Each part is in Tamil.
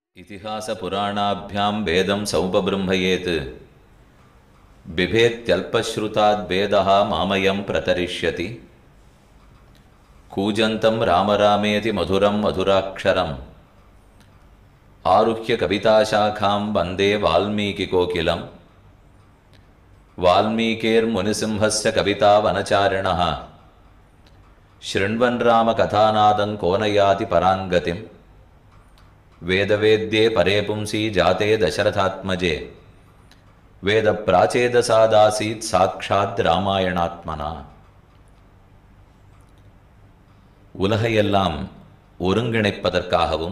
इतिहासपुराणाभ्यां वेदं सौपबृंहयेत् बिभेत्यल्पश्रुताद्वेदः मामयं प्रतरिष्यति कूजन्तं रामरामेति मधुरं मधुराक्षरम् आरुह्य कविताशाखां वन्दे वाल्मीकिकोकिलं वाल्मीकेर्मुनिसिंहस्य कवितावनचारिणः शृण्वन् रामकथानादं कोनयाति पराङ्गतिम् वेदवेद्ये परे पुंसि जाते दशरथात्मजे वेदप्राचेदसादासीत् சாட்சாத் ராமாயணாத்மனா உலகையெல்லாம் ஒருங்கிணைப்பதற்காகவும்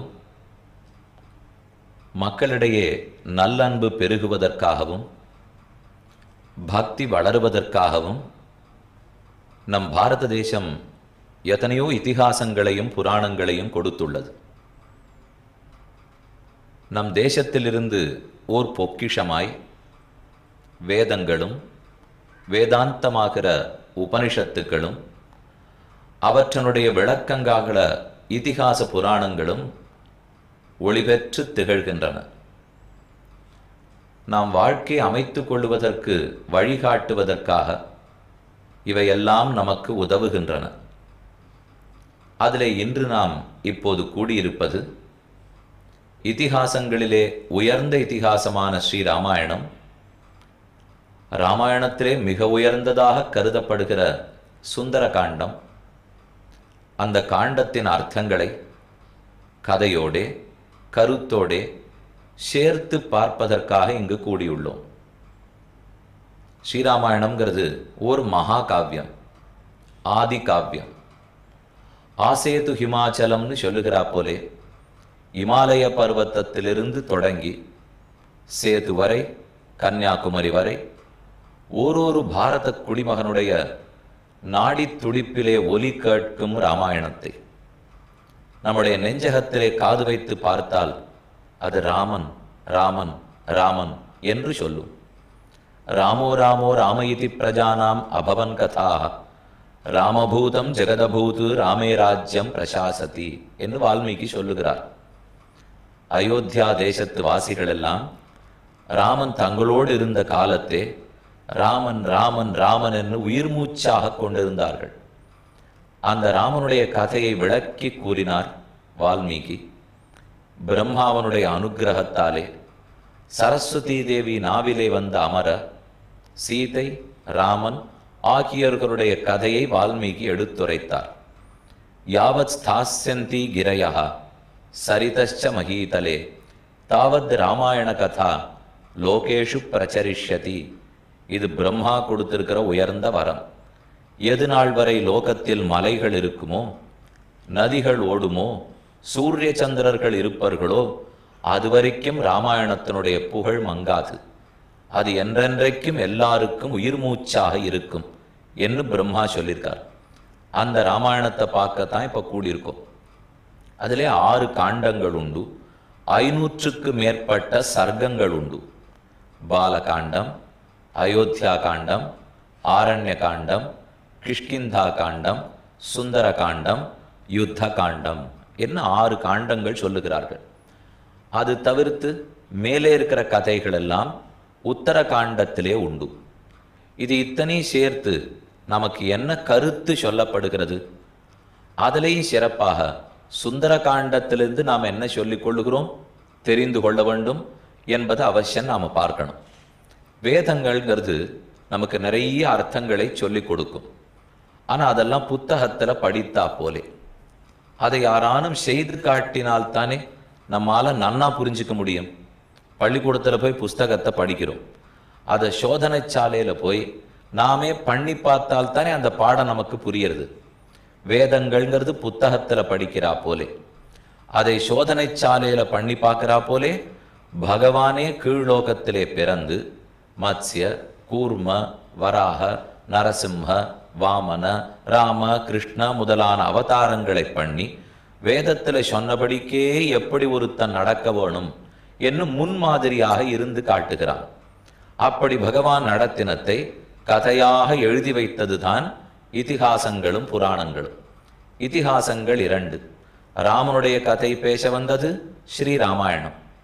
மக்களிடையே நல்லன்பு பெருகுவதற்காகவும் பக்தி வளருவதற்காகவும் நம் பாரத தேசம் எத்தனையோ இதிகாசங்களையும் புராணங்களையும் கொடுத்துள்ளது நம் தேசத்திலிருந்து ஓர் பொக்கிஷமாய் வேதங்களும் வேதாந்தமாகிற உபனிஷத்துக்களும் அவற்றினுடைய விளக்கங்காகிற இதிகாச புராணங்களும் ஒளிபெற்று திகழ்கின்றன நாம் வாழ்க்கை அமைத்துக் கொள்வதற்கு வழிகாட்டுவதற்காக இவையெல்லாம் நமக்கு உதவுகின்றன அதிலே இன்று நாம் இப்போது கூடியிருப்பது இதிகாசங்களிலே உயர்ந்த இதிகாசமான ஸ்ரீராமாயணம் ராமாயணத்திலே மிக உயர்ந்ததாக கருதப்படுகிற சுந்தர காண்டம் அந்த காண்டத்தின் அர்த்தங்களை கதையோடே கருத்தோடே சேர்த்து பார்ப்பதற்காக இங்கு கூடியுள்ளோம் ஸ்ரீராமாயணம்ங்கிறது ஒரு மகா காவியம் ஆதி காவியம் ஆசேது ஹிமாச்சலம்னு சொல்லுகிறா போலே இமாலய பர்வத்தத்திலிருந்து தொடங்கி சேது வரை கன்னியாகுமரி வரை ஓரொரு பாரத குடிமகனுடைய நாடி துடிப்பிலே ஒலி கேட்கும் ராமாயணத்தை நம்முடைய நெஞ்சகத்திலே காது வைத்து பார்த்தால் அது ராமன் ராமன் ராமன் என்று சொல்லும் ராமோ ராமோ ராம இதி பிரஜானாம் அபவன் கதா ராமபூதம் ஜெகதபூது ராமே ராஜ்யம் பிரசாசதி என்று வால்மீகி சொல்லுகிறார் அயோத்தியா தேசத்து வாசிகள் எல்லாம் ராமன் தங்களோடு இருந்த காலத்தே ராமன் ராமன் ராமன் என்று உயிர் மூச்சாக கொண்டிருந்தார்கள் அந்த ராமனுடைய கதையை விளக்கி கூறினார் வால்மீகி பிரம்மாவனுடைய அனுகிரகத்தாலே சரஸ்வதி தேவி நாவிலே வந்த அமர சீதை ராமன் ஆகியோர்களுடைய கதையை வால்மீகி எடுத்துரைத்தார் யாவத் ஸ்தாஸ்யந்தி கிரயா சரிதச்ச மகீதலே தாவத் ராமாயண கதா லோகேஷு பிரச்சரிஷ்யதி இது பிரம்மா கொடுத்திருக்கிற உயர்ந்த வரம் எது நாள் வரை லோகத்தில் மலைகள் இருக்குமோ நதிகள் ஓடுமோ சூரிய சந்திரர்கள் இருப்பார்களோ அது வரைக்கும் ராமாயணத்தினுடைய புகழ் மங்காது அது என்றென்றைக்கும் எல்லாருக்கும் உயிர் மூச்சாக இருக்கும் என்று பிரம்மா சொல்லியிருக்கார் அந்த ராமாயணத்தை பார்க்கத்தான் இப்போ கூடியிருக்கோம் அதிலே ஆறு காண்டங்கள் உண்டு ஐநூற்றுக்கு மேற்பட்ட சர்க்கங்கள் உண்டு பாலகாண்டம் அயோத்தியா காண்டம் ஆரண்ய காண்டம் கிஷ்கிந்தா காண்டம் சுந்தர காண்டம் யுத்த காண்டம் என்ன ஆறு காண்டங்கள் சொல்லுகிறார்கள் அது தவிர்த்து மேலே இருக்கிற கதைகள் எல்லாம் உத்தர காண்டத்திலே உண்டு இது இத்தனை சேர்த்து நமக்கு என்ன கருத்து சொல்லப்படுகிறது அதிலேயும் சிறப்பாக சுந்தர காண்டத்திலிருந்து நாம் என்ன சொல்லிக் கொள்ளுகிறோம் தெரிந்து கொள்ள வேண்டும் என்பது அவசியம் நாம் பார்க்கணும் வேதங்கள்ங்கிறது நமக்கு நிறைய அர்த்தங்களை சொல்லிக் கொடுக்கும் ஆனால் அதெல்லாம் புத்தகத்தில் படித்தா போலே அதை யாரானும் செய்து காட்டினால் தானே நம்மால் நன்னா புரிஞ்சுக்க முடியும் பள்ளிக்கூடத்தில் போய் புஸ்தகத்தை படிக்கிறோம் அதை சோதனை சாலையில் போய் நாமே பண்ணி பார்த்தால் தானே அந்த பாடம் நமக்கு புரியுறது வேதங்கள்ங்கிறது புத்தகத்தில் படிக்கிறா போலே அதை சோதனை சாலையில் பண்ணி பார்க்கிறா போலே பகவானே கீழ்லோகத்திலே பிறந்து மத்ஸ்ய கூர்ம வராக நரசிம்ம வாமன ராம கிருஷ்ண முதலான அவதாரங்களை பண்ணி வேதத்தில் சொன்னபடிக்கே எப்படி ஒருத்தன் நடக்க வேணும் என்று முன்மாதிரியாக இருந்து காட்டுகிறான் அப்படி பகவான் நடத்தினத்தை கதையாக எழுதி வைத்ததுதான் இதிகாசங்களும் புராணங்களும் இதிகாசங்கள் இரண்டு ராமனுடைய கதை பேச வந்தது ஸ்ரீராமாயணம்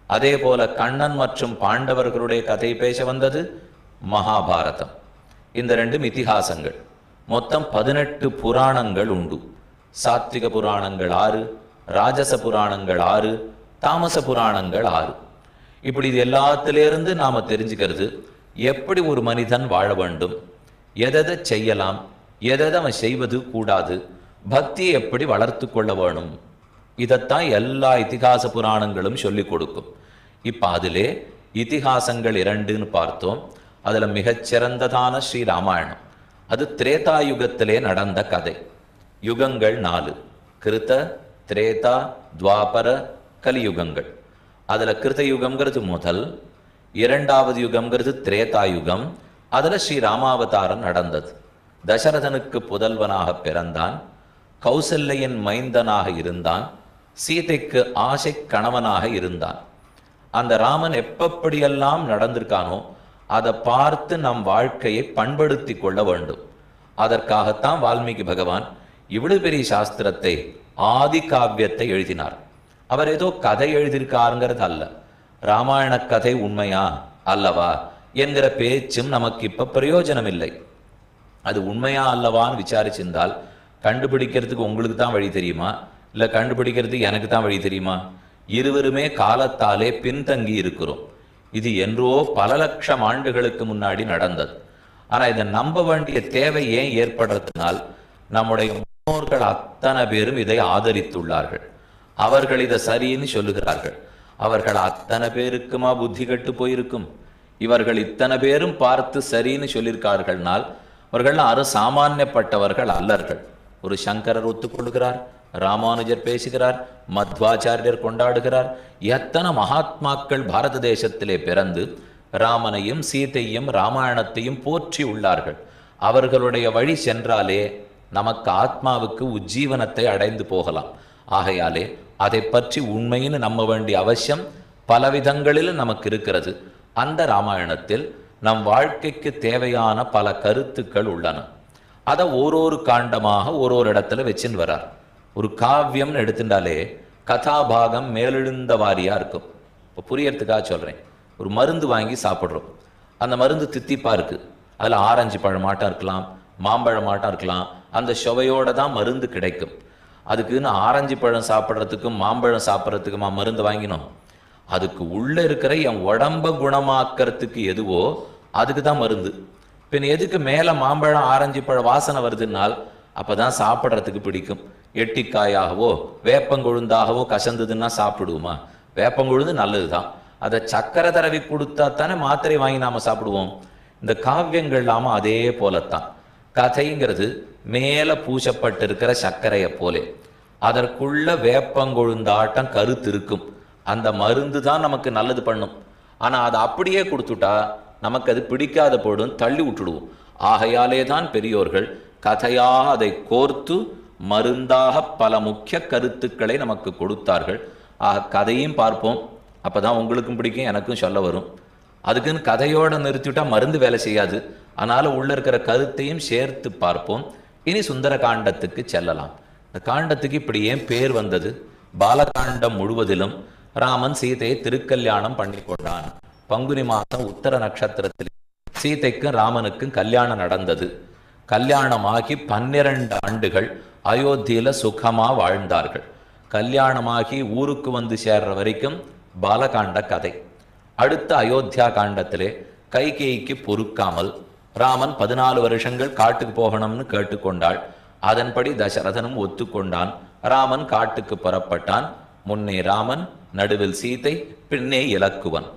அதே போல கண்ணன் மற்றும் பாண்டவர்களுடைய கதை பேச வந்தது மகாபாரதம் இந்த ரெண்டும் இதிகாசங்கள் மொத்தம் பதினெட்டு புராணங்கள் உண்டு சாத்விக புராணங்கள் ஆறு ராஜச புராணங்கள் ஆறு தாமச புராணங்கள் ஆறு இப்படி இது எல்லாத்திலிருந்து நாம தெரிஞ்சுக்கிறது எப்படி ஒரு மனிதன் வாழ வேண்டும் எதை செய்யலாம் எதை அவன் செய்வது கூடாது பக்தியை எப்படி வளர்த்து கொள்ள வேணும் இதைத்தான் எல்லா இதிகாச புராணங்களும் சொல்லிக் கொடுக்கும் இப்ப அதிலே இதிகாசங்கள் இரண்டுன்னு பார்த்தோம் அதுல மிகச்சிறந்ததான ஸ்ரீ ராமாயணம் அது திரேதாயுகத்திலே நடந்த கதை யுகங்கள் நாலு கிருத திரேதா துவாபர கலியுகங்கள் அதுல கிருத யுகம்ங்கிறது முதல் இரண்டாவது யுகம்ங்கிறது திரேதாயுகம் அதுல ஸ்ரீ ராமாவதாரம் நடந்தது தசரதனுக்கு புதல்வனாக பிறந்தான் கௌசல்லையின் மைந்தனாக இருந்தான் சீதைக்கு ஆசை கணவனாக இருந்தான் அந்த ராமன் எப்படியெல்லாம் நடந்திருக்கானோ அதை பார்த்து நம் வாழ்க்கையை பண்படுத்தி கொள்ள வேண்டும் அதற்காகத்தான் வால்மீகி பகவான் இவ்வளவு பெரிய சாஸ்திரத்தை ஆதி காவியத்தை எழுதினார் அவர் ஏதோ கதை எழுதியிருக்காருங்கிறது அல்ல ராமாயண கதை உண்மையா அல்லவா என்கிற பேச்சும் நமக்கு இப்ப பிரயோஜனம் இல்லை அது உண்மையா அல்லவான்னு விசாரிச்சிருந்தால் கண்டுபிடிக்கிறதுக்கு உங்களுக்கு தான் வழி தெரியுமா இல்ல கண்டுபிடிக்கிறதுக்கு எனக்கு தான் வழி தெரியுமா இருவருமே காலத்தாலே பின்தங்கி இருக்கிறோம் இது என்றோ பல லட்சம் ஆண்டுகளுக்கு முன்னாடி நடந்தது ஆனா இதை நம்ப வேண்டிய தேவை ஏன் ஏற்படுறதுனால் நம்முடைய முன்னோர்கள் அத்தனை பேரும் இதை ஆதரித்துள்ளார்கள் அவர்கள் இதை சரின்னு சொல்லுகிறார்கள் அவர்கள் அத்தனை பேருக்குமா புத்தி கெட்டு போயிருக்கும் இவர்கள் இத்தனை பேரும் பார்த்து சரின்னு சொல்லியிருக்கார்கள்னால் அவர்கள் அரு சாமானியப்பட்டவர்கள் அல்லர்கள் ஒரு சங்கரர் ஒத்துக்கொள்கிறார் ராமானுஜர் பேசுகிறார் மத்வாச்சாரியர் கொண்டாடுகிறார் எத்தனை மகாத்மாக்கள் பாரத தேசத்திலே பிறந்து ராமனையும் சீதையும் ராமாயணத்தையும் போற்றி உள்ளார்கள் அவர்களுடைய வழி சென்றாலே நமக்கு ஆத்மாவுக்கு உஜ்ஜீவனத்தை அடைந்து போகலாம் ஆகையாலே அதை பற்றி உண்மைன்னு நம்ப வேண்டிய அவசியம் பல விதங்களில் நமக்கு இருக்கிறது அந்த ராமாயணத்தில் நம் வாழ்க்கைக்கு தேவையான பல கருத்துக்கள் உள்ளன அதை ஓரொரு காண்டமாக ஒரு ஒரு இடத்துல வச்சுன்னு வரார் ஒரு காவியம்னு எடுத்துட்டாலே கதாபாகம் மேலெழுந்த வாரியா இருக்கும் இப்போ புரியறதுக்காக சொல்றேன் ஒரு மருந்து வாங்கி சாப்பிட்றோம் அந்த மருந்து தித்திப்பா இருக்கு அதுல ஆரஞ்சு பழமாட்டம் இருக்கலாம் மாம்பழமாட்டம் இருக்கலாம் அந்த சுவையோட தான் மருந்து கிடைக்கும் அதுக்குன்னு ஆரஞ்சு பழம் சாப்பிட்றதுக்கும் மாம்பழம் சாப்பிட்றதுக்குமா மருந்து வாங்கினோம் அதுக்கு உள்ள இருக்கிற என் உடம்ப குணமாக்கறதுக்கு எதுவோ அதுக்கு தான் மருந்து பின் எதுக்கு மேல மாம்பழம் ஆரஞ்சு பழம் வாசனை வருதுன்னால் அப்பதான் சாப்பிட்றதுக்கு பிடிக்கும் எட்டிக்காயாகவோ வேப்பங்கொழுந்தாகவோ கசந்ததுன்னா சாப்பிடுவோமா வேப்பங்கொழுந்து நல்லதுதான் அதை சக்கரை தடவி கொடுத்தா தானே மாத்திரை வாங்கி நாம சாப்பிடுவோம் இந்த காவியங்கள் நாம அதே போலத்தான் கதைங்கிறது மேல பூசப்பட்டிருக்கிற சர்க்கரையை போலே அதற்குள்ள வேப்பங்கொழுந்தாட்டம் கருத்து இருக்கும் அந்த மருந்து தான் நமக்கு நல்லது பண்ணும் ஆனா அதை அப்படியே கொடுத்துட்டா நமக்கு அது பிடிக்காத போடும் தள்ளி விட்டுடுவோம் ஆகையாலே தான் பெரியோர்கள் கதையாக அதை கோர்த்து மருந்தாக பல முக்கிய கருத்துக்களை நமக்கு கொடுத்தார்கள் ஆக கதையும் பார்ப்போம் அப்பதான் உங்களுக்கும் பிடிக்கும் எனக்கும் சொல்ல வரும் அதுக்குன்னு கதையோட நிறுத்திவிட்டா மருந்து வேலை செய்யாது அதனால உள்ள இருக்கிற கருத்தையும் சேர்த்து பார்ப்போம் இனி சுந்தர காண்டத்துக்கு செல்லலாம் இந்த காண்டத்துக்கு இப்படி ஏன் பேர் வந்தது பாலகாண்டம் முழுவதிலும் ராமன் சீதையை திருக்கல்யாணம் பண்ணி கொண்டான் பங்குனி மாதம் உத்தர நட்சத்திரத்தில் சீதைக்கும் ராமனுக்கும் கல்யாணம் நடந்தது கல்யாணமாகி பன்னிரண்டு ஆண்டுகள் அயோத்தியில சுகமா வாழ்ந்தார்கள் கல்யாணமாகி ஊருக்கு வந்து சேர்ற வரைக்கும் பாலகாண்ட கதை அடுத்த அயோத்தியா காண்டத்திலே கைகேயிக்கு பொறுக்காமல் ராமன் பதினாலு வருஷங்கள் காட்டுக்கு போகணும்னு கேட்டுக்கொண்டாள் அதன்படி தசரதனும் ஒத்துக்கொண்டான் ராமன் காட்டுக்கு புறப்பட்டான் முன்னே ராமன் நடுவில் சீதை பின்னே இலக்குவன்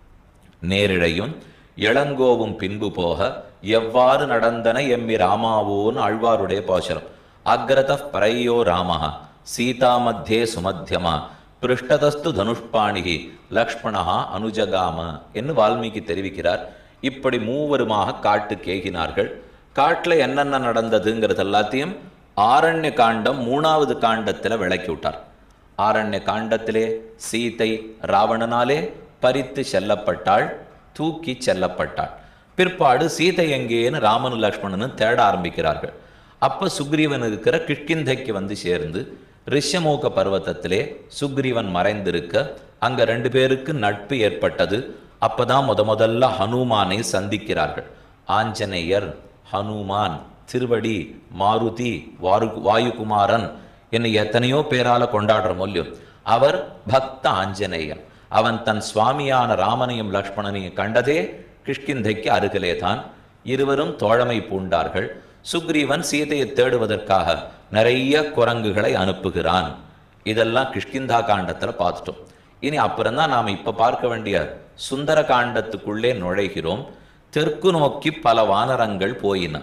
நேரிழையும் இளங்கோவும் பின்பு போக எவ்வாறு நடந்தன எம்மி ராமாவோன்னு ஆழ்வாருடைய பாசுரம் அக்ரத பரையோ ராமஹ சீதா மத்தியே சுமத்தியமா பிருஷ்டதஸ்து தனுஷ்பாணிகி லக்ஷ்மணா அனுஜகாம என்று வால்மீகி தெரிவிக்கிறார் இப்படி மூவருமாக காட்டு கேகினார்கள் காட்டுல என்னென்ன நடந்ததுங்கிறது எல்லாத்தையும் ஆரண்ய காண்டம் மூணாவது காண்டத்துல விளக்கி விட்டார் ஆரண்ய காண்டத்திலே சீதை ராவணனாலே பறித்து செல்லப்பட்டாள் தூக்கி செல்லப்பட்டாள் பிற்பாடு சீதை எங்கேன்னு ராமனு லக்ஷ்மணனும் தேட ஆரம்பிக்கிறார்கள் அப்ப சுக்ரீவன் இருக்கிற கிஷ்கிந்தைக்கு வந்து சேர்ந்து ரிஷமூக பர்வதத்திலே சுக்ரீவன் மறைந்திருக்க அங்க ரெண்டு பேருக்கு நட்பு ஏற்பட்டது அப்பதான் முத முதல்ல ஹனுமானை சந்திக்கிறார்கள் ஆஞ்சநேயர் ஹனுமான் திருவடி மாருதி வாரு வாயுகுமாரன் என்ன எத்தனையோ பேரால கொண்டாடுற மொழியும் அவர் பக்த ஆஞ்சநேயன் அவன் தன் சுவாமியான ராமனையும் லக்ஷ்மணனையும் கண்டதே கிஷ்கிந்தைக்கு அருகிலே தான் இருவரும் தோழமை பூண்டார்கள் சுக்ரீவன் சீதையை தேடுவதற்காக நிறைய குரங்குகளை அனுப்புகிறான் இதெல்லாம் கிஷ்கிந்தா காண்டத்துல பார்த்துட்டோம் இனி அப்புறம் தான் நாம் இப்ப பார்க்க வேண்டிய சுந்தர காண்டத்துக்குள்ளே நுழைகிறோம் தெற்கு நோக்கி பல வானரங்கள் போயின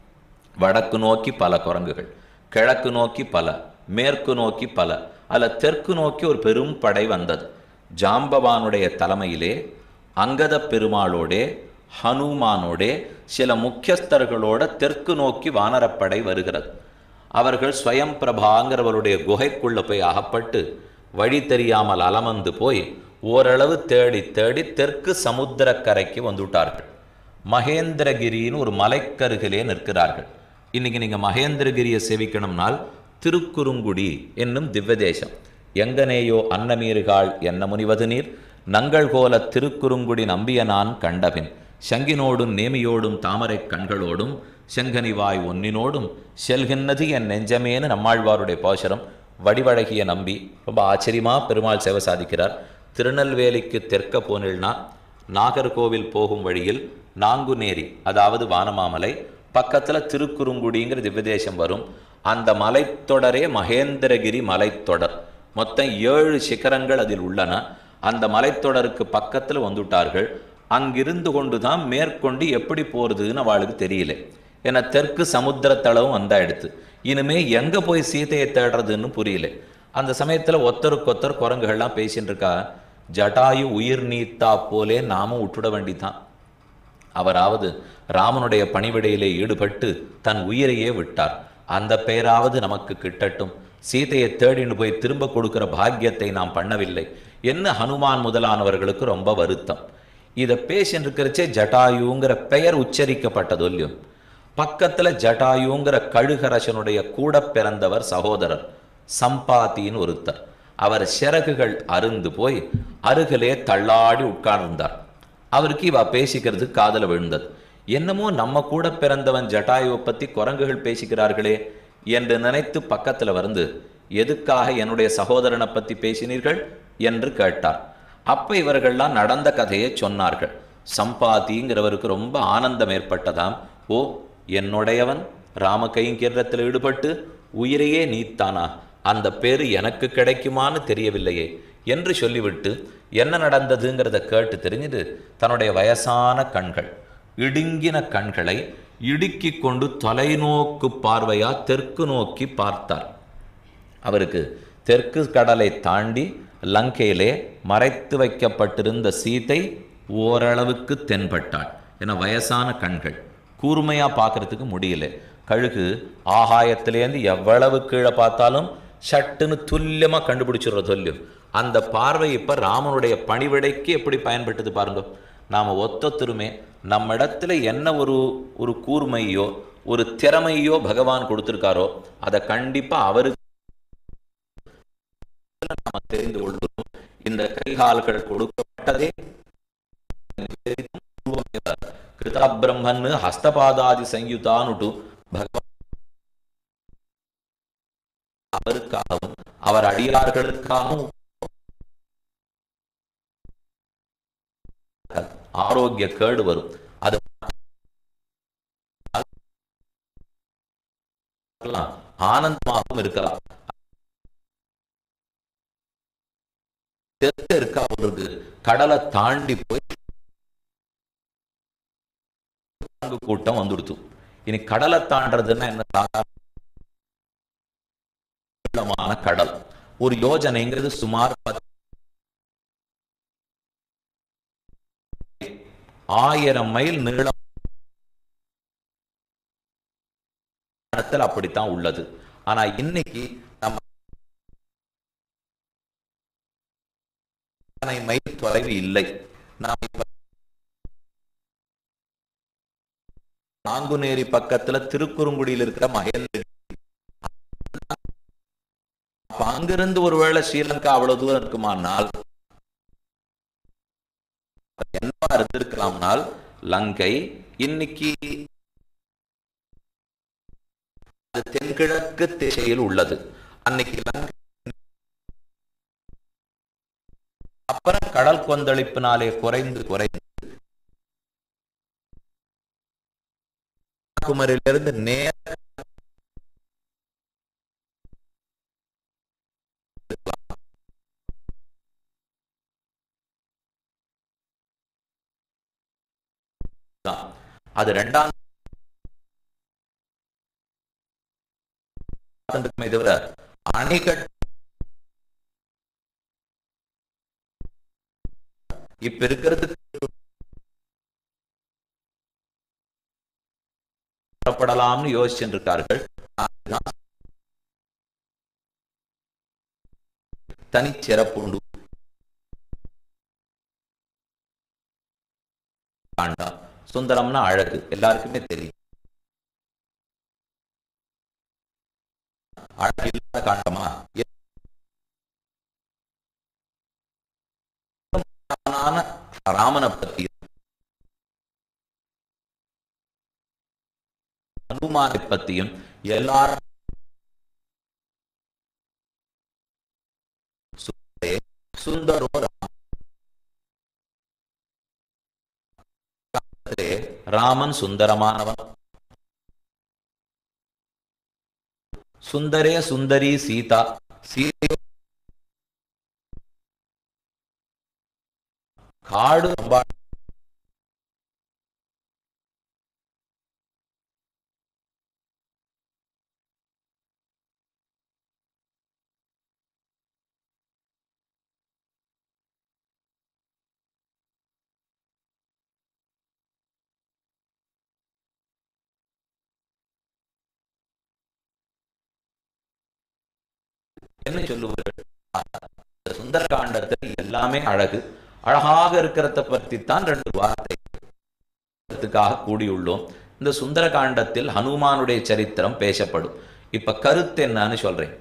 வடக்கு நோக்கி பல குரங்குகள் கிழக்கு நோக்கி பல மேற்கு நோக்கி பல அல்ல தெற்கு நோக்கி ஒரு பெரும் படை வந்தது ஜாம்பவானுடைய தலைமையிலே அங்கத பெருமாளோடே ஹனுமானோடே சில முக்கியஸ்தர்களோட தெற்கு நோக்கி வானரப்படை வருகிறது அவர்கள் ஸ்வயம் பிரபாங்கிறவருடைய குகைக்குள்ள போய் அகப்பட்டு வழி தெரியாமல் அலமந்து போய் ஓரளவு தேடி தேடி தெற்கு சமுத்திரக்கரைக்கு வந்துவிட்டார்கள் மகேந்திரகிரின்னு ஒரு மலைக்கருகிலே நிற்கிறார்கள் இன்னைக்கு நீங்க மகேந்திரகிரியை சேவிக்கணும்னால் திருக்குறுங்குடி என்னும் திவ்யதேசம் எங்கனேயோ அன்னமீறுகாள் என்ன முனிவது நீர் நங்கள் கோல திருக்குறுங்குடி நம்பிய நான் கண்டபின் சங்கினோடும் நேமியோடும் தாமரை கண்களோடும் செங்கனிவாய் ஒன்னினோடும் செல்கின்னது என் நெஞ்சமேன்னு நம்மாழ்வாருடைய பாசுரம் வடிவழகிய நம்பி ரொம்ப ஆச்சரியமா பெருமாள் சேவை சாதிக்கிறார் திருநெல்வேலிக்கு தெற்க போனில்னா நாகர்கோவில் போகும் வழியில் நாங்குநேரி அதாவது வானமாமலை பக்கத்துல திருக்குறுங்குடிங்கிற திவ்யதேசம் வரும் அந்த மலைத்தொடரே மகேந்திரகிரி மலைத்தொடர் மொத்தம் ஏழு சிகரங்கள் அதில் உள்ளன அந்த மலைத்தொடருக்கு பக்கத்துல வந்துட்டார்கள் அங்கிருந்து கொண்டு தான் மேற்கொண்டு எப்படி போறதுன்னு அவளுக்கு தெரியல ஏன்னா தெற்கு சமுத்திரத்தளவும் வந்தாயிடுத்து இனிமே எங்க போய் சீதையை தேடுறதுன்னு புரியல அந்த சமயத்துல ஒத்தருக்கொத்தர் குரங்குகள்லாம் பேசிட்டு இருக்கா ஜட்டாயு உயிர் நீத்தா போலே நாமும் விட்டுட வேண்டிதான் அவராவது ராமனுடைய பணிவிடையிலே ஈடுபட்டு தன் உயிரையே விட்டார் அந்த பெயராவது நமக்கு கிட்டட்டும் சீதையை தேடின்னு போய் திரும்ப கொடுக்கிற பாக்கியத்தை நாம் பண்ணவில்லை என்ன ஹனுமான் முதலானவர்களுக்கு ரொம்ப வருத்தம் இதை பேசின்னு இருக்கிறச்சே ஜட்டாயுங்கிற பெயர் உச்சரிக்கப்பட்டது இல்லையோ பக்கத்துல ஜட்டாயுங்கிற கழுகரசனுடைய கூட பிறந்தவர் சகோதரர் சம்பாத்தின்னு ஒருத்தர் அவர் சிறகுகள் அருந்து போய் அருகிலே தள்ளாடி உட்கார்ந்தார் அவருக்கு இவ பேசிக்கிறது காதல விழுந்தது என்னமோ நம்ம கூட பிறந்தவன் ஜட்டாயுவை பத்தி குரங்குகள் பேசிக்கிறார்களே என்று நினைத்து பக்கத்துல வந்து எதுக்காக என்னுடைய சகோதரனை பத்தி பேசினீர்கள் என்று கேட்டார் அப்ப இவர்கள்லாம் நடந்த கதையை சொன்னார்கள் சம்பாதிங்கிறவருக்கு ரொம்ப ஆனந்தம் ஏற்பட்டதாம் ஓ என்னுடையவன் ராம கைங்கரியத்தில் ஈடுபட்டு உயிரையே நீத்தானா அந்த பேரு எனக்கு கிடைக்குமான்னு தெரியவில்லையே என்று சொல்லிவிட்டு என்ன நடந்ததுங்கிறத கேட்டு தெரிஞ்சுட்டு தன்னுடைய வயசான கண்கள் இடுங்கின கண்களை இடுக்கிக் கொண்டு தொலைநோக்கு பார்வையா தெற்கு நோக்கி பார்த்தார் அவருக்கு தெற்கு கடலை தாண்டி லங்கையிலே மறைத்து வைக்கப்பட்டிருந்த சீதை ஓரளவுக்கு தென்பட்டாள் என வயசான கண்கள் கூர்மையா பார்க்கறதுக்கு முடியல கழுகு ஆகாயத்திலேருந்து எவ்வளவு கீழே பார்த்தாலும் சட்டுன்னு துல்லியமா கண்டுபிடிச்சிடுற தொல்லியம் அந்த பார்வை இப்ப ராமனுடைய பணிவிடைக்கு எப்படி பயன்பட்டது பாருங்க நாம ஒத்தொத்தருமே நம்ம இடத்துல என்ன ஒரு ஒரு கூர்மையோ ஒரு திறமையோ பகவான் கொடுத்திருக்காரோ அதை கண்டிப்பா அவருக்கு நாம தெரிந்து கொள்கிறோம் இந்த கைகால்கள் கொடுக்கப்பட்டதே கிருதா பிரம்மன் ஹஸ்தபாதாதி சயுதானுட்டு பகவான் அவருக்காகவும் அவர் அடியார்களுக்காகவும் ஆரோக்கிய கேடு வரும் அது ஆனந்தமாகவும் இருக்கலாம் தெற்க இருக்கா அவருக்கு கடலை தாண்டி போய் கூட்டம் வந்துடுத்து இனி கடலை தாண்டறதுன்னா என்ன சாதாரணமான கடல் ஒரு யோஜனைங்கிறது சுமார் பத்து ஆயிரம் மைல் நீளம் இடத்துல அப்படித்தான் உள்ளது ஆனா இன்னைக்கு நம்ம அத்தனை மைல் தொலைவு இல்லை நாம் இப்ப நாங்குநேரி பக்கத்துல திருக்குறுங்குடியில் இருக்கிற மகேந்திர அப்ப அங்கிருந்து ஒருவேளை ஸ்ரீலங்கா அவ்வளவு தூரம் இருக்குமானால் என்னவா இருந்திருக்கலாம்னால் லங்கை இன்னைக்கு அது தென்கிழக்கு திசையில் உள்ளது அன்னைக்கு லங்கை அப்புறம் கடல் கொந்தளிப்பினாலே குறைந்து குறைந்து கன்னியாகுமரியிலிருந்து நேர அது ரெண்டாம் இருக்குமே தவிர அணைக்கட்டு இப்ப இருக்கிறது புறப்படலாம்னு யோசிச்சுட்டு இருக்கார்கள் அதுதான் தனிச்சிறப்பு உண்டு காண்டா சுந்தரம்னா அழகு எல்லாருக்குமே தெரியும் அழகு இல்லாத காண்டமா ராமனான ராமனை பத்தி ஹனுமானை பத்தியும் எல்லாரும் சுந்தரே, சுந்தரோ ராம. காலத்திலே ராமன் சுந்தரமானவன் சுந்தரே சுந்தரி சீதா சீதை காடு ரொம்ப என்ன சொல்லுவார்கள் அந்த சுந்தர காண்டத்தில் எல்லாமே அழகு அழகாக இருக்கிறத பற்றி தான் ரெண்டு வார்த்தை க்காக கூடியுள்ளோம் இந்த சுந்தர காண்டத்தில் ஹனுமானுடைய சரித்திரம் பேசப்படும் இப்ப கருத்து என்னன்னு சொல்றேன்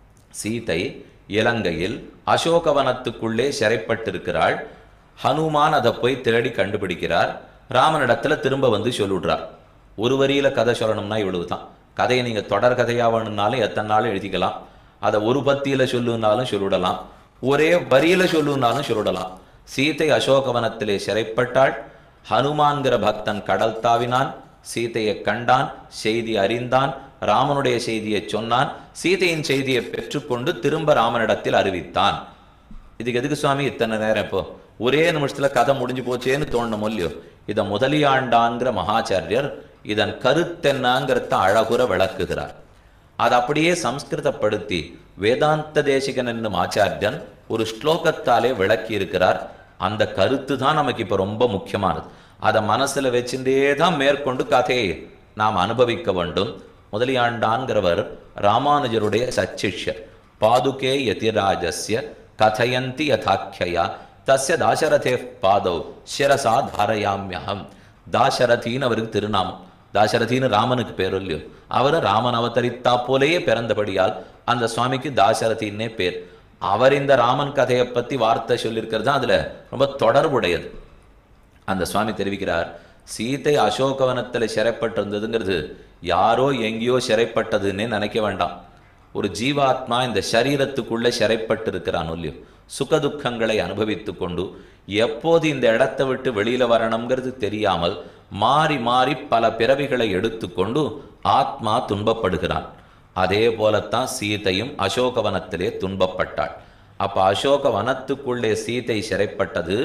சீதை இலங்கையில் அசோகவனத்துக்குள்ளே சிறைப்பட்டிருக்கிறாள் ஹனுமான் அதை போய் தேடி கண்டுபிடிக்கிறார் ராமனிடத்துல திரும்ப வந்து சொல்லிவிடுறார் ஒரு வரியில கதை சொல்லணும்னா இவ்வளவுதான் கதையை நீங்க தொடர் கதையா வேணும்னாலும் எத்தனை நாளும் எழுதிக்கலாம் அதை ஒரு பத்தியில சொல்லுனாலும் சொல்லிவிடலாம் ஒரே வரியில சொல்லுனாலும் சொல்லிடலாம் சீதை அசோகவனத்திலே சிறைப்பட்டாள் ஹனுமான்கிற பக்தன் கடல் தாவினான் சீதையை கண்டான் செய்தி அறிந்தான் ராமனுடைய செய்தியை சொன்னான் சீதையின் செய்தியை பெற்றுக்கொண்டு திரும்ப ராமனிடத்தில் அறிவித்தான் இதுக்கு எதுக்கு சுவாமி இத்தனை நேரம் இப்போ ஒரே நிமிஷத்துல கதை முடிஞ்சு போச்சேன்னு தோணணும் இல்லையோ இதை முதலியாண்டான்கிற மகாச்சாரியர் இதன் கருத்தென்னாங்கிறத அழகுற விளக்குகிறார் அதை அப்படியே சம்ஸ்கிருதப்படுத்தி வேதாந்த தேசிகன் என்னும் ஆச்சாரியன் ஒரு ஸ்லோகத்தாலே விளக்கி இருக்கிறார் அந்த கருத்து தான் நமக்கு இப்ப ரொம்ப முக்கியமானது அதை மனசுல வச்சுட்டே தான் மேற்கொண்டு கதையை நாம் அனுபவிக்க வேண்டும் முதலியாண்டான்கிறவர் ராமானுஜருடைய சச்சிஷ்யர் பாதுகே யதிராஜஸ்ய கதயந்தி யதாக்கியா தஸ்ய தாசரதே பாதவ் சிரசா தாரயாமியகம் தாசரதின்னு அவருக்கு திருநாமம் தாசரதின்னு ராமனுக்கு பேர் இல்லையோ அவர் ராமன் அவதரித்தா போலேயே பிறந்தபடியால் அந்த சுவாமிக்கு தாசரதின்னே பேர் அவர் இந்த ராமன் கதையை பத்தி வார்த்தை சொல்லியிருக்கிறது தான் அதுல ரொம்ப தொடர்புடையது அந்த சுவாமி தெரிவிக்கிறார் சீதை அசோகவனத்தில் சிறைப்பட்டிருந்ததுங்கிறது யாரோ எங்கேயோ சிறைப்பட்டதுன்னே நினைக்க வேண்டாம் ஒரு ஜீவாத்மா இந்த சரீரத்துக்குள்ள சிறைப்பட்டு இருக்கிறான் இல்லையோ சுகதுக்கங்களை அனுபவித்து கொண்டு எப்போது இந்த இடத்தை விட்டு வெளியில வரணுங்கிறது தெரியாமல் மாறி மாறி பல பிறவிகளை எடுத்துக்கொண்டு ஆத்மா துன்பப்படுகிறான் அதே போலத்தான் சீதையும் அசோகவனத்திலே துன்பப்பட்டாள் அப்ப அசோகவனத்துக்குள்ளே சீதை சிறைப்பட்டது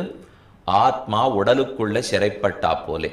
ஆத்மா உடலுக்குள்ள சிறைப்பட்டா போலே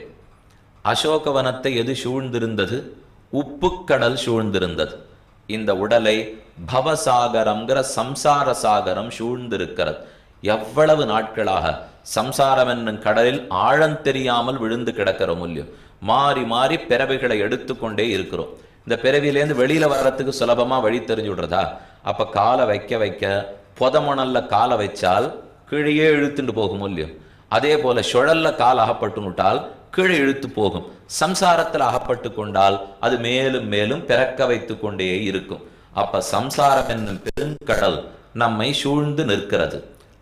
அசோகவனத்தை எது சூழ்ந்திருந்தது உப்புக்கடல் சூழ்ந்திருந்தது இந்த உடலை பவசாகரம்ங்கிற சம்சார சாகரம் சூழ்ந்திருக்கிறது எவ்வளவு நாட்களாக சம்சாரம் என்னும் கடலில் ஆழம் தெரியாமல் விழுந்து கிடக்கிறோம் இல்லையோ மாறி மாறி பிறவிகளை எடுத்துக்கொண்டே இருக்கிறோம் இந்த பிறவியிலேருந்து வெளியில வர்றதுக்கு சுலபமா வழி தெரிஞ்சு விடுறதா அப்ப காலை வைக்க வைக்க புதமணல்ல காலை வச்சால் கீழே இழுத்துட்டு போகும் இல்லையோ அதே போல சுழல்ல கால் அகப்பட்டு விட்டால் கீழே இழுத்து போகும் சம்சாரத்தில் அகப்பட்டு கொண்டால் அது மேலும் மேலும் பிறக்க வைத்து கொண்டே இருக்கும் அப்ப சம்சாரம் என்னும் பெருங்கடல் நம்மை சூழ்ந்து நிற்கிறது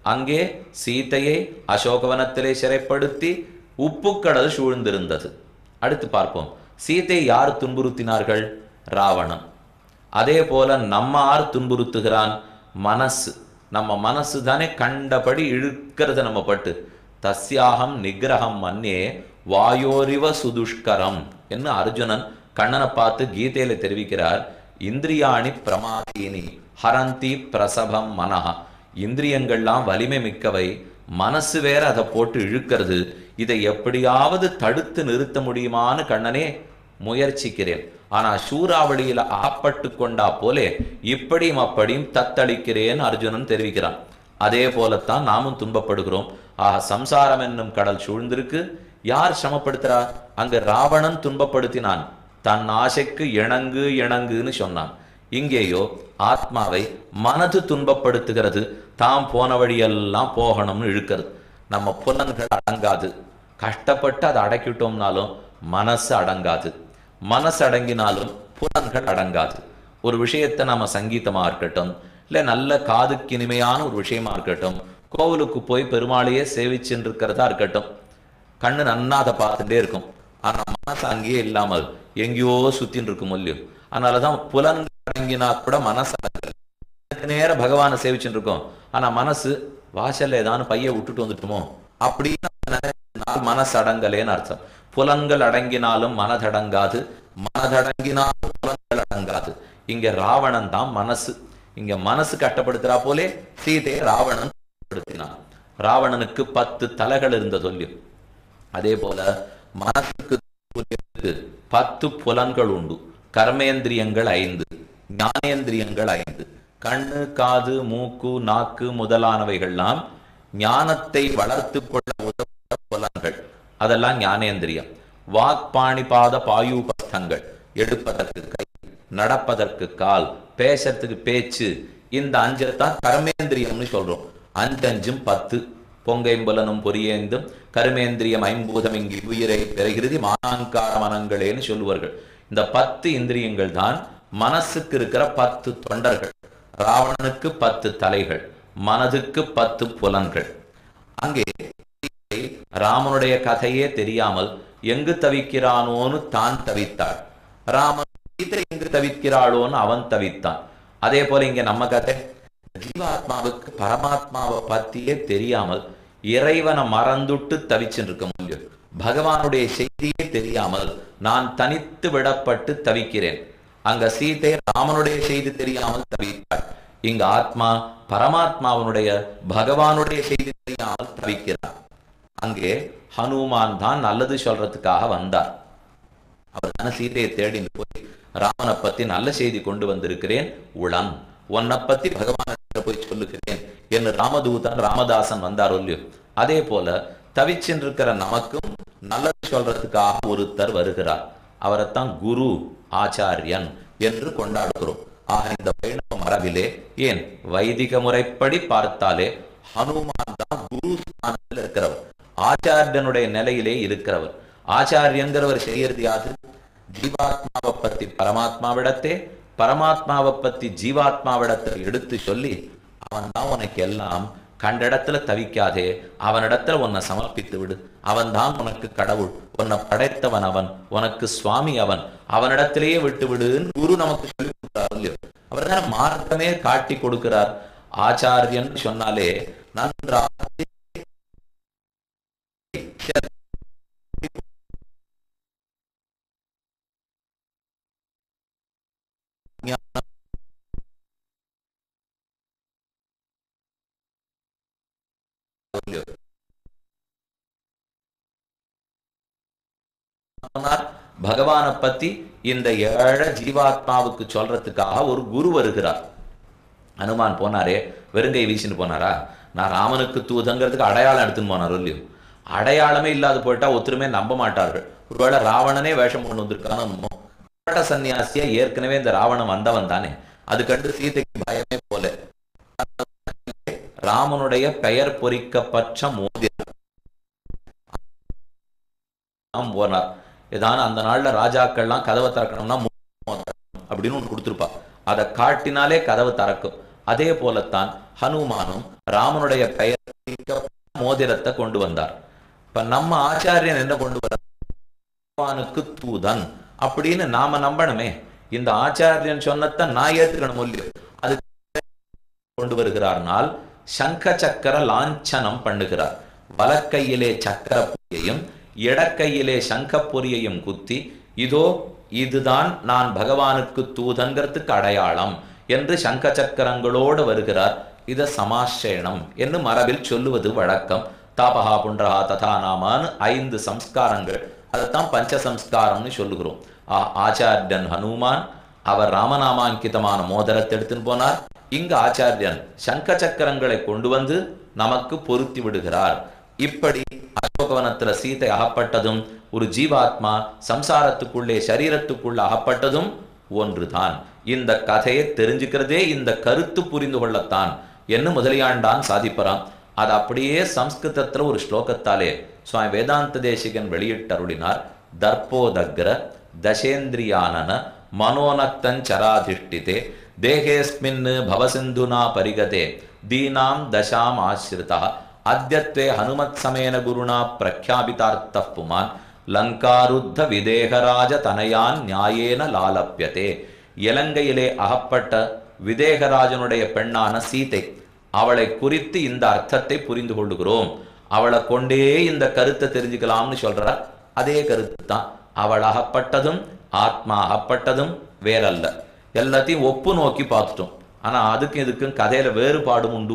அங்கே சீதையை அசோகவனத்திலே சிறைப்படுத்தி உப்புக்கடல் சூழ்ந்திருந்தது அடுத்து பார்ப்போம் சீதை யார் துன்புறுத்தினார்கள் ராவணன் அதே போல நம்ம ஆர் துன்புறுத்துகிறான் மனசு நம்ம மனசு தானே கண்டபடி இழுக்கிறது நம்ம பட்டு தஸ்யாகம் நிகிரகம் மன்னே வாயோரிவ சுதுஷ்கரம் என்று அர்ஜுனன் கண்ணனை பார்த்து கீதையில தெரிவிக்கிறார் இந்திரியாணி பிரமாதீனி ஹரந்தி பிரசபம் மனஹா இந்திரியங்கள்லாம் வலிமை மிக்கவை மனசு வேற அதை போட்டு இழுக்கிறது இதை எப்படியாவது தடுத்து நிறுத்த முடியுமான்னு கண்ணனே முயற்சிக்கிறேன் ஆனா சூறாவளியில ஆப்பட்டு கொண்டா போலே இப்படியும் அப்படியும் தத்தளிக்கிறேன் அர்ஜுனன் தெரிவிக்கிறான் அதே போலத்தான் நாமும் துன்பப்படுகிறோம் ஆக சம்சாரம் என்னும் கடல் சூழ்ந்திருக்கு யார் சிரமப்படுத்துறா அங்க ராவணன் துன்பப்படுத்தினான் தன் ஆசைக்கு இணங்கு இணங்குன்னு சொன்னான் இங்கேயோ ஆத்மாவை மனது துன்பப்படுத்துகிறது தாம் போன வழியெல்லாம் போகணும்னு இழுக்கிறது நம்ம புலன்கள் அடங்காது கஷ்டப்பட்டு அதை அடக்கிட்டோம்னாலும் மனசு அடங்காது மனசு அடங்கினாலும் புலன்கள் அடங்காது ஒரு விஷயத்தை நாம சங்கீதமா இருக்கட்டும் இல்ல நல்ல காதுக்கு இனிமையான ஒரு விஷயமா இருக்கட்டும் கோவிலுக்கு போய் பெருமாளையே சேவிச்சுட்டு இருக்கிறதா இருக்கட்டும் கண்ணு நன்னா அதை பார்த்துட்டே இருக்கும் ஆனா மனசு அங்கேயே இல்லாமல் எங்கேயோ சுத்தின்னு இருக்கும் இல்லையோ அதனாலதான் புலன்கள் அடங்கினா கூட மனசு அடங்கல. எனக்கு நேர பகவானை சேவிச்சுட்டு இருக்கோம் ஆனா மனசு வாசல்ல ஏதானு பைய விட்டுட்டு வந்துட்டுமோ அப்படின்னு நினைச்சா மனசு அடங்கலேன்னு அர்த்தம் புலன்கள் அடங்கினாலும் மனதடங்காது மனதடங்கினாலும் புலன்கள் அடங்காது இங்க ராவணன் தான் மனசு இங்க மனசு கட்டப்படுத்துறா போலே சீதையை ராவணன் கட்டப்படுத்தினான் ராவணனுக்கு பத்து தலைகள் இருந்த சொல்லியும் அதே போல மனசுக்கு புலனுக்கு பத்து புலன்கள் உண்டு கர்மேந்திரியங்கள் ஐந்து ஞானேந்திரியங்கள் ஐந்து கண்ணு காது மூக்கு நாக்கு முதலானவைகள்லாம் ஞானத்தை வளர்த்து கொள்ள உதவுகிற புலன்கள் அதெல்லாம் ஞானேந்திரியம் வாக்பாணிபாத பாயூபஸ்தங்கள் எடுப்பதற்கு கை நடப்பதற்கு கால் பேசுறதுக்கு பேச்சு இந்த அஞ்சு தான் கர்மேந்திரியம்னு சொல்றோம் அஞ்சஞ்சும் பத்து பொங்கைம்புலனும் பொரியேந்தும் கருமேந்திரியம் ஐம்பூதம் இங்கு உயிரை பெறுகிறது மானாங்கார மனங்களேன்னு சொல்லுவார்கள் இந்த பத்து இந்திரியங்கள் தான் மனசுக்கு இருக்கிற பத்து தொண்டர்கள் ராவணனுக்கு பத்து தலைகள் மனதுக்கு பத்து புலன்கள் அங்கே சீதை ராமனுடைய கதையே தெரியாமல் எங்கு தவிக்கிறானோன்னு தான் தவித்தாள் ராமன் சீதை எங்கு தவிக்கிறாளோன்னு அவன் தவித்தான் அதே போல இங்க நம்ம கதை ஜீவாத்மாவுக்கு பரமாத்மாவை பத்தியே தெரியாமல் இறைவனை மறந்துட்டு தவிச்சுட்டு இருக்க முடியும் பகவானுடைய செய்தியே தெரியாமல் நான் தனித்து விடப்பட்டு தவிக்கிறேன் அங்க சீதை ராமனுடைய செய்தி தெரியாமல் தவித்தாள் இங்க ஆத்மா பரமாத்மாவனுடைய பகவானுடைய செய்தி தெரியாமல் தவிக்கிறார் அங்கே ஹனுமான் தான் நல்லது சொல்றதுக்காக வந்தார் அவர் தானே சீதையை தேடின்னு போய் ராமனை பத்தி நல்ல செய்தி கொண்டு வந்திருக்கிறேன் உளன் உன்னை பத்தி பகவான் போய் சொல்லுகிறேன் என்று ராமதூதன் ராமதாசன் வந்தார் இல்லையோ அதே போல தவிச்சென்றிருக்கிற நமக்கும் நல்லது சொல்றதுக்காக ஒருத்தர் வருகிறார் அவரைத்தான் குரு ஆச்சாரியன் என்று கொண்டாடுகிறோம் ஆக இந்த வைணவ மரபிலே ஏன் வைதிக முறைப்படி பார்த்தாலே ஹனுமான் தான் குரு ஸ்தானத்தில் இருக்கிறவர் ஆச்சாரியனுடைய நிலையிலே இருக்கிறவர் ஆச்சாரியங்கிறவர் செய்யறது யாது ஜீவாத்மாவை பத்தி பரமாத்மாவிடத்தே பரமாத்மாவை பத்தி ஜீவாத்மாவிடத்தில் எடுத்து சொல்லி அவன் தான் உனக்கு எல்லாம் கண்ட இடத்துல தவிக்காதே அவனிடத்துல உன்னை சமர்ப்பித்து விடு அவன் தான் உனக்கு கடவுள் உன்னை படைத்தவன் அவன் உனக்கு சுவாமி அவன் அவனிடத்திலேயே விட்டு விடுன்னு குரு நமக்கு சொல்லி கொடுக்கிறார் இல்லையோ அவர் தான் மார்க்கமே காட்டி கொடுக்கிறார் ஆச்சாரியன் சொன்னாலே நன்றாக சொன்னார் பகவானை பத்தி இந்த ஏழை ஜீவாத்மாவுக்கு சொல்றதுக்காக ஒரு குரு வருகிறார் அனுமான் போனாரே வெறுங்கை வீசின்னு போனாரா நான் ராமனுக்கு தூதங்கிறதுக்கு அடையாளம் எடுத்துன்னு போனார் இல்லையோ அடையாளமே இல்லாது போயிட்டா ஒருத்தருமே நம்ப மாட்டார்கள் ஒருவேளை ராவணனே வேஷம் கொண்டு வந்திருக்கானோ பட்ட சன்னியாசியா ஏற்கனவே இந்த ராவணன் வந்தவன் தானே அது கண்டு சீதைக்கு பயமே போல ராமனுடைய பெயர் பொறிக்கப்பட்ட மோதிரம் ஆம் போனார் ஏதான அந்த நாள்ல ராஜாக்கள்லாம் கதவை திறக்கணும்னா மோதிரம் அப்படின்னு ஒன்று கொடுத்துருப்பா அதை காட்டினாலே கதவு திறக்கும் அதே போலத்தான் ஹனுமானும் ராமனுடைய பெயர் மோதிரத்தை கொண்டு வந்தார் இப்ப நம்ம ஆச்சாரியன் என்ன கொண்டு வர பகவானுக்கு தூதன் அப்படின்னு நாம நம்பணுமே இந்த ஆச்சாரியன் சொன்னத நான் ஏத்துக்கணும் இல்லையோ அது கொண்டு வருகிறார்னால் சங்க சக்கர லாஞ்சனம் பண்ணுகிறார் வலக்கையிலே சக்கர பொறியையும் இடக்கையிலே சங்க பொறியையும் குத்தி இதோ இதுதான் நான் பகவானுக்கு தூதன்கிறதுக்கு அடையாளம் என்று சங்க சக்கரங்களோடு வருகிறார் இத சமாஷேணம் என்று மரபில் சொல்லுவது வழக்கம் தாபகா புண்டரா ததா நாமான்னு ஐந்து சம்ஸ்காரங்கள் அதைத்தான் பஞ்ச சம்ஸ்காரம்னு சொல்லுகிறோம் ஆ- ஆச்சாரியன் ஹனுமான் அவர் ராமநாமாங்கிதமான மோதிரத்தை எடுத்துன்னு போனார் இங்கு ஆச்சாரியன் சங்க சக்கரங்களை கொண்டு வந்து நமக்கு பொருத்தி விடுகிறார் இப்படி அசோகவனத்துல சீதை அகப்பட்டதும் ஒரு ஜீவாத்மா சம்சாரத்துக்குள்ளே சரீரத்துக்குள்ள அகப்பட்டதும் ஒன்றுதான் இந்த கதையை தெரிஞ்சுக்கிறதே இந்த கருத்து புரிந்து கொள்ளத்தான் என்ன முதலியாண்டான் சாதிப்பறான் அது அப்படியே சம்ஸ்கிருதத்துல ஒரு ஸ்லோகத்தாலே சுவாமி வேதாந்த தேசிகன் வெளியிட்டருளினார் தர்ப்போதக்ர தசேந்திரியானன மனோனக்தஞ்சராதிஷ்டிதே தேகேஸ்மின் பவசிந்துனா பரிகதே தீனாம் தசாம் ஆசிரிதா அத்யத்வே ஹனுமத் சமேன குருணா பிரக்யாபிதார்த்த புமான் லங்காருத்த விதேகராஜ தனயான் நியாயேன லாலப்பியதே இலங்கையிலே அகப்பட்ட விதேகராஜனுடைய பெண்ணான சீதை அவளை குறித்து இந்த அர்த்தத்தை புரிந்து கொள்ளுகிறோம் அவளை கொண்டே இந்த கருத்தை தெரிஞ்சுக்கலாம்னு சொல்றார் அதே கருத்து தான் அவள் அகப்பட்டதும் ஆத்மா அகப்பட்டதும் வேறல்ல எல்லாத்தையும் ஒப்பு நோக்கி பார்த்துட்டோம் ஆனா அதுக்கும் இதுக்கும் கதையில வேறுபாடும் உண்டு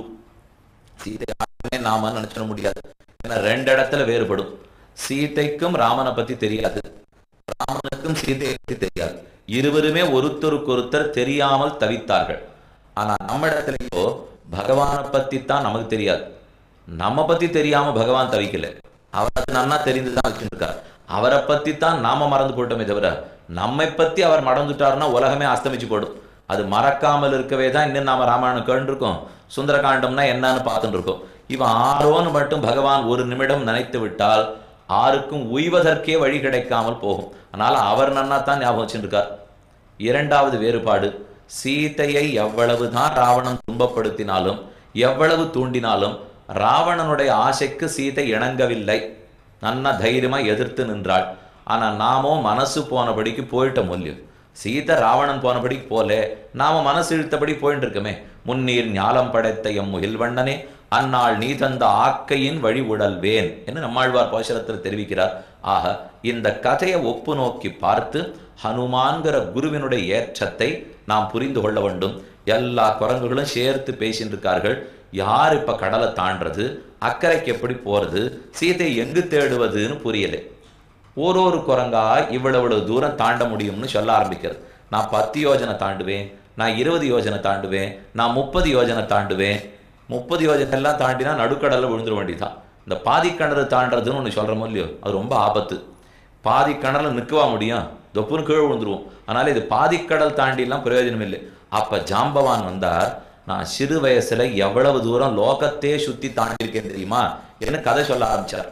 சீதை யாருமே நாம நினைச்சிட முடியாது ஏன்னா ரெண்டு இடத்துல வேறுபடும் சீதைக்கும் ராமனை பத்தி தெரியாது ராமனுக்கும் சீதையை பத்தி தெரியாது இருவருமே ஒருத்தருக்கு ஒருத்தர் தெரியாமல் தவித்தார்கள் ஆனா நம்ம இடத்துலயோ பகவானை பத்தி தான் நமக்கு தெரியாது நம்ம பத்தி தெரியாம பகவான் தவிக்கல அவருக்கு நன்னா தெரிந்துதான் வச்சுருக்கார் அவரை பத்தி தான் நாம மறந்து போட்டோமே தவிர நம்மை பத்தி அவர் மறந்துட்டாருன்னா உலகமே அஸ்தமிச்சு போடும் அது மறக்காமல் இருக்கவே தான் இன்னும் நாம ராமாயணம் கேட்டுருக்கோம் சுந்தரகாண்டம்னா என்னன்னு பார்த்துட்டு இருக்கோம் இவன் ஆரோன்னு மட்டும் பகவான் ஒரு நிமிடம் நினைத்து விட்டால் ஆருக்கும் உய்வதற்கே வழி கிடைக்காமல் போகும் அதனால அவர் நன்னா தான் ஞாபகம் வச்சுருக்கார் இரண்டாவது வேறுபாடு சீதையை எவ்வளவுதான் ராவணன் துன்பப்படுத்தினாலும் எவ்வளவு தூண்டினாலும் ராவணனுடைய ஆசைக்கு சீதை இணங்கவில்லை நன்னா தைரியமா எதிர்த்து நின்றாள் ஆனா நாமோ மனசு போனபடிக்கு போயிட்டோம் இல்லையோ சீதை ராவணன் போனபடிக்கு போல நாம மனசு இழுத்தபடி போயிட்டு இருக்கமே முன்னீர் ஞாலம் படைத்த எம் முகில்வண்ணனே அந்நாள் நீ தந்த ஆக்கையின் வழி உடல்வேன் என்று நம்மாழ்வார் பாசுரத்தில் தெரிவிக்கிறார் ஆக இந்த கதையை ஒப்பு நோக்கி பார்த்து ஹனுமான்கிற குருவினுடைய ஏற்றத்தை நாம் புரிந்து கொள்ள வேண்டும் எல்லா குரங்குகளும் சேர்த்து பேசிட்டு இருக்கார்கள் யார் இப்ப கடலை தாண்டறது அக்கறைக்கு எப்படி போறது சீதை எங்கு தேடுவதுன்னு புரியலை ஒரு ஒரு குரங்கா இவ்வளவு இவ்வளவு தூரம் தாண்ட முடியும்னு சொல்ல ஆரம்பிக்கிறது நான் பத்து யோஜனை தாண்டுவேன் நான் இருபது யோஜனை தாண்டுவேன் நான் முப்பது யோஜனை தாண்டுவேன் முப்பது யோஜனை எல்லாம் தாண்டினா நடுக்கடல்ல விழுந்துட வேண்டியதுதான் இந்த பாதி கிணறு தாண்டறதுன்னு ஒன்று சொல்கிறோமோ இல்லையோ அது ரொம்ப ஆபத்து பாதி கிணறுல நிற்கவா முடியும் தொப்புன்னு கீழே விழுந்துருவோம் அதனால இது பாதிக்கடல் தாண்டிலாம் பிரயோஜனம் இல்லை அப்ப ஜாம்பவான் வந்தார் நான் சிறு வயசுல எவ்வளவு தூரம் லோகத்தையே சுத்தி தாண்டியிருக்கேன் தெரியுமா என்று கதை சொல்ல ஆரம்பிச்சார்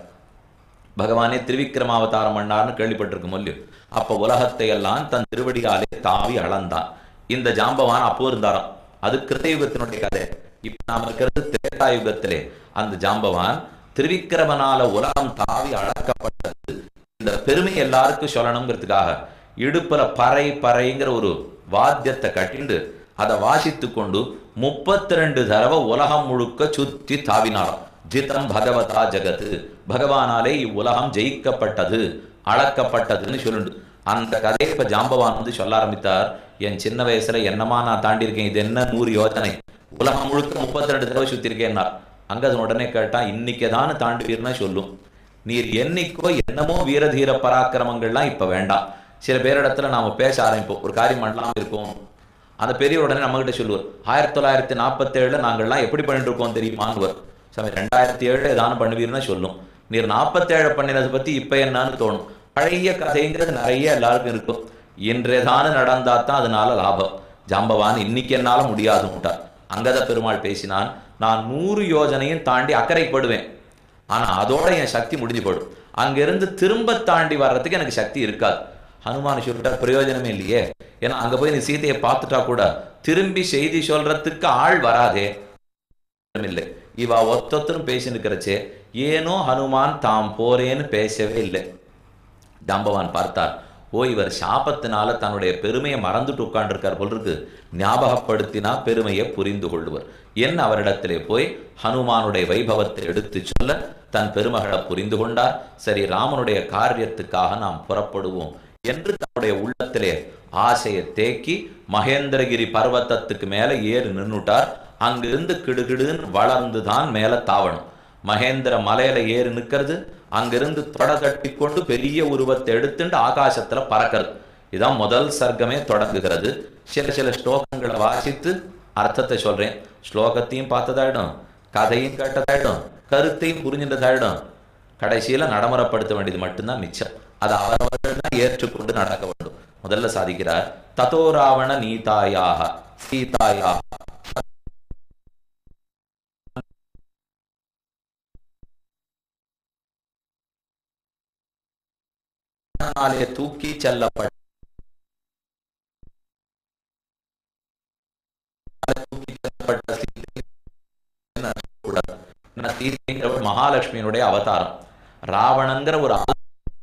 பகவானே திருவிக்கிரமாவதாரம் பண்ணார்னு கேள்விப்பட்டிருக்கும் இல்லையோ அப்ப உலகத்தை எல்லாம் தன் திருவடியாலே தாவி அளந்தான் இந்த ஜாம்பவான் அப்போ இருந்தாராம் அது கிருத்தயுகத்தினுடைய கதை இப்ப நாம இருக்கிறது திரேதாயுகத்திலே அந்த ஜாம்பவான் திருவிக்கிரமனால உலகம் தாவி அளக்கப்பட்டது இந்த பெருமை எல்லாருக்கும் சொல்லணுங்கிறதுக்காக இடுப்புல பறை பறைங்கிற ஒரு வாத்தியத்தை கட்டிண்டு அதை வாசித்து கொண்டு முப்பத்தி ரெண்டு தடவை உலகம் முழுக்க சுத்தி தாவினாராம் ஜிதம் பகவதா ஜகத்து பகவானாலே இவ்வுலகம் ஜெயிக்கப்பட்டது அளக்கப்பட்டதுன்னு சொல்லுண்டு அந்த கதையை இப்ப ஜாம்பவான் வந்து சொல்ல ஆரம்பித்தார் என் சின்ன வயசுல என்னமா நான் தாண்டி இருக்கேன் இது என்ன நூறு யோஜனை உலகம் முழுக்க முப்பத்தி ரெண்டு தடவை சுத்தி இருக்கேன்னார் அங்க அதன் உடனே கேட்டா இன்னைக்கு தான் தாண்டுவீர்னா சொல்லும் நீர் என்னைக்கோ என்னமோ வீரதீர பராக்கிரமங்கள்லாம் இப்ப வேண்டாம் சில பேரிடத்துல நாம பேச ஆரம்பிப்போம் ஒரு காரியம் பண்ணலாம் இருக்கும் அந்த பெரியவர் உடனே நம்மகிட்ட சொல்லுவார் ஆயிரத்தி தொள்ளாயிரத்தி நாற்பத்தேழுல நாங்கள்லாம் எப்படி பண்ணிட்டு இருக்கோம் தெரியுமாங்குவர் சாமி ரெண்டாயிரத்தி ஏழு ஏதானு பண்ணுவீர்னா சொல்லும் நீர் நாற்பத்தேழு பண்ணினதை பத்தி இப்ப என்னன்னு தோணும் பழைய கதைங்கிறது நிறைய எல்லாருக்கும் இருக்கும் இன்றையதானு நடந்தா தான் அதனால லாபம் ஜாம்பவான் இன்னைக்கு என்னால முடியாதுன்னுட்டார் அங்கத பெருமாள் பேசினான் நான் நூறு யோஜனையும் தாண்டி அக்கறைப்படுவேன் ஆனா அதோட என் சக்தி முடிஞ்சு போடும் அங்கிருந்து திரும்ப தாண்டி வர்றதுக்கு எனக்கு சக்தி இருக்காது ஹனுமான் சொல்லிட்டார் பிரயோஜனமே இல்லையே ஏன்னா அங்க போய் நீ சீதையை பார்த்துட்டா கூட திரும்பி செய்தி சொல்றதுக்கு ஆள் வராதே இல்லை இவ ஒத்தொத்தரும் பேசி நிற்கிறச்சே ஏனோ ஹனுமான் தாம் போறேன்னு பேசவே இல்லை ஜாம்பவான் பார்த்தார் ஓ இவர் சாபத்தினால தன்னுடைய பெருமையை மறந்துட்டு உட்கார்ந்துருக்கார் போல் இருக்கு ஞாபகப்படுத்தினா பெருமையை புரிந்து கொள்வர் என் அவரிடத்திலே போய் ஹனுமானுடைய வைபவத்தை எடுத்து சொல்ல தன் பெருமகளை புரிந்து கொண்டார் சரி ராமனுடைய காரியத்துக்காக நாம் புறப்படுவோம் என்று தன்னுடைய உள்ளத்திலே ஆசையை தேக்கி மகேந்திரகிரி பர்வத்தத்துக்கு மேல ஏறி நின்னுட்டார் அங்கிருந்து கிடுகிடுன்னு வளர்ந்து தான் மேல தாவணும் மகேந்திர மலையில ஏறி நிக்கிறது அங்கிருந்து தொட தட்டி கொண்டு பெரிய உருவத்தை எடுத்துட்டு ஆகாசத்துல பறக்கிறது இதான் முதல் சர்க்கமே தொடங்குகிறது சில சில ஸ்லோகங்களை வாசித்து அர்த்தத்தை சொல்றேன் ஸ்லோகத்தையும் பார்த்ததாயிடும் கதையும் கேட்டதாயிடும் கருத்தையும் புரிஞ்சின்றதாயிடும் கடைசியில நடைமுறைப்படுத்த வேண்டியது மட்டும்தான் மிச்சம் அது அவரவர்கள் தான் ஏற்றுக்கொண்டு நடக்க வேண்டும் முதல்ல சாதிக்கிறார் ததோ ராவண நீதாயாக சீதாயாக ராவணனாலே தூக்கி செல்லப்பட்ட தூக்கி செல்லப்பட்ட சீதை கூடாது. ஏன்னா சீதைங்கிறவர் மகாலட்சுமியினுடைய அவதாரம் ராவணங்கிற ஒரு ஆள்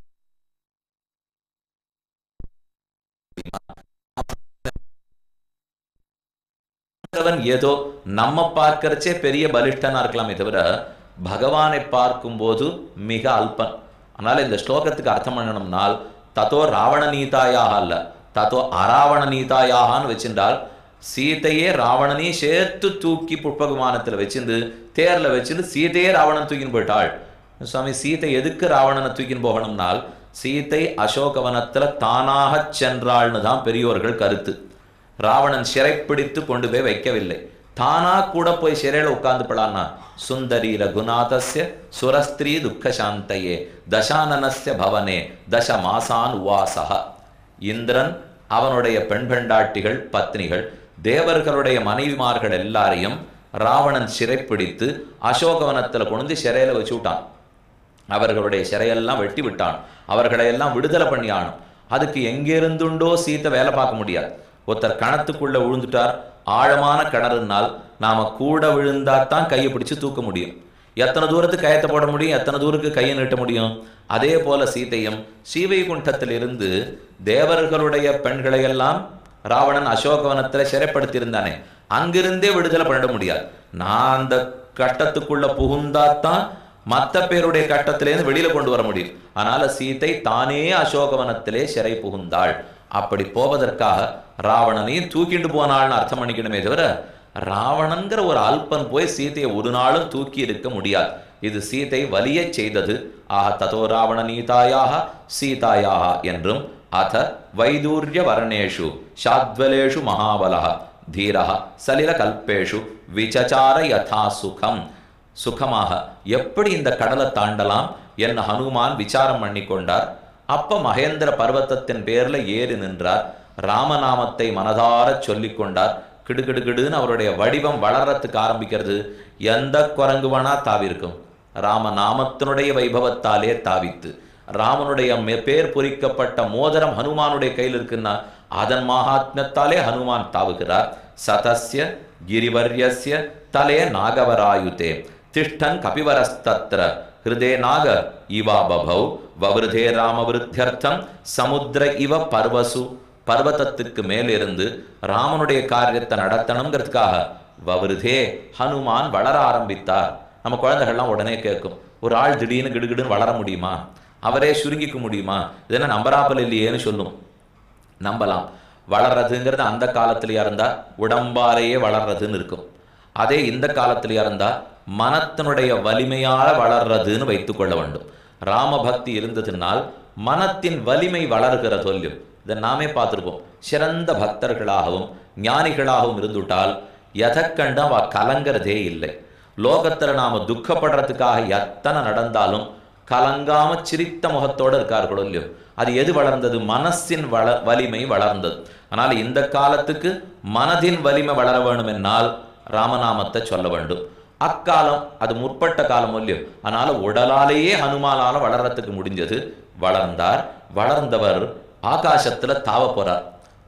அவன் ஏதோ நம்ம பார்க்கறச்சே பெரிய பலிஷ்டனா இருக்கலாமே தவிர பகவானை பார்க்கும்போது மிக அல்பன் அதனால இந்த ஸ்லோகத்துக்கு அர்த்தம் பண்ணணும்னால் தத்தோ ராவண நீதாயாக அல்ல தத்தோ அராவண நீதாயாகன்னு வச்சிருந்தால் சீதையே ராவணனையும் சேர்த்து தூக்கி புஷ்பகுமானத்துல வச்சிருந்து தேர்ல வச்சிருந்து சீதையே ராவணன் தூக்கின்னு போயிட்டாள் சுவாமி சீதை எதுக்கு ராவணனை தூக்கின்னு போகணும்னால் சீதை அசோகவனத்துல தானாக சென்றாள்னு தான் பெரியோர்கள் கருத்து ராவணன் சிறைப்பிடித்து கொண்டு போய் வைக்கவில்லை தானா கூட போய் சிறையில உட்கார்ந்து படானா சுந்தரி ரகுநாதஸ்ய சுரஸ்திரீ துக்க சாந்தையே தசானனஸ்ய பவனே தச மாசான் உவாசக இந்திரன் அவனுடைய பெண் பெண்டாட்டிகள் பத்னிகள் தேவர்களுடைய மனைவிமார்கள் எல்லாரையும் ராவணன் சிறைப்பிடித்து அசோகவனத்துல கொண்டு சிறையில வச்சு விட்டான் அவர்களுடைய சிறையெல்லாம் வெட்டி விட்டான் அவர்களை எல்லாம் விடுதலை பண்ணியானும் அதுக்கு எங்கிருந்துண்டோ சீத்தை வேலை பார்க்க முடியாது ஒருத்தர் கணத்துக்குள்ள விழுந்துட்டார் ஆழமான கிணறுனால் நாம கூட விழுந்தாத்தான் கையை பிடிச்சு தூக்க முடியும் எத்தனை தூரத்துக்கு கயத்தை போட முடியும் எத்தனை தூரத்துக்கு கையை நீட்ட முடியும் அதே போல சீதையும் ஸ்ரீவைகுண்டத்திலிருந்து தேவர்களுடைய பெண்களை எல்லாம் ராவணன் அசோகவனத்துல சிறைப்படுத்தியிருந்தானே அங்கிருந்தே விடுதலை பண்ண முடியாது நான் அந்த கட்டத்துக்குள்ள புகுந்தாத்தான் மத்த பேருடைய கட்டத்திலேருந்து வெளியில கொண்டு வர முடியும் அதனால சீதை தானே அசோகவனத்திலே சிறை புகுந்தாள் அப்படி போவதற்காக ராவணனையும் தூக்கிட்டு போனாள்னு அர்த்தம் பண்ணிக்கணுமே தவிர ராவணன்கிற ஒரு அல்பன் போய் சீதையை ஒரு நாளும் தூக்கி இருக்க முடியாது இது சீதை வலியச் செய்தது ஆக ததோ ராவண நீதாயாக சீதாயாக என்றும் அத வைதூர்ய வர்ணேஷு சாத்வலேஷு மகாபலः தீரः சலில கல்பேஷு விசச்சார யதா சுகம் சுகமாக எப்படி இந்த கடலை தாண்டலாம் என்ன ஹனுமான் விசாரம் பண்ணி கொண்டார் அப்ப மகேந்திர பர்வத்தத்தின் பேர்ல ஏறி நின்றார் ராமநாமத்தை மனதார சொல்லிக் கொண்டார் கிடுகிடுகிடுன்னு அவருடைய வடிவம் வளர்றதுக்கு ஆரம்பிக்கிறது எந்த குரங்கு வேணா தாவிருக்கும் ராமநாமத்தினுடைய வைபவத்தாலே தாவித்து ராமனுடைய மெ- பேர் பொறிக்கப்பட்ட மோதிரம் ஹனுமானுடைய கையில் இருக்குன்னா அதன் மகாத்மியத்தாலே ஹனுமான் தாவுகிறார் சதஸ்ய கிரிவர்யஸ்ய தலே நாகவராயுதே திஷ்டன் கபிவரஸ்தத்ர ஹிருதே நாக இவா பபௌ வவிருதே ராமவிருத்தியர்த்தம் சமுத்திர இவ பர்வசு பர்வதத்துக்கு மேலிருந்து ராமனுடைய காரியத்தை நடத்தணுங்கிறதுக்காக வவிருதே ஹனுமான் வளர ஆரம்பித்தார் நம்ம குழந்தைகள்லாம் உடனே கேட்கும் ஒரு ஆள் திடீர்னு கிடுகிடுன்னு வளர முடியுமா அவரே சுருங்கிக்க முடியுமா இதென்ன நம்பராப்பல் இல்லையேன்னு சொல்லும் நம்பலாம் வளர்றதுங்கிறது அந்த காலத்திலயா இருந்தா உடம்பாலேயே வளர்றதுன்னு இருக்கும் அதே இந்த காலத்திலயா இருந்தா மனத்தினுடைய வலிமையால வளர்றதுன்னு வைத்துக்கொள்ள வேண்டும் ராமபக்தி இருந்ததுனால் மனத்தின் வலிமை வளர்கிற சொல்லும் இதை நாமே பார்த்திருப்போம் சிறந்த பக்தர்களாகவும் ஞானிகளாகவும் இருந்துட்டால் எதை கண்டு அவ கலங்கிறதே இல்லை லோகத்துல நாம துக்கப்படுறதுக்காக எத்தனை நடந்தாலும் கலங்காம சிரித்த முகத்தோட இருக்கார்களோ இல்லையோ அது எது வளர்ந்தது மனசின் வள வலிமை வளர்ந்தது ஆனால் இந்த காலத்துக்கு மனதின் வலிமை வளர வேண்டும் என்னால் ராமநாமத்தை சொல்ல வேண்டும் அக்காலம் அது முற்பட்ட காலம் இல்லையோ அதனால உடலாலேயே ஹனுமானால வளர்றதுக்கு முடிஞ்சது வளர்ந்தார் வளர்ந்தவர் ஆகாசத்துல தாவ போறார்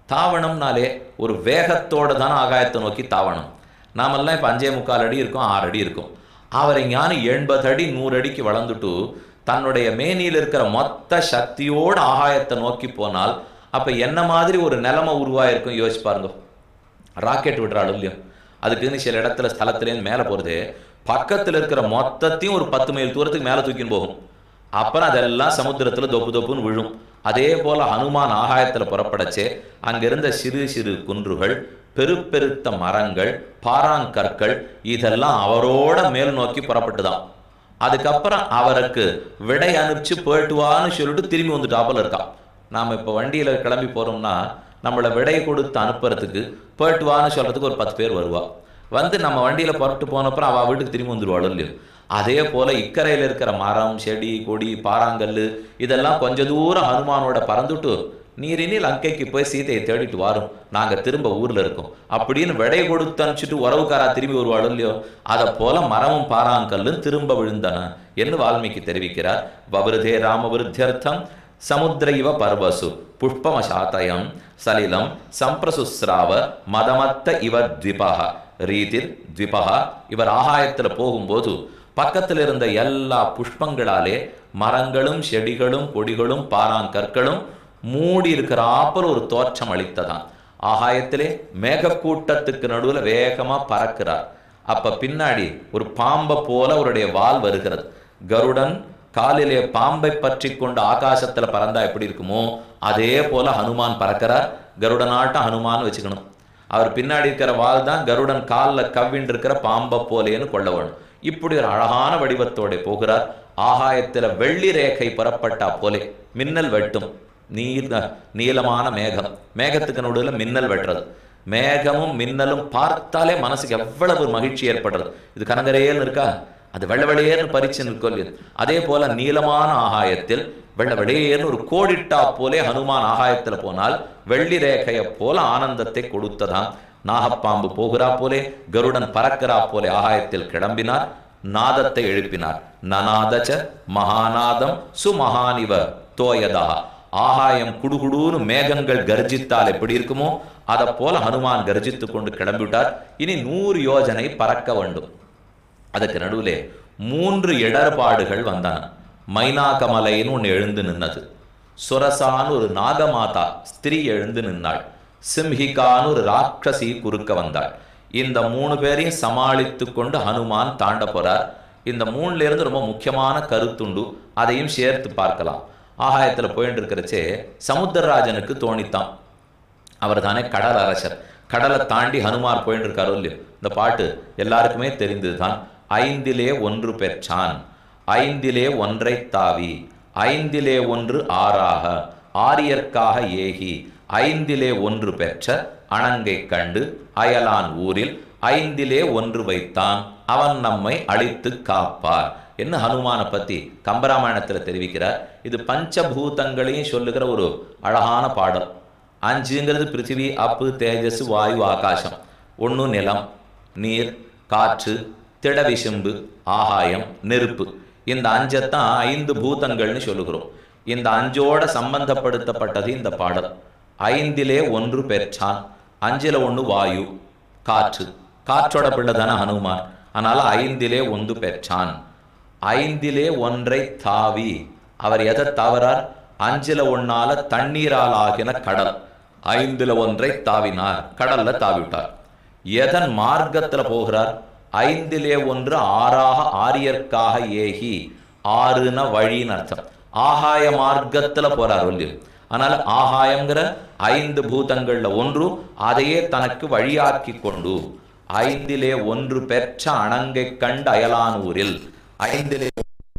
தாவணம்னாலே ஒரு வேகத்தோட தான் ஆகாயத்தை நோக்கி தாவணும் நாமெல்லாம் இப்போ அஞ்சே முக்கால் அடி இருக்கும் ஆறு அடி இருக்கும் அவரை ஞானம் எண்பது அடி நூறு அடிக்கு வளர்ந்துட்டு தன்னுடைய மேனியில் இருக்கிற மொத்த சக்தியோடு ஆகாயத்தை நோக்கி போனால் அப்போ என்ன மாதிரி ஒரு நிலைமை உருவாயிருக்கும் யோசிச்சு பாருங்க ராக்கெட் விடுறாள் இல்லையோ அதுக்குன்னு சில இடத்துல ஸ்தலத்துலேருந்து மேலே போகிறது பக்கத்தில் இருக்கிற மொத்தத்தையும் ஒரு பத்து மைல் தூரத்துக்கு மேலே தூக்கின்னு போகும் அப்புறம் அதெல்லாம் சமுத்திரத்தில் தொப்பு தொப்புன்னு விழும் அதே போல ஹனுமான் ஆகாயத்தில் புறப்படச்சே அங்கிருந்த சிறு சிறு குன்றுகள் பெருப்பெருத்த மரங்கள் பாறாங்கற்கள் இதெல்லாம் அவரோட மேல் நோக்கி புறப்பட்டுதான் அதுக்கப்புறம் அவருக்கு விடை அனுப்பிச்சு போயிட்டு வான்னு சொல்லிட்டு திரும்பி வந்துட்டாப்புல இருக்கான் நாம் இப்போ வண்டியில் கிளம்பி போகிறோம்னா நம்மளை விடை கொடுத்து அனுப்புறதுக்கு போயிட்டு வான்னு சொல்கிறதுக்கு ஒரு பத்து பேர் வருவா வந்து நம்ம வண்டியில் புறப்பட்டு போனப்புறம் அவள் வீட்டுக்கு திரும்பி வந்துடுவாள் இல்லையோ அதே போல் இக்கரையில் இருக்கிற மரம் செடி கொடி பாறாங்கல் இதெல்லாம் கொஞ்ச தூரம் ஹனுமானோட பறந்துட்டு நீரினி லங்கைக்கு போய் சீதையை தேடிட்டு வரும் நாங்கள் திரும்ப ஊரில் இருக்கோம் அப்படின்னு விடை கொடுத்து அனுப்பிச்சிட்டு உறவுக்காரா திரும்பி வருவாள் இல்லையோ அதை போல மரமும் பாறாங்கல்லும் திரும்ப விழுந்தன என்று வால்மீகி தெரிவிக்கிறார் வபிருதே ராமவிருத்தியர்த்தம் சமுத்திர இவ பர்வசு புஷ்பமசாத்தயம் சலிலம் சம்பிரசுஸ்ராவ மதமத்த இவ த்விபக ரீதிர் த்விபக இவர் ஆகாயத்தில் போகும்போது பக்கத்தில் இருந்த எல்லா புஷ்பங்களாலே மரங்களும் செடிகளும் கொடிகளும் பாறாங்கற்களும் மூடி இருக்கிறாப்பல் ஒரு தோற்றம் அளித்ததாம் ஆகாயத்திலே மேகக்கூட்டத்துக்கு நடுவில் வேகமா பறக்கிறார் அப்ப பின்னாடி ஒரு பாம்பை போல அவருடைய வால் வருகிறது கருடன் காலிலே பாம்பை பற்றி கொண்டு ஆகாசத்துல பறந்தா எப்படி இருக்குமோ அதே போல ஹனுமான் பறக்கிறார் கருடனாட்டம் ஹனுமான் வச்சுக்கணும் அவர் பின்னாடி இருக்கிற வால் தான் கருடன் காலில் கவ்விண்டு இருக்கிற பாம்பை போலேன்னு கொள்ள வேணும் இப்படி ஒரு அழகான வடிவத்தோட போகிறார் ஆகாயத்துல வெள்ளி ரேகை புறப்பட்டா போலே மின்னல் வெட்டும் நீர் நீளமான மேகம் மேகத்துக்கு நடுவில் மின்னல் வெட்டுறது மேகமும் மின்னலும் பார்த்தாலே மனசுக்கு எவ்வளவு ஒரு மகிழ்ச்சி ஏற்படுறது இது கனகரேன்னு இருக்கா அது வெள்ள வெளையேன்னு பறிச்சு நிற்கொள்ளு அதே போல நீளமான ஆகாயத்தில் வெள்ள வெளையேன்னு ஒரு கோடிட்டா போலே ஹனுமான் ஆகாயத்துல போனால் வெள்ளி ரேகையை போல ஆனந்தத்தை கொடுத்ததாம் நாகப்பாம்பு போகிறா போலே கருடன் பறக்கிறா போலே ஆகாயத்தில் கிளம்பினார் நாதத்தை எழுப்பினார் நநாதச்ச மகாநாதம் சுமகானிவ தோயதா ஆகாயம் குடுகுடுன்னு மேகங்கள் கர்ஜித்தால் எப்படி இருக்குமோ அதை போல ஹனுமான் கர்ஜித்து கொண்டு கிளம்பிவிட்டார் இனி நூறு யோஜனை பறக்க வேண்டும் அதுக்கு நடுவிலே மூன்று இடர்பாடுகள் வந்தன மைனாகமலைன்னு ஒன்று எழுந்து நின்னது சுரசான்னு ஒரு நாகமாதா ஸ்திரீ எழுந்து நின்னாள் சிம்ஹிகான்னு ஒரு ராட்சசி குறுக்க வந்தாள் இந்த மூணு பேரையும் சமாளித்து கொண்டு ஹனுமான் தாண்ட போறார் இந்த மூணுல இருந்து ரொம்ப முக்கியமான கருத்துண்டு அதையும் சேர்த்து பார்க்கலாம் ஆகாயத்தில் போயிட்டு இருக்கிறச்சே சமுத்திரராஜனுக்கு தோணித்தான் அவர் தானே கடல் அரசர் கடலை தாண்டி ஹனுமார் போயிட்டு இருக்காரோ இல்லையோ இந்த பாட்டு எல்லாருக்குமே தெரிந்தது தான் ஐந்திலே ஒன்று பெற்றான் ஐந்திலே ஒன்றை தாவி ஐந்திலே ஒன்று ஆறாக ஆரியர்க்காக ஏகி ஐந்திலே ஒன்று பெற்ற அணங்கை கண்டு அயலான் ஊரில் ஐந்திலே ஒன்று வைத்தான் அவன் நம்மை அழித்து காப்பார் என்ன ஹனுமானை பத்தி கம்பராமாயணத்துல தெரிவிக்கிறார் இது பஞ்சபூதங்களையும் சொல்லுகிற ஒரு அழகான பாடல் அஞ்சுங்கிறது பிருத்திவி அப்பு தேஜஸ் வாயு ஆகாசம் ஒன்று நிலம் நீர் காற்று திடவிசும்பு ஆகாயம் நெருப்பு இந்த அஞ்சத்தான் ஐந்து பூதங்கள்னு சொல்லுகிறோம் இந்த அஞ்சோட சம்பந்தப்படுத்தப்பட்டது இந்த பாடல் ஐந்திலே ஒன்று பெற்றான் அஞ்சில ஒன்று வாயு காற்று காற்றோட பிள்ளை தானே ஹனுமான் அதனால ஐந்திலே ஒன்று பெற்றான் ஐந்திலே ஒன்றை தாவி அவர் எதை தவறார் அஞ்சில ஒன்னால தண்ணீரால் ஆகின கடல் ஐந்துல ஒன்றை தாவினார் கடல்ல தாவிட்டார் எதன் மார்க்கத்துல போகிறார் ஐந்திலே ஒன்று ஆறாக ஆரியர்க்காக ஏகி ஆறுன வழின்னு அர்த்தம் ஆகாய மார்க்கத்துல போறார் ஒல்லி ஆனால் ஆகாயங்கிற ஐந்து பூதங்கள்ல ஒன்று அதையே தனக்கு வழியாக்கி கொண்டு ஐந்திலே ஒன்று பெற்ற அணங்கை கண்டு அயலானூரில் ஐந்திலே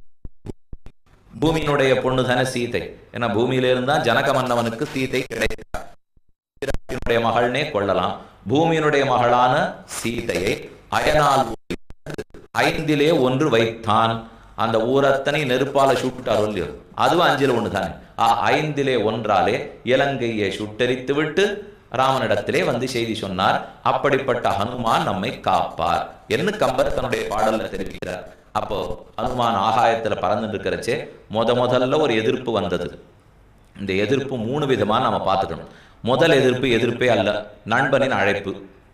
பூமியினுடைய பொண்ணு தானே சீதை ஏன்னா பூமியில இருந்தா ஜனக மன்னவனுக்கு சீதை கிடைத்தார் பிறப்பினுடைய மகள்னே கொள்ளலாம் பூமியினுடைய மகளான சீதையை அயனால் ஊரில் ஐந்திலே ஒன்று வைத்தான் அந்த ஊரத்தனை நெருப்பால சுட்டார் இல்லையோ அதுவும் அஞ்சில் ஒன்று தானே ஆ, ஐந்திலே ஒன்றாலே இலங்கையை சுட்டரித்து விட்டு ராமனிடத்திலே வந்து செய்தி சொன்னார் அப்படிப்பட்ட ஹனுமான் நம்மை காப்பார் என்று கம்பர் தன்னுடைய பாடல்ல தெரிவிக்கிறார் அப்போ ஹனுமான் ஆகாயத்துல பறந்துட்டு இருக்கிறச்சே முத முதல்ல ஒரு எதிர்ப்பு வந்தது இந்த எதிர்ப்பு மூணு விதமா நம்ம பார்த்துக்கணும் முதல் எதிர்ப்பு எதிர்ப்பே அல்ல நண்பனின் அழைப்பு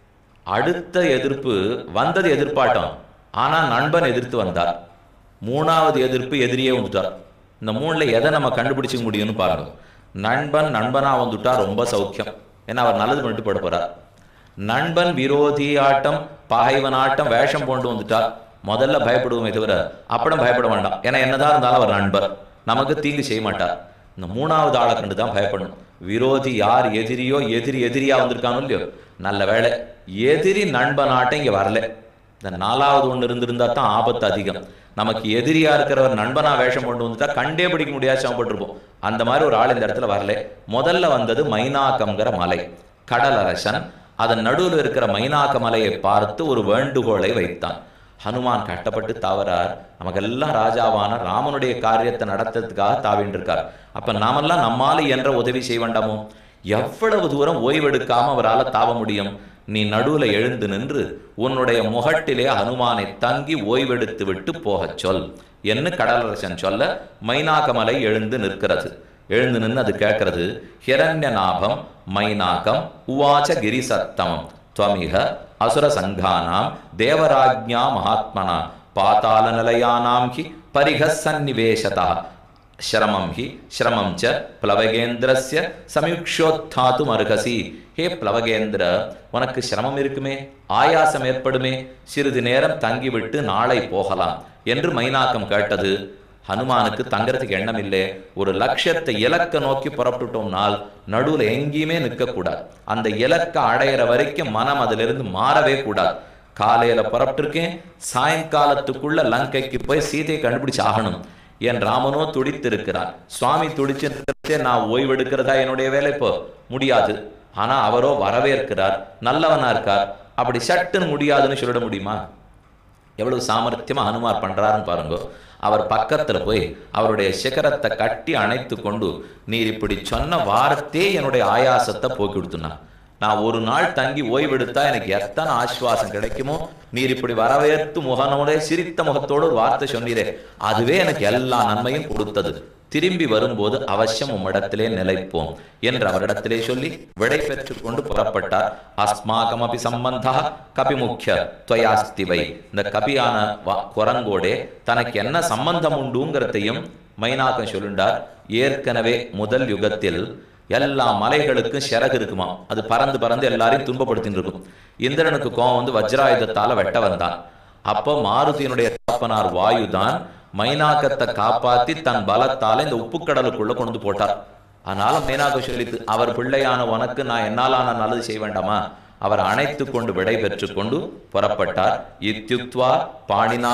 அடுத்த எதிர்ப்பு வந்தது எதிர்ப்பாட்டம் ஆனா நண்பன் எதிர்த்து வந்தார் மூணாவது எதிர்ப்பு எதிரியே வந்துட்டார் இந்த மூணுல எதை நம்ம கண்டுபிடிச்சிக்க முடியும்னு பாருங்க நண்பன் நண்பனா வந்துட்டா ரொம்ப சௌக்கியம் ஏன்னா அவர் நல்லது பண்ணிட்டு போட போறார் நண்பன் விரோதி ஆட்டம் பகைவன் ஆட்டம் வேஷம் போட்டு வந்துட்டா முதல்ல பயப்படுவோமே தவிர அப்புறம் பயப்பட வேண்டாம் ஏன்னா என்னதான் இருந்தாலும் அவர் நண்பர் நமக்கு தீங்கு செய்ய மாட்டார் இந்த மூணாவது ஆளை கண்டு தான் பயப்படணும் விரோதி யார் எதிரியோ எதிரி எதிரியா வந்திருக்கானோ இல்லையோ நல்ல வேளை எதிரி நண்பனாட்டம் இங்க வரல இந்த நாலாவது ஒண்ணு இருந்திருந்தா தான் ஆபத்து அதிகம் நமக்கு எதிரியா இருக்கிறவர் நண்பனா வேஷம் கொண்டு வந்துட்டா கண்டே பிடிக்க முடியாது சமப்பட்டிருப்போம் அந்த மாதிரி ஒரு ஆள் இந்த இடத்துல வரல முதல்ல வந்தது மைனாக்கம்ங்கிற மலை கடலரசன் அதன் நடுவில் இருக்கிற மைனாக்க மலையை பார்த்து ஒரு வேண்டுகோளை வைத்தான் ஹனுமான் கஷ்டப்பட்டு தாவறார் நமக்கெல்லாம் ராஜாவான ராமனுடைய காரியத்தை நடத்துறதுக்காக தாவின்னு இருக்கார் அப்ப நாமெல்லாம் நம்மால என்ற உதவி செய்ய வேண்டாமோ எவ்வளவு தூரம் ஓய்வெடுக்காம அவரால் தாவ முடியும் நீ நடுவுல எழுந்து நின்று உன்னுடைய முகட்டிலே ஹனுமானை தங்கி ஓய்வெடுத்து விட்டு போகச் சொல் என்று கடலரசன் சொல்ல மைனாகமலை எழுந்து நிற்கிறது எழுந்து நின்று அது கேட்கறது ஹிரண்ய நாபம் மைனாகம் உவாச்ச கிரிசத்தமம் துவமிக அசுர சங்கானாம் தேவராஜ்ஞா மகாத்மனா பாதாள நிலையானாம் ஹி பரிக சந்நிவேசதா சிரமம் ஹி சிரமம் ச பிளவகேந்திரஸ்ய சமீக்ஷோத்தாத்து மருகசி ஹே பிளவகேந்திர உனக்கு சிரமம் இருக்குமே ஆயாசம் ஏற்படுமே சிறிது நேரம் தங்கிவிட்டு நாளை போகலாம் என்று மைனாக்கம் கேட்டது ஹனுமானுக்கு தங்கறதுக்கு எண்ணம் இல்லை ஒரு லட்சியத்தை இலக்க நோக்கி புறப்பட்டுட்டோம்னால் நடுவுல எங்கேயுமே நிற்கக்கூடாது அந்த இலக்க அடையிற வரைக்கும் மனம் அதிலிருந்து மாறவே கூடாது காலையில புறப்பட்டிருக்கேன் சாயங்காலத்துக்குள்ள லங்கைக்கு போய் சீதையை கண்டுபிடிச்சு ஆகணும் என் ராமனோ துடித்திருக்கிறார் சுவாமி துடிச்சிருக்கிறதே நான் ஓய்வெடுக்கிறதா என்னுடைய வேலை இப்போ முடியாது ஆனா அவரோ வரவேற்கிறார் நல்லவனா இருக்கார் அப்படி சட்டுன்னு முடியாதுன்னு சொல்லிட முடியுமா எவ்வளவு சாமர்த்தியமா ஹனுமார் பண்றாருன்னு பாருங்க அவர் பக்கத்துல போய் அவருடைய சிகரத்தை கட்டி அணைத்து கொண்டு நீர் இப்படி சொன்ன வார்த்தையே என்னுடைய ஆயாசத்தை போக்கி கொடுத்துனா நான் ஒரு நாள் தங்கி ஓய்வெடுத்தா எனக்கு எத்தனை ஆஸ்வாசம் கிடைக்குமோ நீர் இப்படி வரவேற்று முகனோட சிரித்த முகத்தோடு ஒரு வார்த்தை சொன்னீரே அதுவே எனக்கு எல்லா நன்மையும் கொடுத்தது திரும்பி வரும்போது அவசியம் உம்மிடத்திலே நிலைப்போம் என்று அவரிடத்திலே சொல்லி விடை பெற்றுக் கொண்டு புறப்பட்டார் அஸ்மாகமபி சம்பந்தா கபிமுக்கிய துவயாஸ்திவை இந்த கபியான வா- குரங்கோடே தனக்கு என்ன சம்பந்தம் உண்டுங்கிறதையும் மைனாக்கம் சொல்லுண்டார் ஏற்கனவே முதல் யுகத்தில் எல்லா மலைகளுக்கும் சிறகு இருக்குமா அது பறந்து பறந்து எல்லாரையும் துன்பப்படுத்தின்னு இருக்கும் இந்திரனுக்கு கோவம் வந்து வஜ்ராயுதத்தால வெட்ட வந்தான் அப்போ மாருதியினுடைய தகப்பனார் வாயுதான் மைனாக்கத்தை காப்பாத்தி தன் பலத்தால இந்த உப்புக்கடலுக்குள்ள கொண்டு வந்து போட்டார் அதனால மைனாக்க சொல்லித்து அவர் பிள்ளையான உனக்கு நான் என்னாலான நல்லது செய்ய வேண்டாமா அவர் அணைத்து கொண்டு விடை பெற்றுக் கொண்டு புறப்பட்டார் இத்யுக்த்வா பாணினா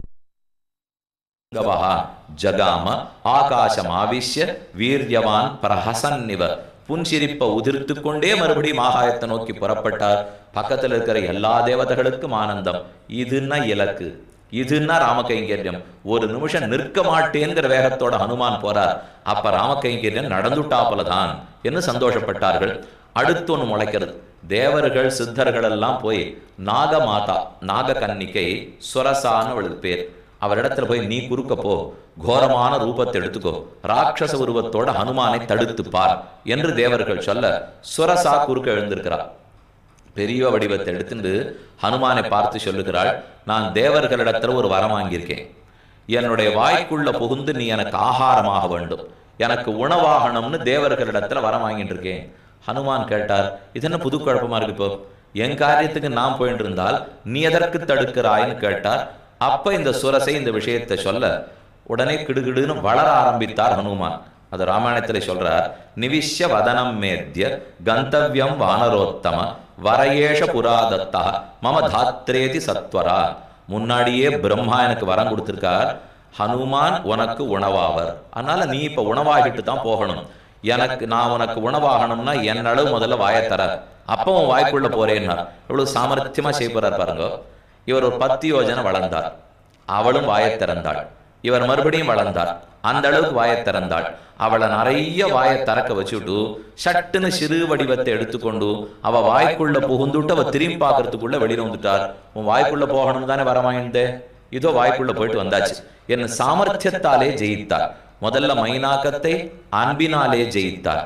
கவஹ ஜகாம ஆகாசம் ஆவிஷ்ய வீரியவான் பிரஹசன்னிவ புன்சிரிப்ப உதிர்த்து கொண்டே மறுபடியும் ஆகாயத்தை நோக்கி புறப்பட்டார் பக்கத்துல இருக்கிற எல்லா தேவதைகளுக்கும் ஆனந்தம் இதுன்னா இலக்கு இதுன்னா ராமகைங்கரியம் ஒரு நிமிஷம் நிற்க மாட்டேங்கிற வேகத்தோட ஹனுமான் போறார் அப்ப ராமகைங்கரியம் நடந்துட்டாப்பல தான் என்று சந்தோஷப்பட்டார்கள் அடுத்து ஒன்று முளைக்கிறது தேவர்கள் சித்தர்கள் எல்லாம் போய் நாகமாதா நாககன்னிகை சுரசான்னு அவளுக்கு பேர் அவரிடத்துல போய் நீ குறுக்க போ கோரமான ரூபத்தை எடுத்துக்கோ ராட்சச உருவத்தோட ஹனுமானை தடுத்து பார் என்று தேவர்கள் சொல்ல சுரசா குறுக்க எழுந்திருக்கிறார் பெரிய வடிவத்தை எடுத்துட்டு ஹனுமானை பார்த்து சொல்லுகிறாள் நான் தேவர்களிடத்துல ஒரு வரம் வாங்கியிருக்கேன் என்னுடைய வாய்க்குள்ள புகுந்து நீ எனக்கு ஆகாரமாக வேண்டும் எனக்கு உணவாகணும்னு தேவர்களிடத்துல வரம் வாங்கிட்டு இருக்கேன் ஹனுமான் கேட்டார் இது என்ன புது குழப்பமா இருக்கு இப்போ என் காரியத்துக்கு நான் போயிட்டு இருந்தால் நீ எதற்கு தடுக்கிறாய்ன்னு கேட்டார் அப்ப இந்த சுரசை இந்த விஷயத்தை சொல்ல உடனே கிடுகிடுன்னு வளர ஆரம்பித்தார் ஹனுமான் அது ராமாயணத்துல சொல்றார் நிவிஷ்ய வதனம் மேத்ய கந்தவ்யம் வானரோத்தம வரயேஷ புராதத்தா மம தாத்ரேதி சத்வரா முன்னாடியே பிரம்மா எனக்கு வரம் கொடுத்திருக்கார் ஹனுமான் உனக்கு உணவாவர் அதனால நீ இப்ப உணவாகிட்டு தான் போகணும் எனக்கு நான் உனக்கு உணவாகணும்னா என் அளவு முதல்ல வாயை தர அப்போ உன் வாய்க்குள்ள போறேன்னார் இவ்வளவு சாமர்த்தியமா செய்ய போறார் பாருங்க இவர் ஒரு பத்து யோஜனை வளர்ந்தார் அவளும் வாயைத் திறந்தாள் இவர் மறுபடியும் வளர்ந்தார் அந்த அளவுக்கு வாயைத் திறந்தாள் அவளை நிறைய வாயை திறக்க வச்சுட்டு சட்டுன்னு சிறு வடிவத்தை எடுத்துக்கொண்டு அவ வாய்க்குள்ள புகுந்துட்டு அவ திரும்பி பார்க்கறதுக்குள்ள வெளியில வந்துட்டார் உன் வாய்க்குள்ள போகணும் தானே வரமாயிருந்தே இதோ வாய்க்குள்ள போயிட்டு வந்தாச்சு என் சாமர்த்தியத்தாலே ஜெயித்தார் முதல்ல மைனாக்கத்தை அன்பினாலே ஜெயித்தார்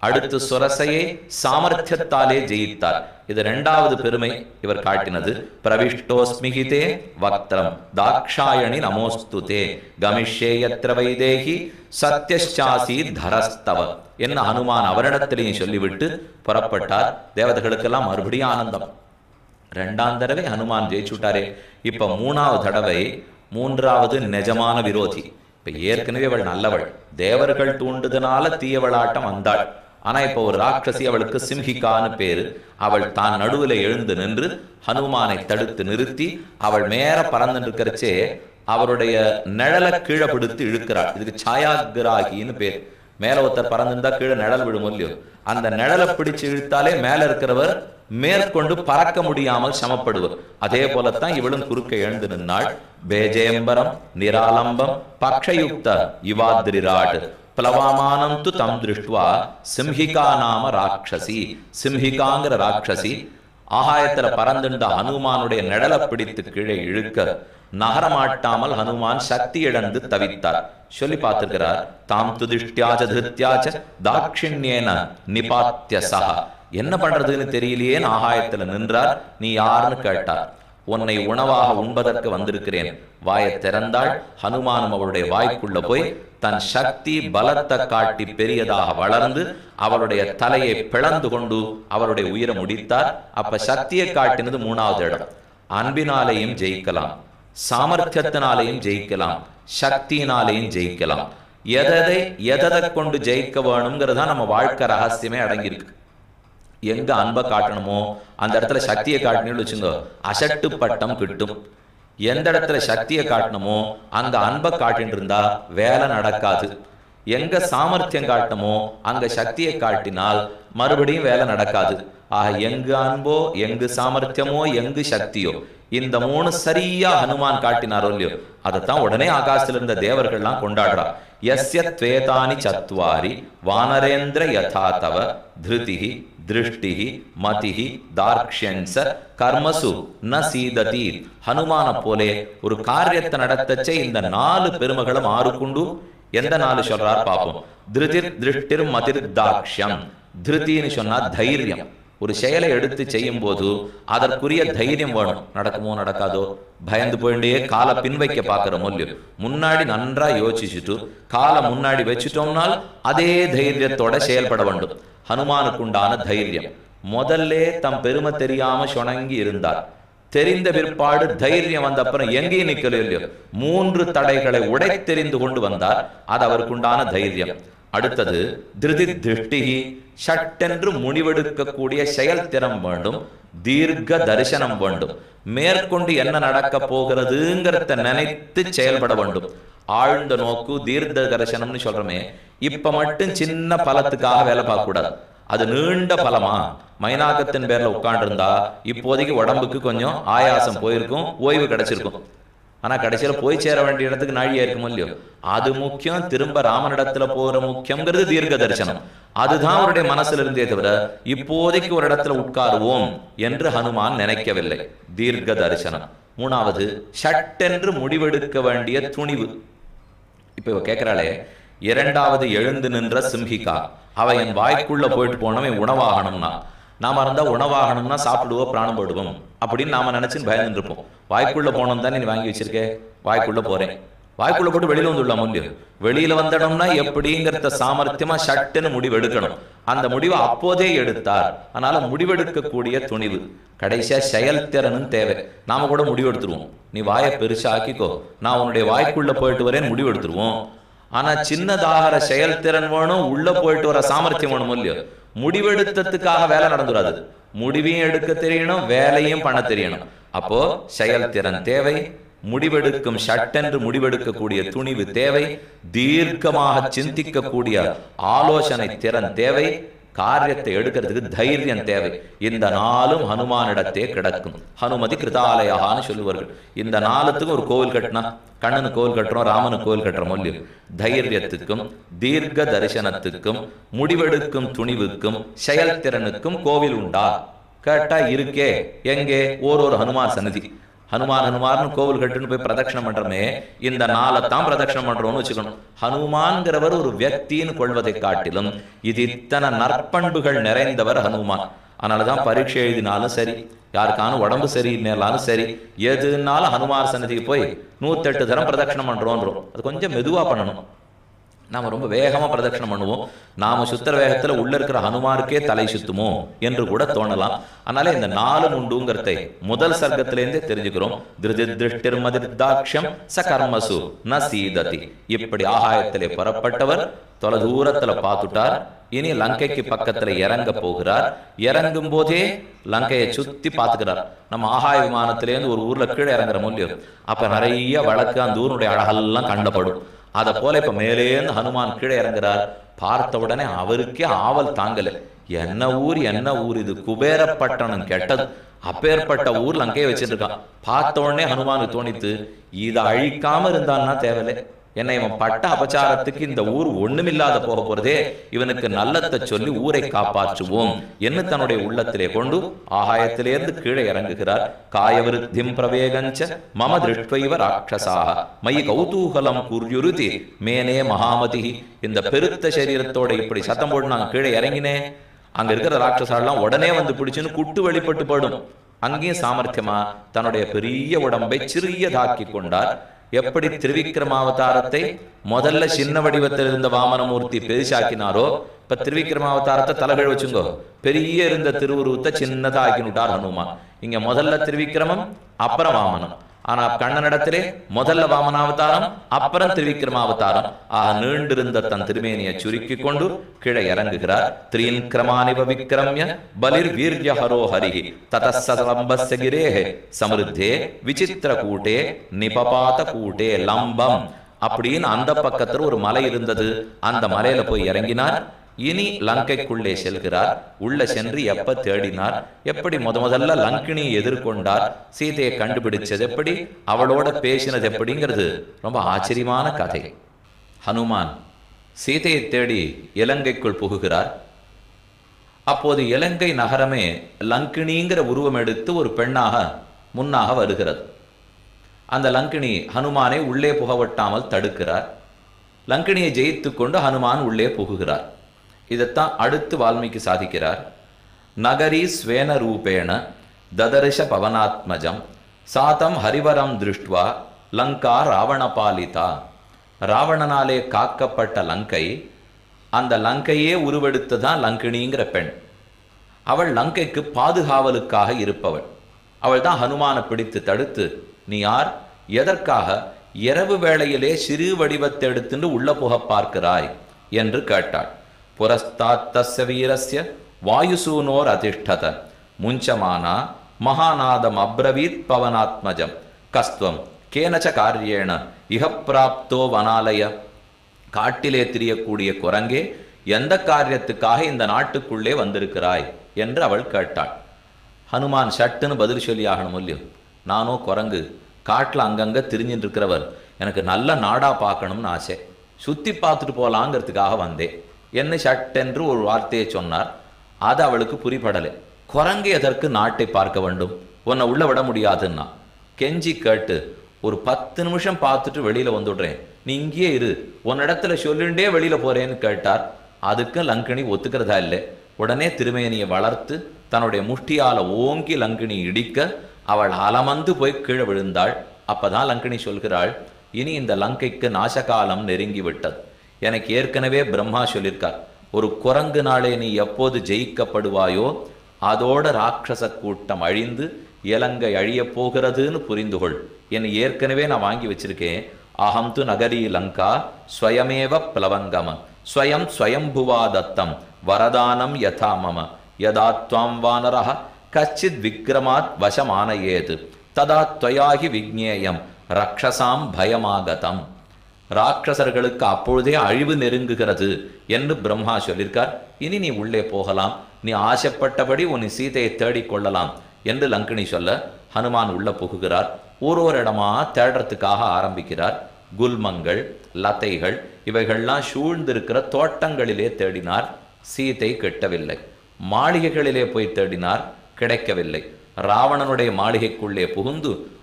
அடுத்து சுரசையை சாமர்த்தியத்தாலே ஜெயித்தார் இது இரண்டாவது பெருமை இவர் காட்டினது பிரவிஷ்டோஸ்மிகிதே வக்திரம் தாக்ஷாயணி நமோஸ்துதே கமிஷ்யே யத்ர வைதேகி சத்யசாசி தரஸ்தவ என்ன ஹனுமான் அவரிடத்திலையும் சொல்லிவிட்டு புறப்பட்டார் தேவதைகளுக்கெல்லாம் மறுபடியும் ஆனந்தம் ரெண்டாம் தடவை ஹனுமான் ஜெயிச்சுட்டாரே இப்ப மூணாவது தடவை மூன்றாவது நிஜமான விரோதி இப்ப ஏற்கனவே அவள் நல்லவள் தேவர்கள் தூண்டுதனால தீயவளாட்டம் வந்தாள் ஆனா இப்ப ஒரு ராட்சசி அவளுக்கு சிம்ஹிகான்னு பேரு அவள் தான் நடுவுல எழுந்து நின்று ஹனுமானை தடுத்து நிறுத்தி அவள் மேல பறந்து இருக்கிறச்சே அவருடைய நிழலை கீழே பிடித்து இழுக்கிறாள் இதுக்கு சாயாகிராகின்னு பேர் மேல ஒருத்தர் பறந்திருந்தா கீழே நிழல் விழும் இல்லையோ அந்த நிழலை பிடிச்சு இழுத்தாலே மேல இருக்கிறவர் மேற்கொண்டு பறக்க முடியாமல் சமப்படுவர் அதே போலத்தான் இவளும் குறுக்க எழுந்து நின்னாள் பேஜேம்பரம் நிராலம்பம் பக்ஷயுக்த இவாத்ரிராட் பிளவாமானம் து தம் திருஷ்டுவா சிம்ஹிகா நாம ராட்சசி சிம்ஹிகாங்கிற ராட்சசி ஆகாயத்துல பறந்துண்ட ஹனுமானுடைய நிழலை பிடித்து கீழே இழுக்க நகரமாட்டாமல் ஹனுமான் சக்தி இழந்து தவித்தார் சொல்லி பார்த்திருக்கிறார் தாம் துதிஷ்டியாச்ச திருத்தியாச்ச தாட்சிண்யேன நிபாத்திய சஹா என்ன பண்றதுன்னு தெரியலையேன்னு ஆகாயத்துல நின்றார் நீ யாருன்னு கேட்டார் உன்னை உணவாக உண்பதற்கு வந்திருக்கிறேன் வாயை திறந்தாள் ஹனுமானும் அவளுடைய வாய்க்குள்ள போய் தன் சக்தி பலத்தை காட்டி பெரியதாக வளர்ந்து அவளுடைய தலையை பிளந்து கொண்டு அவருடைய உயிரை முடித்தார் அப்ப சக்தியை காட்டினது மூணாவது இடம் அன்பினாலேயும் ஜெயிக்கலாம் சாமர்த்தியத்தினாலேயும் ஜெயிக்கலாம் சக்தியினாலேயும் ஜெயிக்கலாம் எதை எதை கொண்டு ஜெயிக்க வேணுங்கிறதா நம்ம வாழ்க்கை ரகசியமே அடங்கியிருக்கு எங்க அன்பை காட்டணுமோ அந்த இடத்துல சக்தியை காட்டணும்னு வச்சுங்க அசட்டு பட்டம் கிட்டும் எந்த இடத்துல சக்தியை காட்டணுமோ அங்க அன்பை காட்டின்னு இருந்தா வேலை நடக்காது எங்க சாமர்த்தியம் காட்டணுமோ அங்க சக்தியை காட்டினால் மறுபடியும் வேலை நடக்காது ஆக எங்கு அன்போ எங்கு சாமர்த்தியமோ எங்கு சக்தியோ இந்த மூணு சரியா ஹனுமான் காட்டினாரோ இல்லையோ அதைத்தான் உடனே ஆகாசத்துல இருந்த தேவர்கள்லாம் கொண்டாடுறா எஸ்ய துவேதானி சத்வாரி வானரேந்திர யதா தவ திருதிஹி திருஷ்டிஹி மதிஹி தார்க்ஷன்ச கர்மசு ந சீததி ஹனுமான போலே ஒரு காரியத்தை நடத்தச்சே இந்த நாலு பெருமகளும் ஆறுக்குண்டு எந்த நாலு சொல்றார் பாப்போம் திருதிர் திருஷ்டிர் மதிர் தாக்ஷம் திருத்தின்னு சொன்னா தைரியம் ஒரு செயலை எடுத்து செய்யும் போது அதற்குரிய தைரியம் வேணும் நடக்குமோ நடக்காதோ பயந்து போயிட்டே காலை பின்வைக்க பார்க்கிற மூல்யம் முன்னாடி நன்றா யோசிச்சுட்டு காலை முன்னாடி வச்சுட்டோம்னால் அதே தைரியத்தோட செயல்பட வேண்டும் ஹனுமானுக்கு உண்டான தைரியம் முதல்ல தம் பெருமை தெரியாம சுணங்கி இருந்தார் தெரிந்த பிற்பாடு தைரியம் வந்த அப்புறம் எங்கேயும் நிக்கல இல்லையோ மூன்று தடைகளை உடை தெரிந்து கொண்டு வந்தார் அது அவருக்குண்டான தைரியம் அடுத்தது திருதி திருஷ்டிகி சட்டென்று முடிவெடுக்கக்கூடிய செயல் திறம் வேண்டும் தீர்க்க தரிசனம் வேண்டும் மேற்கொண்டு என்ன நடக்க போகிறதுங்கிறத நினைத்து செயல்பட வேண்டும் ஆழ்ந்த நோக்கு தீர்க்க தரிசனம்னு சொல்றோமே இப்ப மட்டும் சின்ன பலத்துக்காக வேலை பார்க்க கூடாது அது நீண்ட பலமா மைனாக்கத்தின் பேர்ல உட்காண்டிருந்தா இப்போதைக்கு உடம்புக்கு கொஞ்சம் ஆயாசம் போயிருக்கும் ஓய்வு கிடைச்சிருக்கும் ஆனா கடைசியில போய் சேர வேண்டிய இடத்துக்கு நாழியா இருக்கும் இல்லையோ அது முக்கியம் திரும்ப ராமனிடத்துல போற முக்கியங்கிறது தீர்க்க தரிசனம் அதுதான் அவருடைய மனசுல இருந்தே தவிர இப்போதைக்கு ஒரு இடத்துல உட்காருவோம் என்று ஹனுமான் நினைக்கவில்லை தீர்க்க தரிசனம் மூணாவது சட்டென்று முடிவெடுக்க வேண்டிய துணிவு இப்ப இவ கேட்கிறாளே இரண்டாவது எழுந்து நின்ற சிம்ஹிகா அவ என் வாய்க்குள்ள போயிட்டு போனவன் உணவாகணும்னா நாம இருந்தா உணவாகணும்னா சாப்பிடுவோம் பிராணம் போடுவோம் அப்படின்னு நாம நினைச்சுன்னு பயந்துட்டு இருப்போம் வாய்க்குள்ள போனோம் தானே நீ வாங்கி வச்சிருக்கே வாய்க்குள்ள போறேன் வாய்க்குள்ள போட்டு வெளியில வந்துடலாம் இல்லையோ வெளியில வந்துடணும்னா எப்படிங்கிறத சாமர்த்தியமா சட்டுன்னு முடிவு எடுக்கணும் அந்த முடிவை அப்போதே எடுத்தார் அதனால முடிவெடுக்கக்கூடிய துணிவு கடைசியா செயல்திறனும் தேவை நாம கூட முடிவு எடுத்துருவோம் நீ வாயை பெருசா ஆக்கிக்கோ நான் உன்னுடைய வாய்க்குள்ள போயிட்டு வரேன் முடிவு எடுத்துருவோம் ஆனா சின்னதாகிற செயல்திறன் வேணும் உள்ள போயிட்டு வர சாமர்த்தியம் வேணும் இல்லையோ முடிவெடுத்ததுக்காக வேலை நடந்துடாது முடிவையும் எடுக்க தெரியணும் வேலையும் பண்ண தெரியணும் அப்போ செயல்திறன் தேவை முடிவெடுக்கும் சட்டென்று முடிவெடுக்கக்கூடிய துணிவு தேவை தீர்க்கமாக சிந்திக்கக்கூடிய ஆலோசனை திறன் தேவை காரியத்தை எடுக்கிறதுக்கு தைரியம் தேவை இந்த நாளும் ஹனுமானிடத்தே கிடக்கும் ஹனுமதி கிருதாலயான்னு சொல்லுவார்கள் இந்த நாளுத்துக்கும் ஒரு கோவில் கட்டினா கண்ணனு கோவில் கட்டுறோம் ராமனு கோவில் கட்டுறோம் இல்லையோ தைரியத்துக்கும் தீர்க்க தரிசனத்துக்கும் முடிவெடுக்கும் துணிவுக்கும் செயல்திறனுக்கும் கோவில் உண்டா கேட்டா இருக்கே எங்கே ஓர் ஒரு ஹனுமான் சன்னதி ஹனுமான் ஹனுமார்னு கோவில் கட்டுன்னு போய் பிரதட்சணம் பண்றோமே இந்த நாளைத்தான் பிரதட்சணம் பண்றோம்னு வச்சுக்கணும் ஹனுமான்கிறவர் ஒரு வியக்தின்னு கொள்வதை காட்டிலும் இது இத்தனை நற்பண்புகள் நிறைந்தவர் ஹனுமான் அதனாலதான் பரீட்சை எழுதினாலும் சரி யாருக்கானும் உடம்பு சரியில்லைனாலும் சரி எதுனாலும் ஹனுமார் சன்னதிக்கு போய் நூத்தெட்டு தரம் பிரதட்சணம் பண்றோன்றோம் அது கொஞ்சம் மெதுவா பண்ணணும் நாம ரொம்ப வேகமா பிரதட்சணம் பண்ணுவோம் நாம சுத்தர வேகத்துல உள்ள இருக்கிற ஹனுமாருக்கே தலை சுத்துமோ என்று கூட தோணலாம் அதனால இந்த நாலு உண்டுங்கிறதை முதல் சர்க்கத்திலேருந்தே தெரிஞ்சுக்கிறோம் திருதி திருஷ்டிர் மதிர்தாட்சியம் ச கர்மசு ந சீததி இப்படி ஆகாயத்திலே புறப்பட்டவர் தொலை தூரத்துல பார்த்துட்டார் இனி லங்கைக்கு பக்கத்துல இறங்க போகிறார் இறங்கும் போதே லங்கையை சுத்தி பார்த்துக்கிறார் நம்ம ஆகாய விமானத்திலேருந்து ஒரு ஊர்ல கீழே இறங்குற முடியும் அப்ப நிறைய வழக்கு அந்த ஊருடைய அழகெல்லாம் கண்டப்படும் அதை போல இப்ப மேலேந்து ஹனுமான் கீழே இறங்குறார் பார்த்த உடனே அவருக்கே ஆவல் தாங்கல என்ன ஊர் என்ன ஊர் இது குபேரப்பட்டணம் கெட்டது அப்பேற்பட்ட ஊர்ல அங்கேயே வச்சிட்டு இருக்கான் பார்த்த உடனே ஹனுமானுக்கு தோணித்து இதை அழிக்காம இருந்தான்னா தேவையில்லை என்னை இவன் பட்ட அபச்சாரத்துக்கு இந்த ஊர் ஒண்ணுமில்லாத போக போறதே இவனுக்கு நல்லத்தை சொல்லி ஊரை காப்பாற்றுவோம் என்று தன்னுடைய உள்ளத்திலே கொண்டு ஆகாயத்திலிருந்து கீழே இறங்குகிறார் காயவிருத்திம் பிரவேகஞ்ச மம திருஷ்வைவ ராட்சசாக மயி கௌதூகலம் குர்யுருதி மேனே மகாமதி இந்த பெருத்த சரீரத்தோட இப்படி சத்தம் போட்டு நான் கீழே இறங்கினேன் அங்க இருக்கிற ராட்சசாலாம் உடனே வந்து பிடிச்சுன்னு குட்டு வெளிப்பட்டு போடும் அங்கேயும் சாமர்த்தியமா தன்னுடைய பெரிய உடம்பை சிறியதாக்கி கொண்டார் எப்படி திருவிக்கிரமாவதாரத்தை முதல்ல சின்ன வடிவத்தில் இருந்த வாமனமூர்த்தி பெருசாக்கினாரோ இப்ப திருவிக்கிரமாவதாரத்தை தலைகள் வச்சுங்கோ பெரிய இருந்த திருவுருவத்தை சின்னதா ஆக்கினுட்டார் ஹனுமான் இங்க முதல்ல திருவிக்கிரமம் அப்புறம் வாமனம் ஆனா கண்ணனிடத்திலே முதல்ல வாமனாவதாரம் அப்புறம் திருவிக்கிரமாவதாரம் ஆக நீண்டிருந்த தன் திருமேனியை சுருக்கி கொண்டு கீழே இறங்குகிறார் த்ரீன் கிரமானிவ விக்ரமிய பலிர் வீர்ய ஹரோ ஹரிஹி ததசலம்பஸ்ய கிரேஹே சமிருத்தே விசித்திர கூட்டே நிபபாத கூட்டே லம்பம் அப்படின்னு அந்த பக்கத்துல ஒரு மலை இருந்தது அந்த மலையில போய் இறங்கினார் இனி லங்கைக்குள்ளே செல்கிறார் உள்ள சென்று எப்ப தேடினார் எப்படி முத முதல்ல லங்கினியை எதிர்கொண்டார் சீதையை கண்டுபிடிச்சது எப்படி அவளோட பேசினது எப்படிங்கிறது ரொம்ப ஆச்சரியமான கதை ஹனுமான் சீதையை தேடி இலங்கைக்குள் புகுகிறார் அப்போது இலங்கை நகரமே லங்கினிங்கிற உருவம் எடுத்து ஒரு பெண்ணாக முன்னாக வருகிறது அந்த லங்கினி ஹனுமானை உள்ளே புகவட்டாமல் தடுக்கிறார் லங்கினியை ஜெயித்து கொண்டு ஹனுமான் உள்ளே புகுகிறார் இதைத்தான் அடுத்து வால்மீகி சாதிக்கிறார் நகரி ஸ்வேன ரூபேண ததர்ஷ பவனாத்மஜம் சாதம் ஹரிவரம் திருஷ்டுவா லங்கா ராவணபாலிதா ராவணனாலே காக்கப்பட்ட லங்கை அந்த லங்கையே உருவெடுத்ததான் லங்கினிங்கிற பெண் அவள் லங்கைக்கு பாதுகாவலுக்காக இருப்பவள் அவள் தான் ஹனுமானை பிடித்து தடுத்து நீ யார் எதற்காக இரவு வேளையிலே சிறு வடிவத்தை எடுத்துட்டு உள்ள புக பார்க்கிறாய் என்று கேட்டாள் புரஸ்தாத் தஸ்ய வீரஸ்ய வாயுசூனோர் அதிஷ்டத முஞ்சமானா மகாநாதம் அப்ரவீத் பவனாத்மஜம் கஸ்துவம் கேனச்ச காரியேண இக பிராப்தோ வனாலய காட்டிலே திரியக்கூடிய குரங்கே எந்த காரியத்துக்காக இந்த நாட்டுக்குள்ளே வந்திருக்கிறாய் என்று அவள் கேட்டாள் ஹனுமான் சட்டுன்னு பதில் சொல்லி ஆகணும் இல்லையோ நானோ குரங்கு காட்டில் அங்கங்கே திரிஞ்சுட்டு இருக்கிறவர் எனக்கு நல்ல நாடா பார்க்கணும்னு ஆசை சுத்தி பார்த்துட்டு போலாங்கிறதுக்காக வந்தேன் என்ன சட்டென்று ஒரு வார்த்தையை சொன்னார் அது அவளுக்கு புரிபடலை குரங்கு எதற்கு நாட்டை பார்க்க வேண்டும் உன்னை உள்ள விட முடியாதுன்னா கெஞ்சி கேட்டு ஒரு பத்து நிமிஷம் பார்த்துட்டு வெளியில வந்துடுறேன் நீ இங்கேயே இரு உன்னிடத்துல சொல்லிண்டே வெளியில போறேன்னு கேட்டார் அதுக்கு லங்கினி ஒத்துக்கிறதா இல்லை உடனே திருமேனியை வளர்த்து தன்னுடைய முஷ்டியால ஓங்கி லங்கினி இடிக்க அவள் அலமந்து போய் கீழே விழுந்தாள் அப்பதான் லங்கினி சொல்கிறாள் இனி இந்த லங்கைக்கு நாசகாலம் நெருங்கி விட்டது எனக்கு ஏற்கனவே பிரம்மா சொல்லியிருக்கார் ஒரு குரங்கு நாளே நீ எப்போது ஜெயிக்கப்படுவாயோ அதோட ராட்சச கூட்டம் அழிந்து இலங்கை அழியப் போகிறதுன்னு புரிந்து கொள் என்னை ஏற்கனவே நான் வாங்கி வச்சிருக்கேன் அகம் து நகரி லங்கா ஸ்வயமேவ பிளவங்கம ஸ்வயம் ஸ்வயம்புவா தத்தம் வரதானம் யதா மம யதா துவாம் வானரः கச்சித் விக்ரமாத் வசமானயேது ததா துவயாகி விக்னேயம் ரக்ஷசாம் பயமாகதம் ராட்சசர்களுக்கு அப்பொழுதே அழிவு நெருங்குகிறது என்று பிரம்மா சொல்லியிருக்கார் இனி நீ உள்ளே போகலாம் நீ ஆசைப்பட்டபடி உன் சீதையை தேடிக் கொள்ளலாம் என்று லங்கினி சொல்ல ஹனுமான் உள்ள புகுகிறார் ஒரு இடமா தேடுறதுக்காக ஆரம்பிக்கிறார் குல்மங்கள் லத்தைகள் இவைகள்லாம் சூழ்ந்திருக்கிற தோட்டங்களிலே தேடினார் சீதை கிட்டவில்லை மாளிகைகளிலே போய் தேடினார் கிடைக்கவில்லை ராவணனுடைய மாளிகைக்குள்ளே புகுந்து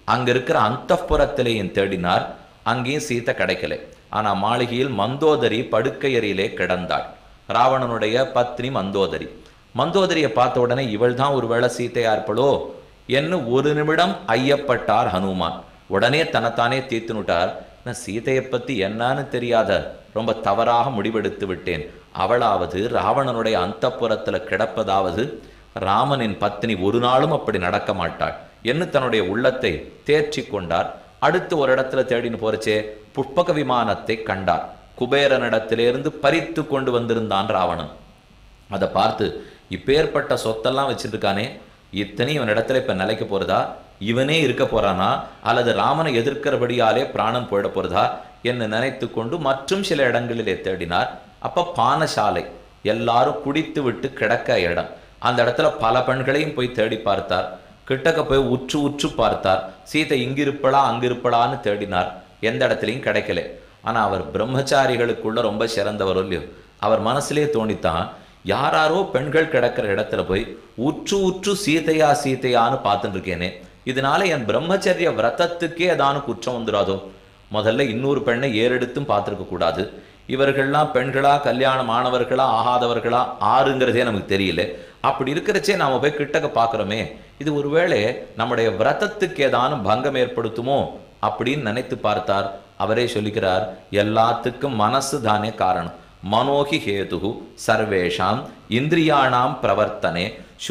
அங்க இருக்கிற அந்தப்புறத்திலேயும் தேடினார் அங்கேயும் சீதை கிடைக்கல ஆனா மாளிகையில் மந்தோதரி படுக்கையறையிலே கிடந்தாள் ராவணனுடைய பத்னி மந்தோதரி மந்தோதரியை பார்த்த உடனே இவள் தான் ஒருவேளை சீதையா இருப்பளோ என்று ஒரு நிமிடம் ஐயப்பட்டார் ஹனுமான் உடனே தன்னைத்தானே தீர்த்துனுட்டார் நான் சீதையை பத்தி என்னன்னு தெரியாத ரொம்ப தவறாக முடிவெடுத்து விட்டேன் அவளாவது ராவணனுடைய அந்தப்புறத்துல கிடப்பதாவது ராமனின் பத்னி ஒரு நாளும் அப்படி நடக்க மாட்டாள் என்று தன்னுடைய உள்ளத்தை தேர்ச்சி கொண்டார் அடுத்து ஒரு இடத்துல தேடின்னு போறச்சே புஷ்பக விமானத்தை கண்டார் குபேரனிடத்திலிருந்து பறித்து கொண்டு வந்திருந்தான் ராவணன் அதை பார்த்து இப்பேற்பட்ட சொத்தெல்லாம் வச்சிருக்கானே இத்தனை இவன் இடத்துல இப்ப நிலைக்க போறதா இவனே இருக்க போறானா அல்லது ராமனை எதிர்க்கிறபடியாலே பிராணம் போயிட போறதா என்று நினைத்து கொண்டு மற்றும் சில இடங்களிலே தேடினார் அப்ப பானசாலை எல்லாரும் குடித்து விட்டு கிடக்க இடம் அந்த இடத்துல பல பெண்களையும் போய் தேடி பார்த்தார் கிட்டக்க போய் உற்று உற்று பார்த்தார் சீதை இங்கிருப்பளா அங்கிருப்பளான்னு தேடினார் எந்த இடத்துலையும் கிடைக்கல ஆனா அவர் பிரம்மச்சாரிகளுக்குள்ள ரொம்ப சிறந்தவர் இல்லையோ அவர் மனசுலயே தோணித்தான் யாராரோ பெண்கள் கிடக்கிற இடத்துல போய் உற்று உற்று சீதையா சீதையான்னு பார்த்துட்டு இருக்கேனே இதனால என் பிரம்மச்சரிய விரதத்துக்கே ஏதானு குற்றம் வந்துடாதோ முதல்ல இன்னொரு பெண்ணை ஏறெடுத்தும் பார்த்துருக்க கூடாது இவர்கள்லாம் பெண்களா கல்யாணம் ஆனவர்களா ஆகாதவர்களா ஆறுங்கிறதே நமக்கு தெரியல அப்படி இருக்கிறச்சே நாம போய் கிட்டக்க பார்க்குறோமே இது ஒருவேளை நம்முடைய விரதத்துக்கு ஏதானும் பங்கம் ஏற்படுத்துமோ அப்படின்னு நினைத்து பார்த்தார் அவரே சொல்லிக்கிறார் எல்லாத்துக்கும் மனசு தானே காரணம் மனோகி ஹேது சர்வேஷாம் இந்திரியாணாம் பிரவர்த்தனே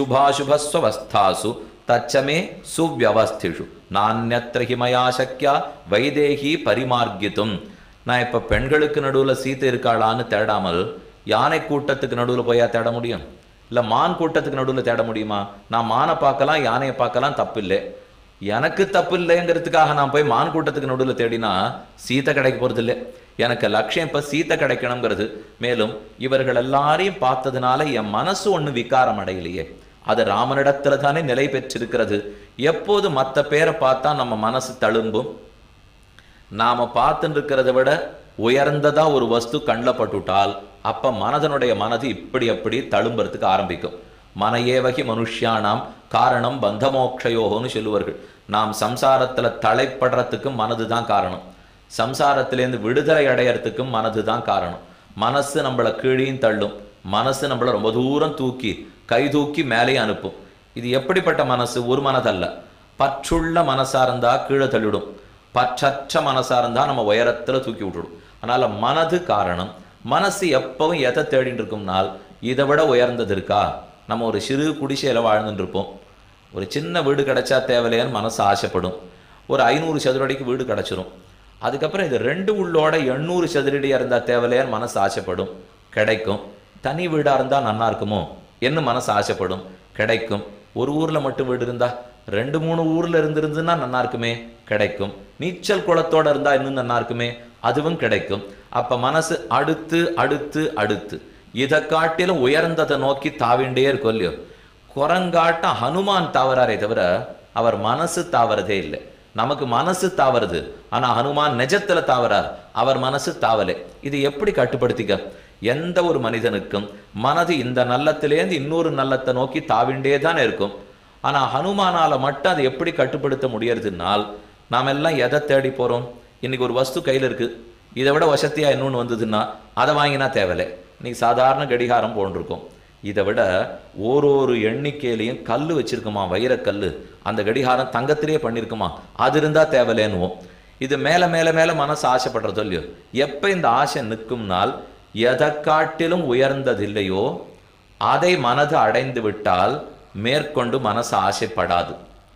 சுபாசுபஸ்வஸ்தாசு தச்சமே சுவியவஸ்திஷு நானியத்திர ஹிமயா சக்கியா வைதேகி பரிமார்க்கித்தும் நான் இப்ப பெண்களுக்கு நடுவுல சீத்தை இருக்காளான்னு தேடாமல் யானை கூட்டத்துக்கு நடுவுல போயா தேட முடியும் இல்ல மான் கூட்டத்துக்கு நடுவுல தேட முடியுமா நான் மானை பார்க்கலாம் யானையை பார்க்கலாம் தப்பு இல்லை எனக்கு தப்பு இல்லைங்கிறதுக்காக நான் போய் மான் கூட்டத்துக்கு நடுவுல தேடினா சீத்தை கிடைக்க போறது இல்லை எனக்கு லட்சியம் இப்ப சீத்தை கிடைக்கணுங்கிறது மேலும் இவர்கள் எல்லாரையும் பார்த்ததுனால என் மனசு ஒண்ணு விகாரம் அடையலையே அது ராமனிடத்துல தானே நிலை பெற்றிருக்கிறது எப்போது மத்த பேரை பார்த்தா நம்ம மனசு தழும்பும் நாம பார்த்துட்டு இருக்கிறத விட உயர்ந்ததா ஒரு வஸ்து கண்ணில் பட்டுட்டால் அப்ப மனதனுடைய மனது இப்படி அப்படி தழும்புறதுக்கு ஆரம்பிக்கும் மனையேவகி மனுஷ்யானாம் காரணம் பந்தமோக்ஷயோகம்னு சொல்லுவார்கள் நாம் சம்சாரத்துல தலைப்படுறதுக்கும் மனது தான் காரணம் சம்சாரத்திலேருந்து விடுதலை அடையறதுக்கும் மனது தான் காரணம் மனசு நம்மளை கீழையும் தள்ளும் மனசு நம்மளை ரொம்ப தூரம் தூக்கி கை தூக்கி மேலேயும் அனுப்பும் இது எப்படிப்பட்ட மனசு ஒரு மனதல்ல பற்றுள்ள மனசா இருந்தா கீழே தள்ளிடும் பற்றற்ற மனசா இருந்தா நம்ம உயரத்துல தூக்கி விட்டுடும் அதனால மனது காரணம் மனசு எப்பவும் எதை தேடிட்டு இருக்கும்னால் இதை விட உயர்ந்தது இருக்கா நம்ம ஒரு சிறு குடிசையில வாழ்ந்துட்டு இருப்போம் ஒரு சின்ன வீடு கிடைச்சா தேவையில்லையான்னு மனசு ஆசைப்படும் ஒரு ஐநூறு சதுரடிக்கு வீடு கிடைச்சிரும் அதுக்கப்புறம் இது ரெண்டு உள்ளோட எண்ணூறு சதுரடியா இருந்தா தேவையில்லையான்னு மனசு ஆசைப்படும் கிடைக்கும் தனி வீடா இருந்தா நன்னா இருக்குமோ என்ன மனசு ஆசைப்படும் கிடைக்கும் ஒரு ஊர்ல மட்டும் வீடு இருந்தா ரெண்டு மூணு ஊர்ல இருந்திருந்துன்னா நன்னா இருக்குமே கிடைக்கும் நீச்சல் குளத்தோட இருந்தா இன்னும் நன்னா இருக்குமே அதுவும் கிடைக்கும் அப்ப மனசு அடுத்து அடுத்து அடுத்து இதை காட்டிலும் உயர்ந்ததை நோக்கி தாவிண்டே இருக்கும் இல்லையோ குரங்காட்டம் ஹனுமான் தாவறாரே தவிர அவர் மனசு தாவறதே இல்லை நமக்கு மனசு தாவறது ஆனா ஹனுமான் நிஜத்துல தாவறார் அவர் மனசு தாவலே இது எப்படி கட்டுப்படுத்திக்க எந்த ஒரு மனிதனுக்கும் மனது இந்த நல்லத்திலேருந்து இன்னொரு நல்லத்தை நோக்கி தாவிண்டே தான் இருக்கும் ஆனா ஹனுமானால மட்டும் அதை எப்படி கட்டுப்படுத்த முடியறதுனால் நாம் எல்லாம் எதை தேடி போறோம் இன்னைக்கு ஒரு வஸ்து கையில இருக்கு இதை விட வசதியா இன்னொன்று வந்ததுன்னா அதை வாங்கினா தேவையில்லை இன்னைக்கு சாதாரண கடிகாரம் போன்றிருக்கும் இதை விட ஓரொரு எண்ணிக்கையிலையும் கல் வச்சிருக்குமா வைரக்கல் அந்த கடிகாரம் தங்கத்திலேயே பண்ணியிருக்குமா அது இருந்தா தேவையில்லைன்னுவோம் இது மேல மேல மேல மனசு ஆசைப்படுறது இல்லையோ எப்ப இந்த ஆசை நிற்கும்னால் எதை காட்டிலும் உயர்ந்தது இல்லையோ அதை மனது அடைந்து விட்டால் மேற்கொண்டு மனசு ஆசைப்படாது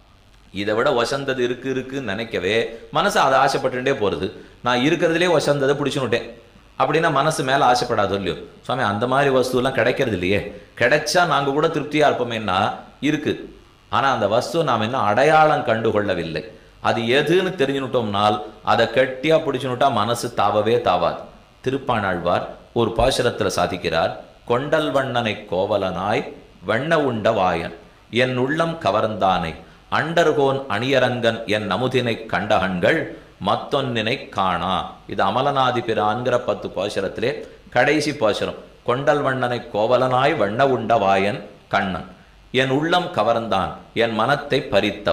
இதை விட வசந்தது இருக்கு இருக்குன்னு நினைக்கவே மனசு அதை ஆசைப்பட்டுட்டே போறது நான் இருக்கிறதுலே வசந்ததை பிடிச்சுனுட்டேன் அப்படின்னா மனசு மேல ஆசைப்படாதோ இல்லையோ சுவாமி அந்த மாதிரி வஸ்துவெல்லாம் கிடைக்கிறது இல்லையே கிடைச்சா நாங்க கூட திருப்தியா இருப்போமேன்னா இருக்கு ஆனா அந்த வஸ்து நாம் இன்னும் அடையாளம் கண்டு கொள்ளவில்லை அது எதுன்னு தெரிஞ்சுனுட்டோம்னால் அதை கெட்டியா பிடிச்சுனுட்டா மனசு தாவவே தாவாது திருப்பாணாழ்வார் ஒரு பாசுரத்துல சாதிக்கிறார் கொண்டல் வண்ணனை கோவலனாய் வெண்ண உண்ட வாயன் என் உள்ளம் கவர்ந்தானை அண்டர்கோன் அணியரங்கன் என் நமுதினை கண்டகண்கள் மத்தொன்னினை காணா இது அமலநாதி பிரான்கிற பத்து பாசுரத்திலே கடைசி பாசுரம் கொண்டல் வண்ணனை கோவலனாய் வண்ண உண்ட வாயன் கண்ணன் என் உள்ளம் கவர்ந்தான் என் மனத்தை பறித்தவன்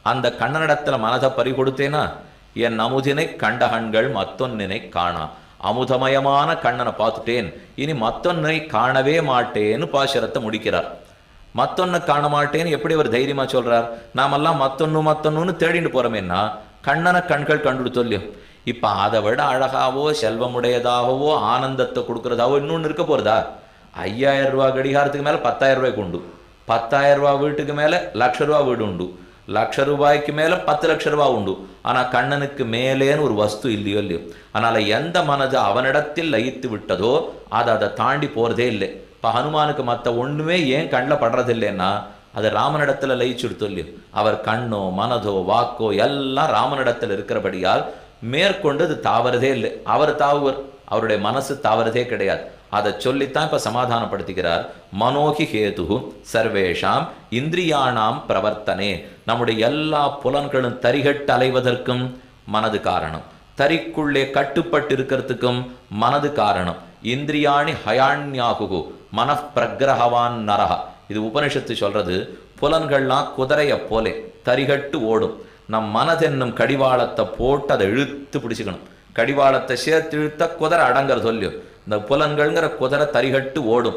அந்த கண்ணனிடத்துல மனதை பறி கொடுத்தேனா என் அமுதினை கண்ட கண்கள் மத்தொன்னினை காணா அமுதமயமான கண்ணனை பார்த்துட்டேன் இனி மத்தொன்னை காணவே மாட்டேன்னு பாசுரத்தை முடிக்கிறார் மத்தொன்னு காண மாட்டேன்னு எப்படி அவர் தைரியமா சொல்றார் நாமெல்லாம் மத்தொன்னு மத்தொன்னு தேடிட்டு போறோமேன்னா கண்ணனை கண்கள் கண்டுடுத்தோம் இல்லையோ இப்ப அதை விட அழகாவோ செல்வமுடையதாகவோ ஆனந்தத்தை கொடுக்கறதாவோ இன்னொன்னு இருக்க போறதா ஐயாயிரம் ரூபாய் கடிகாரத்துக்கு மேல பத்தாயிரம் ரூபாய்க்கு உண்டு பத்தாயிரம் ரூபாய் வீட்டுக்கு மேல லட்ச ரூபாய் வீடு உண்டு லட்ச ரூபாய்க்கு மேல பத்து லட்ச ரூபாய் உண்டு ஆனா கண்ணனுக்கு மேலேன்னு ஒரு வஸ்து இல்லையோ இல்லையோ அதனால எந்த மனது அவனிடத்தில் லயித்து விட்டதோ அதை அதை தாண்டி போறதே இல்லை இப்ப ஹனுமானுக்கு மத்த ஒண்ணுமே ஏன் கண்ணில் படுறது இல்லைன்னா அது ராமனிடத்துல லயிச்சுடுத்தோ இல்லையோ அவர் கண்ணோ மனதோ வாக்கோ எல்லாம் ராமனிடத்தில் இருக்கிறபடியால் மேற்கொண்டு அது தாவறதே இல்லை அவர் தாவுவர் அவருடைய மனசு தாவறதே கிடையாது அதை சொல்லித்தான் இப்ப சமாதானப்படுத்திக்கிறார் மனோகி ஹேது சர்வேஷாம் இந்திரியானாம் பிரவர்த்தனே நம்முடைய எல்லா புலன்களும் தரிகட்டு அலைவதற்கும் மனது காரணம் தரிக்குள்ளே கட்டுப்பட்டு இருக்கிறதுக்கும் மனது காரணம் இந்திரியாணி ஹயாண்யாகு மனப்பிரகிரகவான் நரஹ இது உபனிஷத்து சொல்றது புலன்கள்லாம் குதிரைய போலே தரிகட்டு ஓடும் நம் மனதென்னும் கடிவாளத்தை போட்டு அதை இழுத்து பிடிச்சுக்கணும் கடிவாளத்தை சேர்த்து இழுத்த குதிரை அடங்குறது சொல்லியோ இந்த புலன்கள்ங்கிற குதிரை தரிகட்டு ஓடும்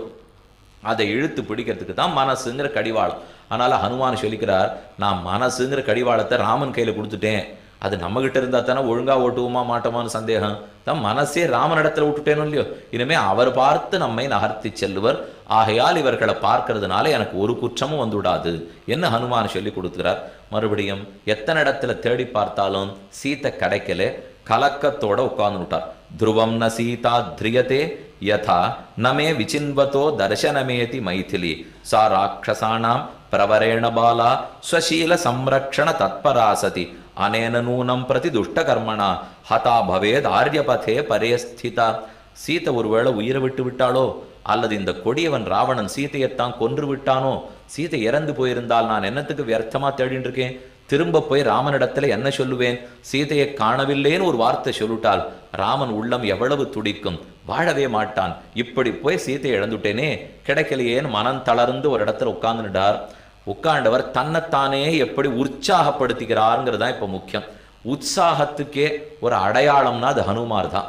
அதை இழுத்து பிடிக்கிறதுக்கு தான் மனசுங்கிற கடிவாளம் அதனால ஹனுமான் சொல்லிக்கிறார் நான் மனசுங்கிற கடிவாளத்தை ராமன் கையில கொடுத்துட்டேன் அது நம்ம கிட்ட இருந்தா தானே ஒழுங்கா ஓட்டுவோமா மாட்டோமான்னு சந்தேகம் தான் மனசே ராமனிடத்துல விட்டுட்டேனோ இல்லையோ இனிமே அவர் பார்த்து நம்மை நகர்த்தி செல்லுவர் ஆகையால் இவர்களை பார்க்கறதுனால எனக்கு ஒரு குற்றமும் வந்து விடாது என்ன ஹனுமான் சொல்லி கொடுக்கிறார் மறுபடியும் எத்தனை இடத்துல தேடி பார்த்தாலும் சீத்தை கிடைக்கல கலக்கத்தோட உட்கார்ந்து விட்டார் த்ருவம் ந சீதா திரியதே யதா நமே விசின்வதோ தர்சனமேதி மைதிலி சா ராட்சசானாம் பிரவரேண பாலா ஸ்வசீல சம்ரக்ஷண தத்பராசதி அனேன நூனம் பிரதி துஷ்டகர்மணா ஹதா பவேத் ஆரியபதே பரேஸ்திதா சீத்தை ஒருவேளை உயிரை விட்டு விட்டாளோ அல்லது இந்த கொடியவன் ராவணன் சீதையைத்தான் கொன்று விட்டானோ சீதை இறந்து போயிருந்தால் நான் என்னத்துக்கு வியர்த்தமா தேடிட்டு இருக்கேன் திரும்ப போய் ராமனிடத்துல என்ன சொல்லுவேன் சீதையை காணவில்லைன்னு ஒரு வார்த்தை சொல்லிட்டால் ராமன் உள்ளம் எவ்வளவு துடிக்கும் வாழவே மாட்டான் இப்படி போய் சீதையை இழந்துட்டேனே கிடைக்கலையேன்னு மனம் தளர்ந்து ஒரு இடத்துல உட்கார்ந்துட்டார் உட்கார்ந்தவர் தன்னைத்தானே எப்படி உற்சாகப்படுத்திக்கிறாருங்கிறது தான் இப்போ முக்கியம் உற்சாகத்துக்கே ஒரு அடையாளம்னா அது ஹனுமார் தான்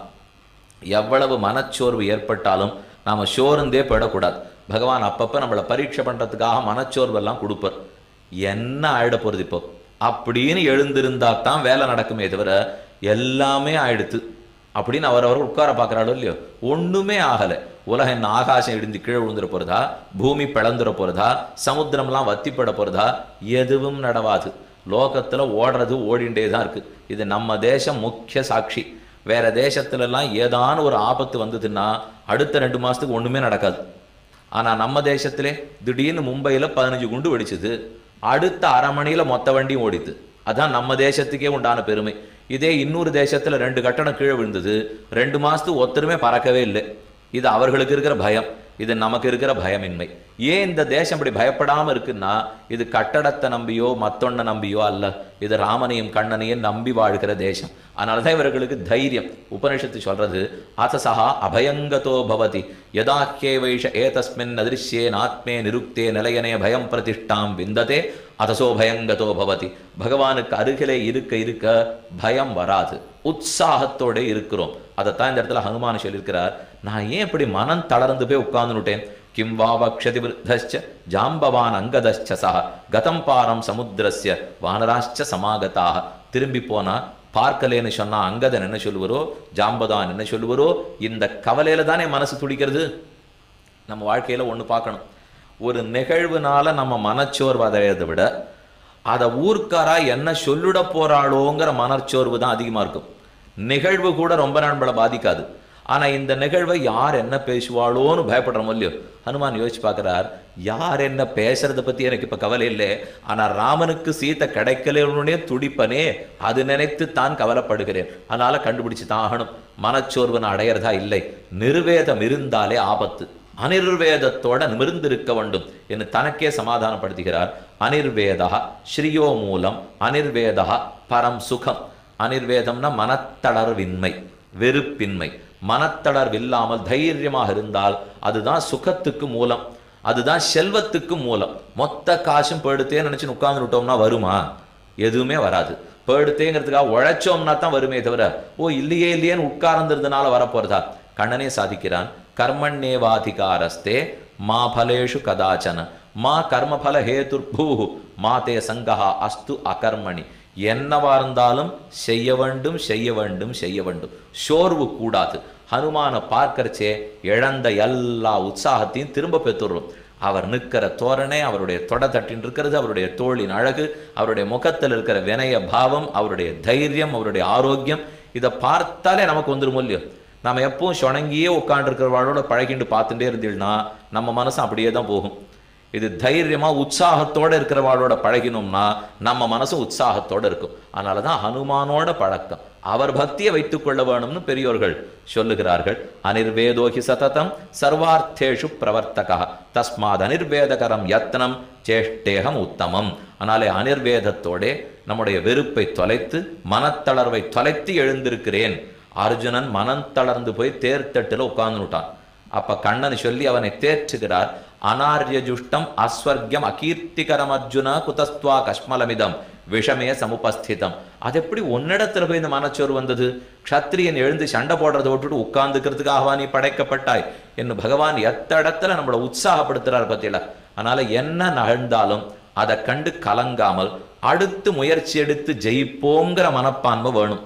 எவ்வளவு மனச்சோர்வு ஏற்பட்டாலும் நாம சோர்ந்தே போயிடக்கூடாது பகவான் அப்பப்போ நம்மளை பரீட்சை பண்ணுறதுக்காக மனச்சோர்வெல்லாம் கொடுப்பார் என்ன ஆயிட போகிறது இப்போ அப்படின்னு எழுந்திருந்தா தான் வேலை நடக்குமே தவிர எல்லாமே ஆயிடுத்து அப்படின்னு அவர் அவர் உட்கார பார்க்குறாளோ இல்லையோ ஒண்ணுமே ஆகலை உலகம் என்ன ஆகாசம் இடிந்து கீழே விழுந்துட போறதா பூமி பிளந்துட போறதா சமுத்திரம்லாம் வத்திப்பட போறதா எதுவும் நடவாது லோகத்துல ஓடுறது ஓடிண்டே தான் இருக்கு இது நம்ம தேசம் முக்கிய சாட்சி வேற தேசத்துல எல்லாம் ஏதான ஒரு ஆபத்து வந்ததுன்னா அடுத்த ரெண்டு மாசத்துக்கு ஒண்ணுமே நடக்காது ஆனா நம்ம தேசத்திலே திடீர்னு மும்பையில பதினஞ்சு குண்டு வெடிச்சுது அடுத்த அரை மணியில மொத்த வண்டியும் ஓடிது அதான் நம்ம தேசத்துக்கே உண்டான பெருமை இதே இன்னொரு தேசத்துல ரெண்டு கட்டணம் கீழே விழுந்தது ரெண்டு மாசத்துக்கு ஒருத்தருமே பறக்கவே இல்லை இது அவர்களுக்கு இருக்கிற பயம் இது நமக்கு இருக்கிற பயமின்மை ஏன் இந்த தேசம் இப்படி பயப்படாம இருக்குன்னா இது கட்டடத்தை நம்பியோ மத்தொன்ன நம்பியோ அல்ல இது ராமனையும் கண்ணனையும் நம்பி வாழ்கிற தேசம் அதனாலதான் இவர்களுக்கு தைரியம் உபனிஷத்து சொல்றது அசசா அபயங்கதோ பவதி யதாக்கியே வைஷ ஏதஸ்மின் அதிருஷ்யேன் ஆத்மே நிருக்தே நிலையனே பயம் பிரதிஷ்டாம் விந்ததே அதசோ பயங்கதோ பவதி பகவானுக்கு அருகிலே இருக்க இருக்க பயம் வராது உற்சாகத்தோட இருக்கிறோம் அதைத்தான் இந்த இடத்துல ஹனுமான் சொல்லியிருக்கிறார் நான் ஏன் இப்படி மனம் தளர்ந்து போய் உட்கார்ந்துட்டேன் கிம் வா வக்ஷதி விருத்தச்ச ஜாம்பவான் அங்கதச்ச சஹ கதம் பாரம் சமுத்திரஸ்ய வானராஷ்ச சமாகதாக திரும்பி போனா பார்க்கலேன்னு சொன்னா அங்கதன் என்ன சொல்லுவரோ ஜாம்பதான் என்ன சொல்லுவரோ இந்த கவலையில தானே மனசு துடிக்கிறது நம்ம வாழ்க்கையில ஒண்ணு பார்க்கணும் ஒரு நிகழ்வுனால நம்ம மனச்சோர்வு அடையதை விட அதை ஊர்க்காரா என்ன சொல்லிட போறாளோங்கிற மனச்சோர்வு தான் அதிகமா இருக்கும் நிகழ்வு கூட ரொம்ப நண்பளை பாதிக்காது ஆனா இந்த நிகழ்வை யார் என்ன பேசுவாளோன்னு பயப்படுறோம் இல்லையோ ஹனுமான் யோசிச்சு பார்க்கறார் யார் என்ன பேசுறத பத்தி எனக்கு இப்ப கவலை இல்லை ஆனா ராமனுக்கு சீத்தை கிடைக்கலன்னே துடிப்பனே அது நினைத்து தான் கவலைப்படுகிறேன் அதனால கண்டுபிடிச்சு தான் ஆகணும் மனச்சோர்வு நான் அடையிறதா இல்லை நிர்வேதம் இருந்தாலே ஆபத்து அனிர்வேதத்தோட நிமிர்ந்திருக்க வேண்டும் என்று தனக்கே சமாதானப்படுத்துகிறார் அனிர்வேதா ஸ்ரீயோ மூலம் அனிர்வேதா பரம் சுகம் அனிர்வேதம்னா மனத்தளர்வின்மை வெறுப்பின்மை மனத்தளர்வில்லாமல் தைரியமாக இருந்தால் அதுதான் சுகத்துக்கு மூலம் அதுதான் செல்வத்துக்கு மூலம் மொத்த காசும் போயிடுத்தே நினைச்சு உட்கார்ந்து விட்டோம்னா வருமா எதுவுமே வராது போயிடுத்தேங்கிறதுக்காக உழைச்சோம்னா தான் வருமே தவிர ஓ இல்லையே இல்லையேன்னு உட்கார்ந்திருந்தனால வரப்போறதா கண்ணனே சாதிக்கிறான் கர்மண்யேவாதிகாரஸ்தே மா பலேஷு கதாச்சன மா கர்மபல ஹேதுர்பூ மா தே சங்கஹா அஸ்து அகர்மணி என்னவா இருந்தாலும் செய்ய வேண்டும் செய்ய வேண்டும் செய்ய வேண்டும் சோர்வு கூடாது ஹனுமான பார்க்கறச்சே இழந்த எல்லா உற்சாகத்தையும் திரும்ப பெற்றுடுறோம் அவர் நிற்கிற தோரணை அவருடைய தொட தட்டின் இருக்கிறது அவருடைய தோளின் அழகு அவருடைய முகத்தில் இருக்கிற வினய பாவம் அவருடைய தைரியம் அவருடைய ஆரோக்கியம் இதை பார்த்தாலே நமக்கு வந்துடும் இல்லையோ நம்ம எப்பவும் சுணங்கியே உட்காண்டிருக்கிறவாளோட பழகிண்டு பார்த்துட்டே இருந்தீங்கன்னா நம்ம மனசு அப்படியே தான் போகும் இது தைரியமா உற்சாகத்தோட இருக்கிறவாளோட பழகினோம்னா நம்ம மனசு உற்சாகத்தோட இருக்கும் அதனால தான் ஹனுமானோட பழக்கம் அவர் பக்தியை வைத்துக் கொள்ள வேணும்னு பெரியோர்கள் சொல்லுகிறார்கள் அனிர்வேதோஹி சததம் சர்வார்த்தேஷு பிரவர்த்தகா தஸ்மாத் அனிர்வேதகரம் யத்னம் சேஷ்டேகம் உத்தமம் அதனாலே அனிர்வேதத்தோடே நம்முடைய வெறுப்பை தொலைத்து மனத்தளர்வை தொலைத்து எழுந்திருக்கிறேன் அர்ஜுனன் மனம் தளர்ந்து போய் தேர்தட்டில் உட்கார்ந்துட்டான் அப்ப கண்ணன் சொல்லி அவனை தேற்றுகிறார் அனார்ய ஜுஷ்டம் அஸ்வர்க்கம் அகீர்த்திகரம் அர்ஜுன குதஸ்துவா கஷ்மலமிதம் விஷமே சமுபஸ்திதம் அது எப்படி உன்னிடத்துல போய் இந்த மனச்சோறு வந்தது க்ஷத்ரியன் எழுந்து சண்டை போடுறதை விட்டுட்டு உட்கார்ந்துக்கிறதுக்காகவா நீ படைக்கப்பட்டாய் என்று பகவான் எத்த இடத்துல நம்மளை உற்சாகப்படுத்துறார் பத்தியில அதனால என்ன நகழ்ந்தாலும் அதை கண்டு கலங்காமல் அடுத்து முயற்சி எடுத்து ஜெயிப்போங்கிற மனப்பான்மை வேணும்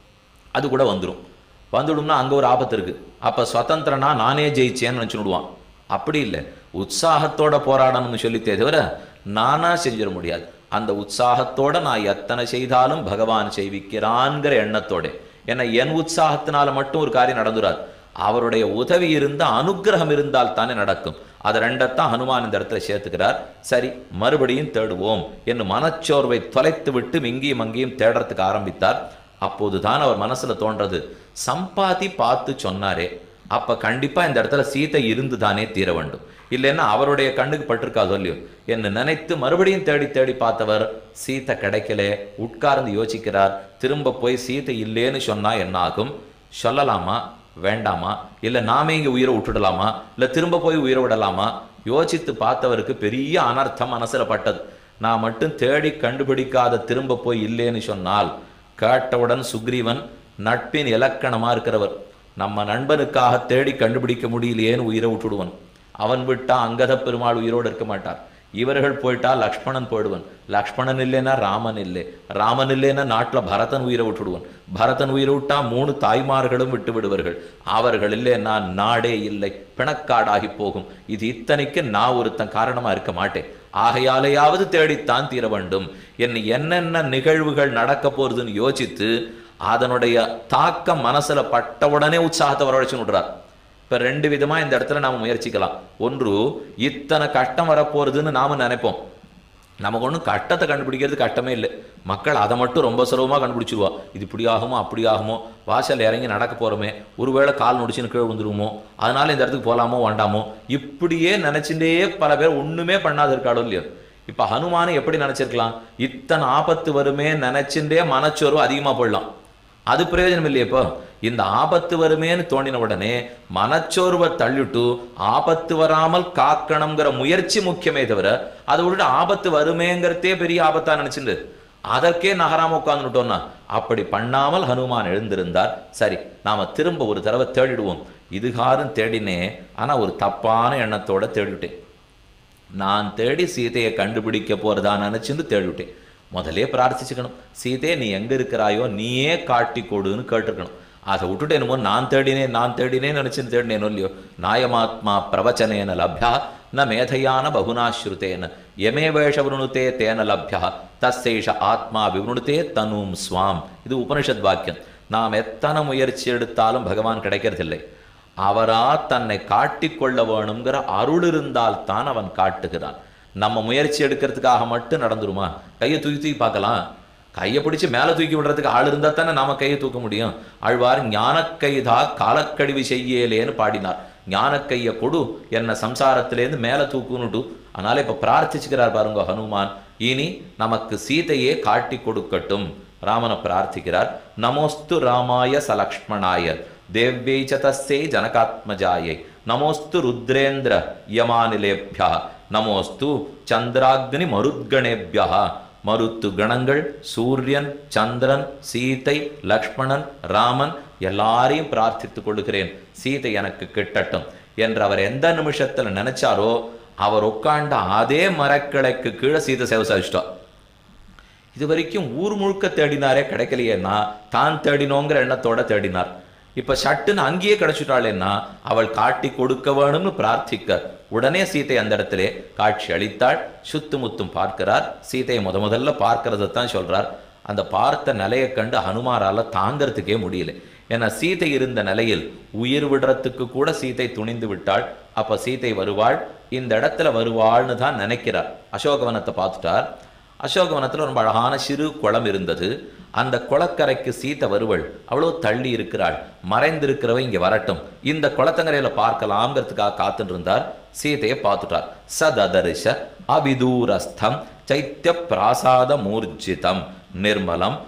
அது கூட வந்துடும் வந்துடும்னா அங்கே ஒரு ஆபத்து இருக்கு அப்போ சுதந்திரனா நானே ஜெயிச்சேன்னு நினச்சி விடுவான் அப்படி இல்லை உற்சாகத்தோட போராடணும்னு சொல்லித்தே தவிர நானா செஞ்சிட முடியாது அந்த உற்சாகத்தோட நான் எத்தனை செய்தாலும் பகவான் செய்விக்கிறான்ங்கிற எண்ணத்தோட ஏன்னா என் உற்சாகத்தினால மட்டும் ஒரு காரியம் நடந்துராது அவருடைய உதவி இருந்த அனுக்கிரகம் இருந்தால் தானே நடக்கும் அதை ரெண்டத்தான் ஹனுமான் இந்த இடத்துல சேர்த்துக்கிறார் சரி மறுபடியும் தேடுவோம் என்று மனச்சோர்வை தொலைத்து விட்டு இங்கேயும் அங்கேயும் தேடுறதுக்கு ஆரம்பித்தார் அப்போதுதான் அவர் மனசுல தோன்றது சம்பாதி பார்த்து சொன்னாரே அப்ப கண்டிப்பா இந்த இடத்துல சீதை இருந்து தானே தீர வேண்டும் இல்லைன்னா அவருடைய கண்ணுக்கு பட்டிருக்காதோ இல்லையோ என்று நினைத்து மறுபடியும் தேடி தேடி பார்த்தவர் சீதை கிடைக்கல உட்கார்ந்து யோசிக்கிறார் திரும்ப போய் சீதை இல்லைன்னு சொன்னா என்ன ஆகும் சொல்லலாமா வேண்டாமா இல்ல நாமே இங்க உயிரை விட்டுடலாமா இல்ல திரும்ப போய் உயிரை விடலாமா யோசித்து பார்த்தவருக்கு பெரிய அனர்த்தம் மனசுல பட்டது நான் மட்டும் தேடி கண்டுபிடிக்காத திரும்ப போய் இல்லைன்னு சொன்னால் கேட்டவுடன் சுக்ரீவன் நட்பின் இலக்கணமா இருக்கிறவர் நம்ம நண்பனுக்காக தேடி கண்டுபிடிக்க முடியலையேன்னு உயிரை விட்டுடுவன் அவன் விட்டா அங்கத பெருமாள் உயிரோடு இருக்க மாட்டார் இவர்கள் போயிட்டா லக்ஷ்மணன் போயிடுவன் லக்ஷ்மணன் இல்லைன்னா ராமன் இல்லை ராமன் இல்லைன்னா நாட்டில் பரதன் உயிரை விட்டுடுவன் பரதன் உயிரை விட்டா மூணு தாய்மார்களும் விட்டு விடுவார்கள் அவர்கள் இல்லைன்னா நாடே இல்லை பிணக்காடாகி போகும் இது இத்தனைக்கு நான் ஒருத்தன் காரணமா இருக்க மாட்டேன் ஆகையாலேயாவது தேடித்தான் தீர வேண்டும் என்ன என்னென்ன நிகழ்வுகள் நடக்க போறதுன்னு யோசித்து அதனுடைய தாக்கம் மனசுல பட்ட உடனே உற்சாகத்தை வரவழைச்சு விடுறார் இப்ப ரெண்டு விதமா இந்த இடத்துல நாம முயற்சிக்கலாம் ஒன்று இத்தனை கஷ்டம் வரப்போறதுன்னு நாம நினைப்போம் நமக்கு ஒன்றும் கஷ்டத்தை கண்டுபிடிக்கிறது கஷ்டமே இல்லை மக்கள் அதை மட்டும் ரொம்ப சுலபமாக கண்டுபிடிச்சிருவா இது இப்படி ஆகுமோ அப்படி ஆகுமோ வாசல் இறங்கி நடக்க போகிறோமே ஒருவேளை கால் முடிச்சுன்னு கீழே விழுந்துருமோ அதனால இந்த இடத்துக்கு போகலாமோ வேண்டாமோ இப்படியே நினச்சிட்டே பல பேர் ஒன்றுமே பண்ணாது இருக்காளோ இல்லையோ இப்போ ஹனுமானை எப்படி நினச்சிருக்கலாம் இத்தனை ஆபத்து வருமே நினச்சிண்டே மனச்சோர்வு அதிகமாக போயிடலாம் அது பிரயோஜனம் இல்லையே இப்போ இந்த ஆபத்து வருமேன்னு தோணின உடனே மனச்சோர்வை தள்ளிட்டு ஆபத்து வராமல் காக்கணுங்கிற முயற்சி முக்கியமே தவிர அதை விட்டுட்டு ஆபத்து வருமேங்கிறதே பெரிய ஆபத்தா நினைச்சுட்டு அதற்கே நகராம உட்கார்ந்துட்டோம்னா அப்படி பண்ணாமல் ஹனுமான் எழுந்திருந்தார் சரி நாம திரும்ப ஒரு தடவை தேடிடுவோம் இதுகாரும் தேடினே ஆனா ஒரு தப்பான எண்ணத்தோட தேடிவிட்டேன் நான் தேடி சீதையை கண்டுபிடிக்க போறதா நினைச்சுன்னு தேடிவிட்டேன் முதலே பிரார்த்திச்சுக்கணும் சீதே நீ எங்க இருக்கிறாயோ நீயே காட்டி கொடுன்னு கேட்டிருக்கணும் அதை விட்டுட்டு என்னமோ நான் தேடினேன் நான் தேடினேன் நினைச்சுன்னு தேடினேனோ இல்லையோ நாயமாத்மா பிரவச்சனேன லப்யா ந மேதையான பகுனாஸ்ருதேன எமே வேஷ விருணுதே தேன லப்யா தஸ்ஸைஷ ஆத்மா விவருணுதே தனும் ஸ்வாம் இது உபனிஷத் வாக்கியம் நாம் எத்தனை முயற்சி எடுத்தாலும் பகவான் கிடைக்கிறதில்லை அவரா தன்னை காட்டிக்கொள்ள வேணுங்கிற அருள் இருந்தால் தான் அவன் காட்டுகிறான் நம்ம முயற்சி எடுக்கிறதுக்காக மட்டும் நடந்துருமா கையை தூக்கி தூக்கி பார்க்கலாம் கையை பிடிச்சு மேலே தூக்கி விடுறதுக்கு ஆள் இருந்தால் தானே நாம கையை தூக்க முடியும் ஆழ்வார் ஞானக்கைதா காலக்கழிவு செய்யலேன்னு பாடினார் ஞானக்கையை கொடு என்ன சம்சாரத்திலேருந்து மேலே தூக்குன்னுட்டு அதனால இப்போ பிரார்த்திச்சுக்கிறார் பாருங்க ஹனுமான் இனி நமக்கு சீதையே காட்டி கொடுக்கட்டும் ராமனை பிரார்த்திக்கிறார் நமோஸ்து ராமாய சலக்ஷ்மணாய தேவ்யை ச தஸ்யை ஜனகாத்மஜாயை நமோஸ்து ருத்ரேந்திர யமானிலேபியா நமோஸ்து சந்திராக்னி மருத்கணேபியா மருத்து கணங்கள் சூரியன் சந்திரன் சீதை லக்ஷ்மணன் ராமன் எல்லாரையும் பிரார்த்தித்துக் கொள்கிறேன் சீதை எனக்கு கிட்டட்டும் என்று அவர் எந்த நிமிஷத்துல நினைச்சாரோ அவர் உட்கார்ந்த அதே மரக்கிளைக்கு கீழே சீதை சேவை சாதிச்சிட்டார் இது வரைக்கும் ஊர் முழுக்க தேடினாரே கிடைக்கலையேன்னா தான் தேடினோங்கிற எண்ணத்தோட தேடினார் இப்ப சட்டுன்னு அங்கேயே கிடைச்சிட்டாளேன்னா அவள் காட்டி கொடுக்க வேணும்னு பிரார்த்திக்க உடனே சீதை அந்த இடத்திலே காட்சி அளித்தாள் சுத்து முத்தும் பார்க்கிறார் சீதையை முத முதல்ல பார்க்கறதை தான் சொல்றார் அந்த பார்த்த நிலையை கண்டு ஹனுமாரால தாங்கறதுக்கே முடியல ஏன்னா சீதை இருந்த நிலையில் உயிர் விடுறதுக்கு கூட சீதை துணிந்து விட்டாள் அப்ப சீதை வருவாள் இந்த இடத்துல வருவாள்னு தான் நினைக்கிறார் அசோகவனத்தை பார்த்துட்டார் அசோகவனத்தில் ரொம்ப அழகான சிறு குளம் இருந்தது அந்த குளக்கரைக்கு சீத்தை வருவள் அவ்வளோ தள்ளி இருக்கிறாள் மறைந்திருக்கிறவ இங்க வரட்டும் இந்த குளத்தங்கரையில பார்க்கலாம்ங்கிறதுக்காக காத்துட்டு இருந்தார் சீதையை பார்த்துட்டார் சததரிச அபிதூரஸ்தம் சைத்திய பிராசாத மூர்ஜிதம் நிர்மலம்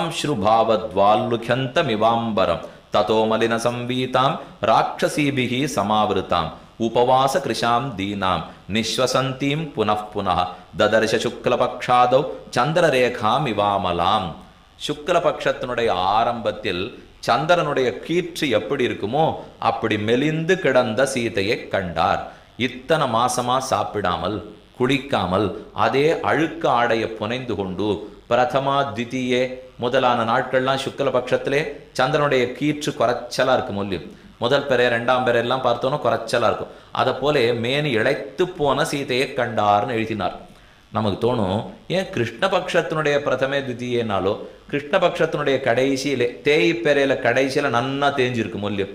பிராம்ஸ்ருபாவத்வால்லுகந்தமிவாம்பரம் ததோ மலின சம்பீதாம் ராட்சசீபிகி சமாவிருத்தாம் உபவாச கிருஷாம் தீனாம் நிஸ்வசந்தீம் புனః புனः ததர்ஷ சுக்லபக்ஷாதௌ சந்திரரேகாம் இவாமலாம் சுக்லபக்ஷத்தினுடைய ஆரம்பத்தில் சந்திரனுடைய கீற்று எப்படி இருக்குமோ அப்படி மெலிந்து கிடந்த சீதையை கண்டார் இத்தனை மாசமா சாப்பிடாமல் குளிக்காமல் அதே அழுக்க ஆடைய புனைந்து கொண்டு பிரதமா தித்தியே முதலான நாட்கள்லாம் சுக்ல பட்சத்திலே சந்திரனுடைய கீற்று குறைச்சலா இருக்கும் மூலியம் முதல் பெறை ரெண்டாம் பெறை எல்லாம் பார்த்தோன்னா குறைச்சலா இருக்கும் அதை போல மேனி இழைத்து போன சீதையை கண்டார்னு எழுதினார் நமக்கு தோணும் ஏன் கிருஷ்ணபக்ஷத்தினுடைய பிரதமே தித்தியேனாலோ கிருஷ்ணபக்ஷத்தினுடைய கடைசியிலே தேய் பெறையில கடைசியில நன்னா தேஞ்சிருக்கு மூலியம்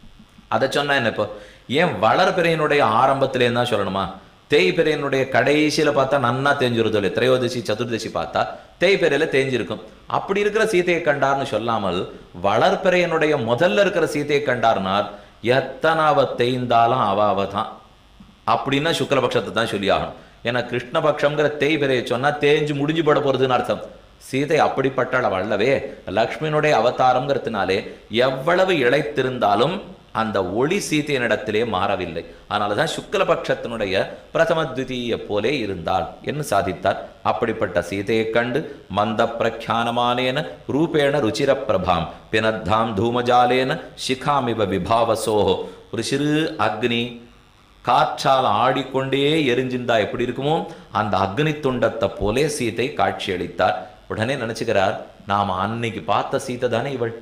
அதை சொன்னா என்ன இப்போ ஏன் வளர்பிறையினுடைய ஆரம்பத்திலே தான் சொல்லணுமா தேய்பிறையினுடைய கடைசியில பார்த்தா நன்னா தேஞ்சிருது இல்லையா திரையோதசி சதுர்தசி பார்த்தா தேய்பிறையில தேஞ்சிருக்கும் அப்படி இருக்கிற சீதையை கண்டார்னு சொல்லாமல் வளர்பிறையினுடைய முதல்ல இருக்கிற சீதையை கண்டார்னார் எத்தனை அவ தேய்ந்தாலும் அவ அவ தான் அப்படின்னா சுக்லபக்ஷத்தை தான் சொல்லி ஆகணும் ஏன்னா கிருஷ்ணபக்ஷங்கிற தேய்பிறையை சொன்னா தேஞ்சு முடிஞ்சு போட போறதுன்னு அர்த்தம் சீதை அப்படிப்பட்டாள் அவள் அல்லவே லக்ஷ்மியினுடைய அவதாரம்ங்கிறதுனாலே எவ்வளவு இழைத்திருந்தாலும் அந்த ஒளி சீதையனிடத்திலே மாறவில்லை அதனாலதான் சுக்லபக்ஷத்தினுடைய பிரதம துதிய போலே இருந்தாள் என்று சாதித்தார் அப்படிப்பட்ட சீதையை கண்டு மந்த பிரக்யானமானேன ரூபேண ருச்சிர பிரபாம் பினத்தாம் தூமஜாலேன சிகாமிவ விபாவசோஹோ ஒரு சிறு அக்னி காற்றால் ஆடிக்கொண்டே எரிஞ்சிருந்தா எப்படி இருக்குமோ அந்த அக்னி துண்டத்தை போலே சீதை காட்சியளித்தார் உடனே நினைச்சுக்கிறார் நாம அன்னைக்கு பார்த்த சீதை தானே இவள்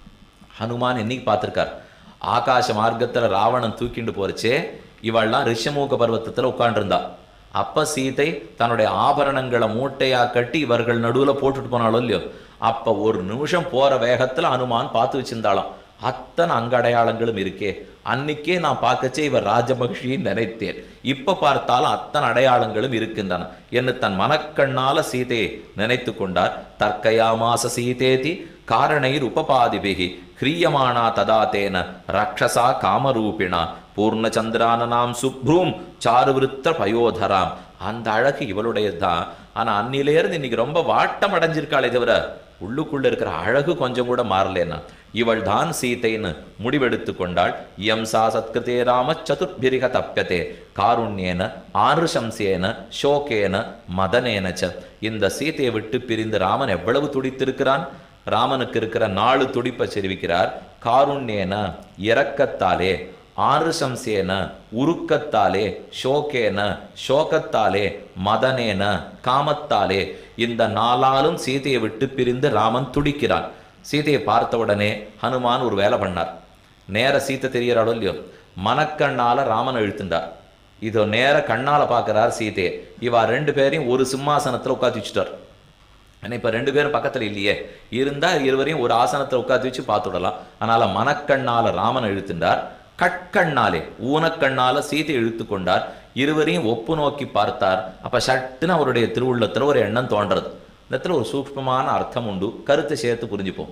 ஹனுமான் என்னைக்கு பார்த்திருக்கார் ஆகாச மார்க்கத்துல ராவணன் தூக்கிண்டு போறச்சே இவள்லாம் ரிஷமூக பர்வத்தத்துல உட்காண்டிருந்தா அப்ப சீதை தன்னுடைய ஆபரணங்களை மூட்டையா கட்டி இவர்கள் நடுவுல போட்டுட்டு போனாலும் இல்லையோ அப்ப ஒரு நிமிஷம் போற வேகத்துல ஹனுமான் பார்த்து வச்சிருந்தாளாம் அத்தனை அங்கடையாளங்களும் இருக்கே அன்னைக்கே நான் பார்க்கச்சே இவர் ராஜமகிஷின்னு நினைத்தேன் இப்ப பார்த்தாலும் அத்தனை அடையாளங்களும் இருக்கின்றன என்று தன் மனக்கண்ணால சீதையை நினைத்து கொண்டார் தர்க்கயாமாச சீதேதி காரணைர் உபபாதிபிகி ஹ்ரியமானா ததா தேன ரக்ஷசா காமரூபிணா பூர்ணச்சந்திரானனாம் சுப்ரூம் சாருவிருத்த பயோதராம் அந்த அழகு இவளுடையதுதான் ஆனா அன்னிலேருந்து இன்னைக்கு ரொம்ப வாட்டம் அடைஞ்சிருக்காளே தவிர உள்ளுக்குள்ள இருக்கிற அழகு கொஞ்சம் கூட மாறலேன்னா இவள் தான் சீதைன்னு முடிவெடுத்து கொண்டாள் எம் சா சத்கிருதே ராம சதுர்பிரிக தப்பியதே காருண்யேன ஆருஷம்சேன ஷோகேன மதனேன ச இந்த சீதையை விட்டு பிரிந்து ராமன் எவ்வளவு துடித்திருக்கிறான் ராமனுக்கு இருக்கிற நாலு துடிப்பை தெரிவிக்கிறார் காருண்யேன இரக்கத்தாலே ஆருஷம்சேன உருக்கத்தாலே ஷோகேன ஷோகத்தாலே மதனேன காமத்தாலே இந்த நாளாலும் சீதையை விட்டு பிரிந்து ராமன் துடிக்கிறான் சீதையை பார்த்த உடனே ஹனுமான் ஒரு வேலை பண்ணார் நேர சீத்தை தெரியறாளோ இல்லையோ மனக்கண்ணால ராமன் இழுத்துண்டார் இதோ நேர கண்ணால பார்க்கறார் சீதையை இவா ரெண்டு பேரையும் ஒரு சிம்மாசனத்துல உட்காந்து வச்சுட்டார் ஏன்னா இப்போ ரெண்டு பேரும் பக்கத்துல இல்லையே இருந்தா இருவரையும் ஒரு ஆசனத்துல உட்காந்து வச்சு பார்த்துடலாம் அதனால மனக்கண்ணால ராமன் இழுத்துண்டார் கட்கண்ணாலே ஊனக்கண்ணால சீதை இழுத்து கொண்டார் இருவரையும் ஒப்பு நோக்கி பார்த்தார் அப்ப சட்டுன்னு அவருடைய திருவுள்ளத்துல ஒரு எண்ணம் தோன்றது இந்த இடத்துல ஒரு சூக்ஷ்மமான அர்த்தம் உண்டு கருத்தை சேர்த்து புரிஞ்சுப்போம்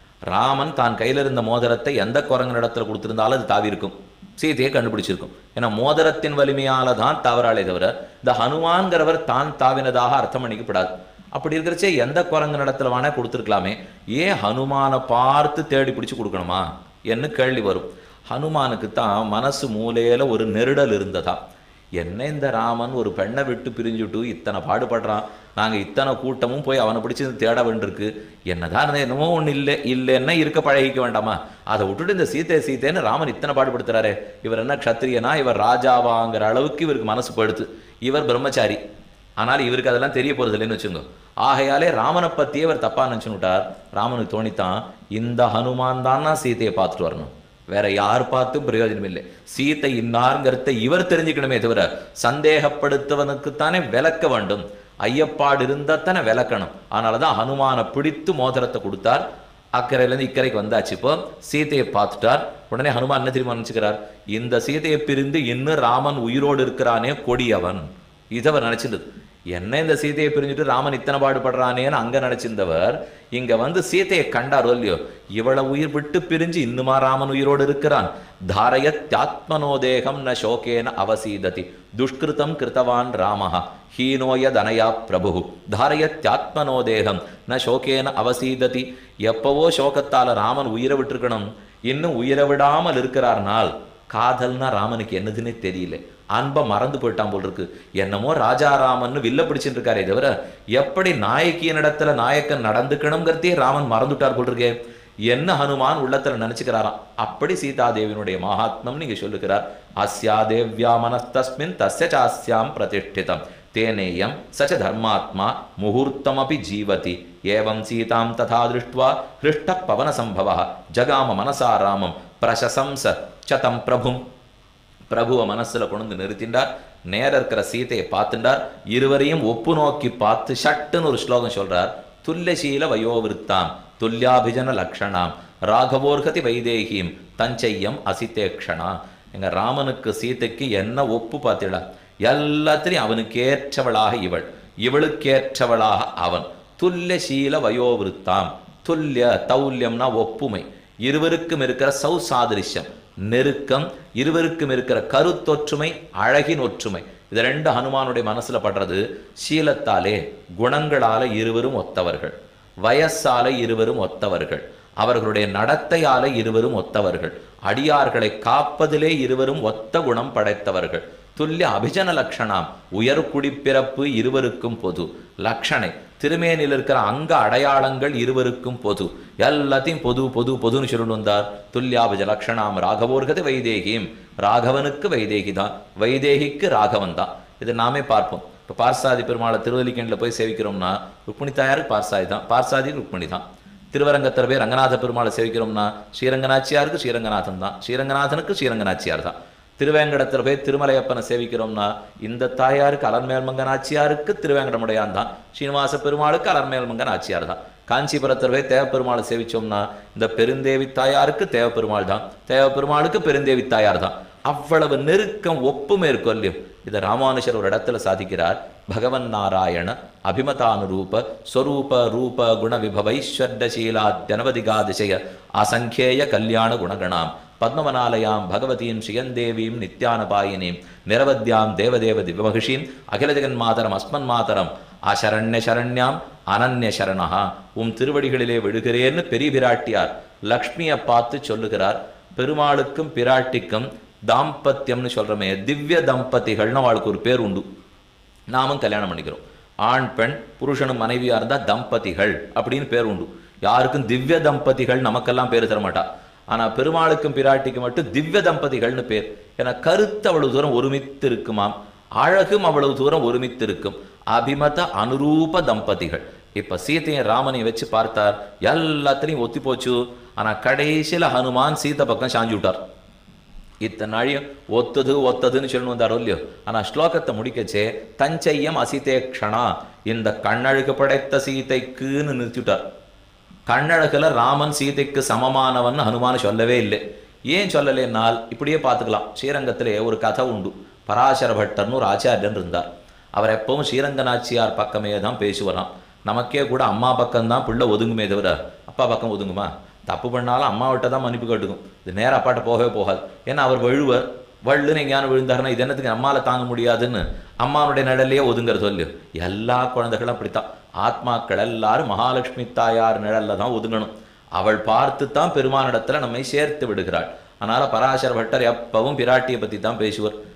ராமன் தான் கையில இருந்த மோதிரத்தை எந்த குரங்கு இடத்துல கொடுத்திருந்தாலும் அது தாவி இருக்கும் சீதையை கண்டுபிடிச்சிருக்கும் ஏன்னா மோதிரத்தின் வலிமையால தான் தவறாளே தவிர இந்த ஹனுமான்கிறவர் தான் தாவினதாக அர்த்தம் பண்ணிக்கப்படாது அப்படி இருக்கிறச்சே எந்த குரங்கு இடத்துல வேணா கொடுத்துருக்கலாமே ஏன் ஹனுமானை பார்த்து தேடி பிடிச்சு கொடுக்கணுமா என்ன கேள்வி வரும் ஹனுமானுக்கு தான் மனசு மூலையில ஒரு நெருடல் இருந்ததா என்ன இந்த ராமன் ஒரு பெண்ணை விட்டு பிரிஞ்சுட்டு இத்தனை பாடுபடுறான் நாங்க இத்தனை கூட்டமும் போய் அவனை பிடிச்சி தேட வேண்டியிருக்கு என்னதான் இருந்தா என்னமோ ஒண்ணு இல்லை இல்லைன்னா இருக்க பழகிக்க வேண்டாமா அதை விட்டுட்டு இந்த சீத்தை சீத்தைன்னு ராமன் இத்தனை பாடுபடுத்துறாரே இவர் என்ன க்ஷத்திரியனா இவர் ராஜாவாங்கிற அளவுக்கு இவருக்கு மனசு படுத்து இவர் பிரம்மச்சாரி ஆனால் இவருக்கு அதெல்லாம் தெரிய போறது இல்லைன்னு வச்சுங்க ஆகையாலே ராமனை பத்தியே அவர் தப்பா நினைச்சுன்னு விட்டார் ராமனுக்கு தோணித்தான் இந்த ஹனுமான் தான் நான் சீதையை பார்த்துட்டு வரணும் வேற யார் பார்த்தும் பிரயோஜனம் இல்லை சீத்தை இன்னாருங்கிறத இவர் தெரிஞ்சுக்கணுமே தவிர சந்தேகப்படுத்தவனுக்குத்தானே விளக்க வேண்டும் ஐயப்பாடு இருந்தா தானே விளக்கணும் அதனாலதான் ஹனுமானை பிடித்து மோதிரத்தை கொடுத்தார் அக்கறையிலேருந்து இக்கரைக்கு வந்தாச்சு இப்போ சீதையை பார்த்துட்டார் உடனே ஹனுமான் என்ன தெரியுமா நினைச்சுக்கிறார் இந்த சீதையை பிரிந்து இன்னும் ராமன் உயிரோடு இருக்கிறானே கொடியவன் இதை அவர் நினைச்சிருந்தது என்ன இந்த சீதையை பிரிஞ்சுட்டு ராமன் இத்தனை பாடுபடுறானேன்னு அங்க நினைச்சிருந்தவர் இங்க வந்து சீதையை கண்டாரோ இல்லையோ இவளை உயிர் விட்டு பிரிஞ்சு இன்னுமா ராமன் உயிரோடு இருக்கிறான் தாரயத்யாத்மனோதேகம் ந சோகேன அவசீததி துஷ்கிருதம் கிருத்தவான் ராமஹ ஹீனோயதனயா பிரபு தாரயத்யாத்மனோதேகம் ந சோகேன அவசீததி எப்பவோ சோகத்தால ராமன் உயிரை விட்டுருக்கணும் இன்னும் உயிரை விடாமல் இருக்கிறார்னால் காதல்னா ராமனுக்கு என்னதுன்னே தெரியல அன்பை மறந்து போயிட்டான் போல் இருக்கு என்னமோ ராஜாராமன்னு வில்ல பிடிச்சிட்டு இருக்காரே தவிர எப்படி நாயக்கியின் இடத்துல நாயக்கன் நடந்துக்கணுங்கிறதையே ராமன் மறந்துட்டார் போல் இருக்கே என்ன ஹனுமான் உள்ளத்துல நினைச்சுக்கிறாராம் அப்படி சீதாதேவியினுடைய மகாத்மம் நீங்க சொல்லுகிறார் அஸ்யா தேவ்யா மனஸ்தஸ்மின் தஸ்ய சாஸ்யாம் பிரதிஷ்டிதம் தேனேயம் சச்ச தர்மாத்மா முகூர்த்தமபி ஜீவதி ஏவம் சீதாம் ததா திருஷ்டுவா ஹிருஷ்ட பவன சம்பவ ஜகாம மனசா ராமம் பிரசசம்ச சதம் பிரபும் பிரபுவை மனசுல கொண்டு வந்து நிறுத்திண்டார் நேர இருக்கிற சீதையை பார்த்துண்டார் இருவரையும் ஒப்பு நோக்கி பார்த்து ஷட்டுன்னு ஒரு ஸ்லோகம் சொல்றார் துல்யசீல வயோவிருத்தாம் துல்யாபிஜன லக்ஷணாம் ராகவோர்கதி வைதேகியும் தஞ்சையம் அசிதேக்ஷணா எங்க ராமனுக்கு சீதைக்கு என்ன ஒப்பு பார்த்திடா எல்லாத்திலையும் அவனுக்கு ஏற்றவளாக இவள் இவளுக்கேற்றவளாக அவன் துல்யசீல வயோவிருத்தாம் துல்லிய தௌல்யம்னா ஒப்புமை இருவருக்கும் இருக்கிற சௌசாதிருஷ்யம் நெருக்கம் இருவருக்கும் இருக்கிற கருத்தொற்றுமை அழகின் ஒற்றுமை இது ரெண்டு ஹனுமானுடைய மனசுல படுறது சீலத்தாலே குணங்களால இருவரும் ஒத்தவர்கள் வயசால இருவரும் ஒத்தவர்கள் அவர்களுடைய நடத்தையால இருவரும் ஒத்தவர்கள் அடியார்களை காப்பதிலே இருவரும் ஒத்த குணம் படைத்தவர்கள் துல்லிய அபிஜன லக்ஷணாம் உயர் குடிப்பிறப்பு இருவருக்கும் பொது லக்ஷணை திருமேனில் இருக்கிற அங்க அடையாளங்கள் இருவருக்கும் பொது எல்லாத்தையும் பொது பொது பொதுன்னு சொல்லிட்டு வந்தார் துல்யாபிஜ லக்ஷணாம் ராகவோர்கது வைதேகியும் ராகவனுக்கு வைதேகி தான் வைதேகிக்கு ராகவன் தான் இதை நாமே பார்ப்போம் இப்போ பார்சாதி பெருமாளை திருவல்லிக்கேண்டில் போய் சேவிக்கிறோம்னா ருக்மிணி தாயாருக்கு பார்சாதி தான் பார்சாதி ருக்மிணி தான் திருவரங்கத்தில் போய் ரங்கநாத பெருமாளை சேவிக்கிறோம்னா ஸ்ரீரங்கநாச்சியாருக்கு ஸ்ரீரங்கநாதன் தான் ஸ்ரீரங்கநாதனுக்கு ஸ்ரீரங்கநாச்சியார் தான் திருவேங்கடத்தில் போய் திருமலையப்பனை சேவிக்கிறோம்னா இந்த தாயாருக்கு அலர்மேல்மங்கன் ஆச்சியாருக்கு திருவேங்கடமுடையான் தான் ஸ்ரீனிவாச பெருமாளுக்கு அலர்மேல்மங்கன் ஆச்சியார் தான் காஞ்சிபுரத்தில் போய் தேவப்பெருமாளை சேவிச்சோம்னா இந்த பெருந்தேவி தாயாருக்கு தேவப்பெருமாள் தான் தேவப்பெருமாளுக்கு பெருந்தேவி தாயார் தான் அவ்வளவு நெருக்கம் ஒப்புமை இருக்கும் இல்லையோ இதை ராமானுஷர் ஒரு இடத்துல சாதிக்கிறார் பகவன் நாராயண அபிமதானுரூப ஸ்வரூப ரூப குண விபவைஸ்வர்டசீலாத்யனவதிகாதிசய அசங்கேய கல்யாண குணகணாம் பத்மவனாலயாம் பகவதீம் ஸ்ரீயந்தேவீம் நித்யானபாயினீம் நிரவத்யாம் தேவதேவ திவ்யமகிஷீம் அகில ஜெகன்மாதரம் அஸ்மன் மாதரம் அசரண்ய சரண்யாம் அனன்ய சரணஹா உம் திருவடிகளிலே விழுகிறேன்னு பெரிய பிராட்டியார் லக்ஷ்மியை பார்த்து சொல்லுகிறார் பெருமாளுக்கும் பிராட்டிக்கும் தாம்பத்தியம்னு சொல்றோமே திவ்ய தம்பதிகள்னு அவளுக்கு ஒரு பேர் உண்டு நாமும் கல்யாணம் பண்ணிக்கிறோம் ஆண் பெண் புருஷனும் மனைவியா இருந்தா தம்பதிகள் அப்படின்னு பேர் உண்டு யாருக்கும் திவ்ய தம்பதிகள் நமக்கெல்லாம் பேர் தர மாட்டா ஆனா பெருமாளுக்கும் பிராட்டிக்கு மட்டும் திவ்ய தம்பதிகள்னு பேர் ஏன்னா கருத்து அவ்வளவு தூரம் ஒருமித்து இருக்குமாம் அழகும் அவ்வளவு தூரம் ஒருமித்து இருக்கும் அபிமத அனுரூப தம்பதிகள் இப்ப சீதையும் ராமனையும் வச்சு பார்த்தார் எல்லாத்திலையும் ஒத்தி போச்சு ஆனா கடைசியில ஹனுமான் சீதை பக்கம் சாஞ்சு விட்டார் இத்தனை நாளையும் ஒத்தது ஒத்ததுன்னு சொல்லணும் வந்தாரோ இல்லையோ ஆனா ஸ்லோகத்தை முடிக்கச்சே தஞ்சையம் அசிதேக்ஷணா இந்த கண்ணழுகு படைத்த சீதைக்குன்னு நிறுத்திவிட்டார் கண்ணழகுல ராமன் சீதைக்கு சமமானவன் ஹனுமான் சொல்லவே இல்லை ஏன் சொல்லலைன்னால் இப்படியே பார்த்துக்கலாம் ஸ்ரீரங்கத்திலே ஒரு கதை உண்டு பராசர பட்டர்னு ஒரு ஆச்சாரியன் இருந்தார் அவர் எப்பவும் ஸ்ரீரங்கநாச்சியார் பக்கமே தான் பேசுவாராம் நமக்கே கூட அம்மா பக்கம்தான் பிள்ளை ஒதுங்குமே தவிர அப்பா பக்கம் ஒதுங்குமா தப்பு பண்ணாலும் அம்மாவிட்ட தான் மன்னிப்பு கேட்டுக்கும் இது நேரா அப்பாட்ட போகவே போகாது ஏன்னா அவர் வழுவர் வள்ளுன்னு எங்கேயானு விழுந்தாருன்னா இது என்னத்துக்கு அம்மால தாங்க முடியாதுன்னு அம்மாவுடைய நிழல்லையே ஒதுங்குற சொல்லு எல்லா குழந்தைகளும் அப்படித்தான் ஆத்மாக்கள் எல்லாரும் மகாலட்சுமி தாயார் நிழல்ல தான் ஒதுங்கணும் அவள் பார்த்து தான் பெருமானிடத்துல நம்மை சேர்த்து விடுகிறாள் அதனால பராசர பட்டர் எப்பவும் பிராட்டியை பத்தி தான் பேசுவார்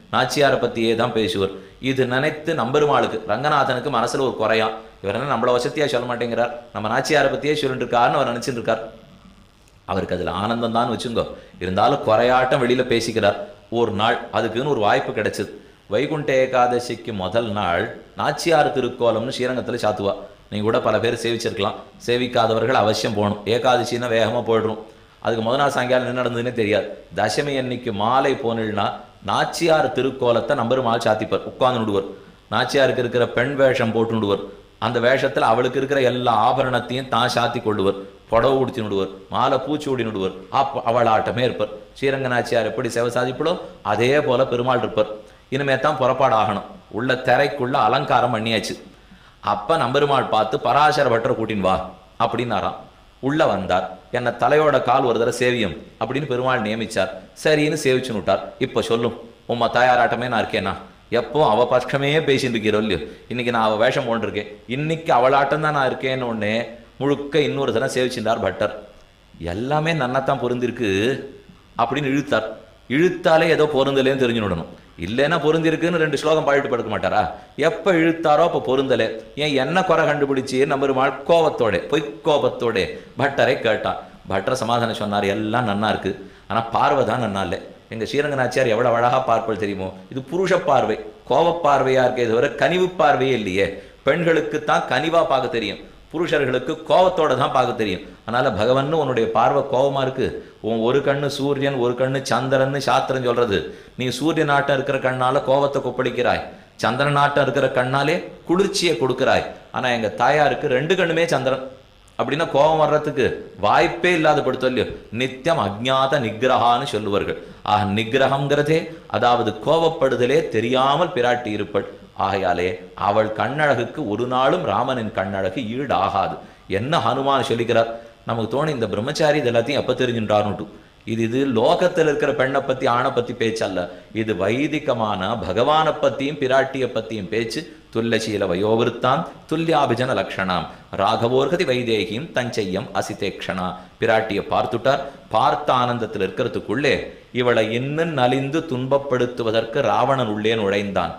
நாச்சியாரை பத்தியே தான் பேசுவார் இது நினைத்து நம்பெருமாளுக்கு ரங்கநாதனுக்கு மனசுல ஒரு குறையா இவர் என்ன நம்மள வசதியா சொல்ல மாட்டேங்கிறார் நம்ம நாச்சியாரை பத்தியே சொல்லிட்டு இருக்காருன்னு அவர் நினைச்சிட்டு இருக்கார் அவருக்கு அதில் ஆனந்தம் தான் வச்சுங்கோ இருந்தாலும் குறையாட்டம் வெளியில பேசிக்கிறார் ஒரு நாள் அதுக்குன்னு ஒரு வாய்ப்பு கிடைச்சது வைகுண்ட ஏகாதசிக்கு முதல் நாள் நாச்சியார் திருக்கோலம்னு ஸ்ரீரங்கத்தில் சாத்துவா நீங்க கூட பல பேர் சேவிச்சிருக்கலாம் சேவிக்காதவர்கள் அவசியம் போகணும் ஏகாதசின்னா வேகமா போயிடுறோம் அதுக்கு முதல் நாள் சாயங்காலம் என்ன நடந்ததுன்னே தெரியாது தசமி அன்னைக்கு மாலை போனில்னா நாச்சியார் திருக்கோலத்தை நம்பருமாள் சாத்திப்பார் உட்கார்ந்து விடுவார் நாச்சியாருக்கு இருக்கிற பெண் வேஷம் போட்டு விடுவார் அந்த வேஷத்துல அவளுக்கு இருக்கிற எல்லா ஆபரணத்தையும் தான் சாத்தி கொள்ளுவர் புடவை உடுத்தி விடுவர் மாலை பூச்சி ஊடி விடுவர் அப்ப அவள் ஆட்டமே இருப்பார் ஸ்ரீரங்க நாச்சியார் எப்படி சேவை சாதிப்படோ அதே போல பெருமாள் இருப்பார் இனிமே தான் புறப்பாடு ஆகணும் உள்ள திரைக்குள்ள அலங்காரம் பண்ணியாச்சு அப்ப நம்பெருமாள் பார்த்து பராசர பட்டரை கூட்டின்னு வா அப்படின்னாராம் உள்ள வந்தார் என்ன தலையோட கால் ஒரு தடவை சேவியம் அப்படின்னு பெருமாள் நியமிச்சார் சரின்னு சேவிச்சுன்னு விட்டார் இப்ப சொல்லும் உம்மா தாயாராட்டமே நான் இருக்கேனா எப்போ அவ பட்சமே பேசிட்டு இருக்கிறோம் இல்லையோ இன்னைக்கு நான் அவ வேஷம் போட்டிருக்கேன் இன்னைக்கு அவளாட்டம் தான் நான் இருக்கேன்னு உடனே முழுக்க இன்னொரு தடவை சேவிச்சிருந்தார் பட்டர் எல்லாமே நன்னாத்தான் பொருந்திருக்கு அப்படின்னு இழுத்தார் இழுத்தாலே ஏதோ பொருந்தலேன்னு தெரிஞ்சுடணும் இல்லைன்னா பொருந்திருக்குன்னு ரெண்டு ஸ்லோகம் பாடிட்டு படுக்க மாட்டாரா எப்ப இழுத்தாரோ அப்ப பொருந்தலே ஏன் என்ன குறை கண்டுபிடிச்சு நம்பருமாள் கோபத்தோட பொய் கோபத்தோட பட்டரை கேட்டான் பட்டர் சமாதானம் சொன்னார் எல்லாம் நன்னா இருக்கு ஆனா பார்வை தான் நன்னா இல்லை எங்க ஸ்ரீரங்க நாச்சியார் எவ்வளவு அழகா பார்ப்பல் தெரியுமோ இது புருஷ பார்வை கோபப் பார்வையா இருக்கே தவிர கனிவு பார்வையே இல்லையே பெண்களுக்கு தான் கனிவா பார்க்க தெரியும் புருஷர்களுக்கு கோபத்தோட தான் பார்க்க தெரியும் அதனால பகவன் உன்னுடைய பார்வை கோபமா இருக்கு உன் ஒரு கண்ணு சூரியன் ஒரு கண்ணு சந்திரன்னு சாத்திரம் சொல்றது நீ சூரிய நாட்டம் இருக்கிற கண்ணால கோபத்தை கொப்பளிக்கிறாய் சந்திரன் நாட்டம் இருக்கிற கண்ணாலே குளிர்ச்சியை கொடுக்கிறாய் ஆனா எங்க தாயாருக்கு ரெண்டு கண்ணுமே சந்திரன் அப்படின்னா கோபம் வர்றதுக்கு வாய்ப்பே இல்லாத படுத்தோ இல்லையோ நித்தியம் அஜ்ஞாத நிகிரகான்னு சொல்லுவார்கள் ஆக நிகிரகம்ங்கிறதே அதாவது கோபப்படுதலே தெரியாமல் பிராட்டி இருப்பள் ஆகையாலே அவள் கண்ணழகுக்கு ஒரு நாளும் ராமனின் கண்ணழகு ஈடாகாது என்ன ஹனுமான் சொல்லிக்கிறார் நமக்கு தோணு இந்த பிரம்மச்சாரி இது எல்லாத்தையும் எப்ப தெரிஞ்சுட்டாருன்ட்டு இது இது லோகத்தில் இருக்கிற பெண்ணை பத்தி ஆணை பத்தி பேச்சல்ல இது வைதிகமான பகவானை பத்தியும் பிராட்டியை பத்தியும் பேச்சு துல்லசீல வயோவிருத்தான் துல்லியாபிஜன லக்ஷணாம் ராகவோர்கதி வைதேகியும் தஞ்சையம் அசிதேக்ஷணா பிராட்டியை பார்த்துட்டார் பார்த்த ஆனந்தத்தில் இருக்கிறதுக்குள்ளே இவளை இன்னும் நலிந்து துன்பப்படுத்துவதற்கு ராவணன் உள்ளே நுழைந்தான்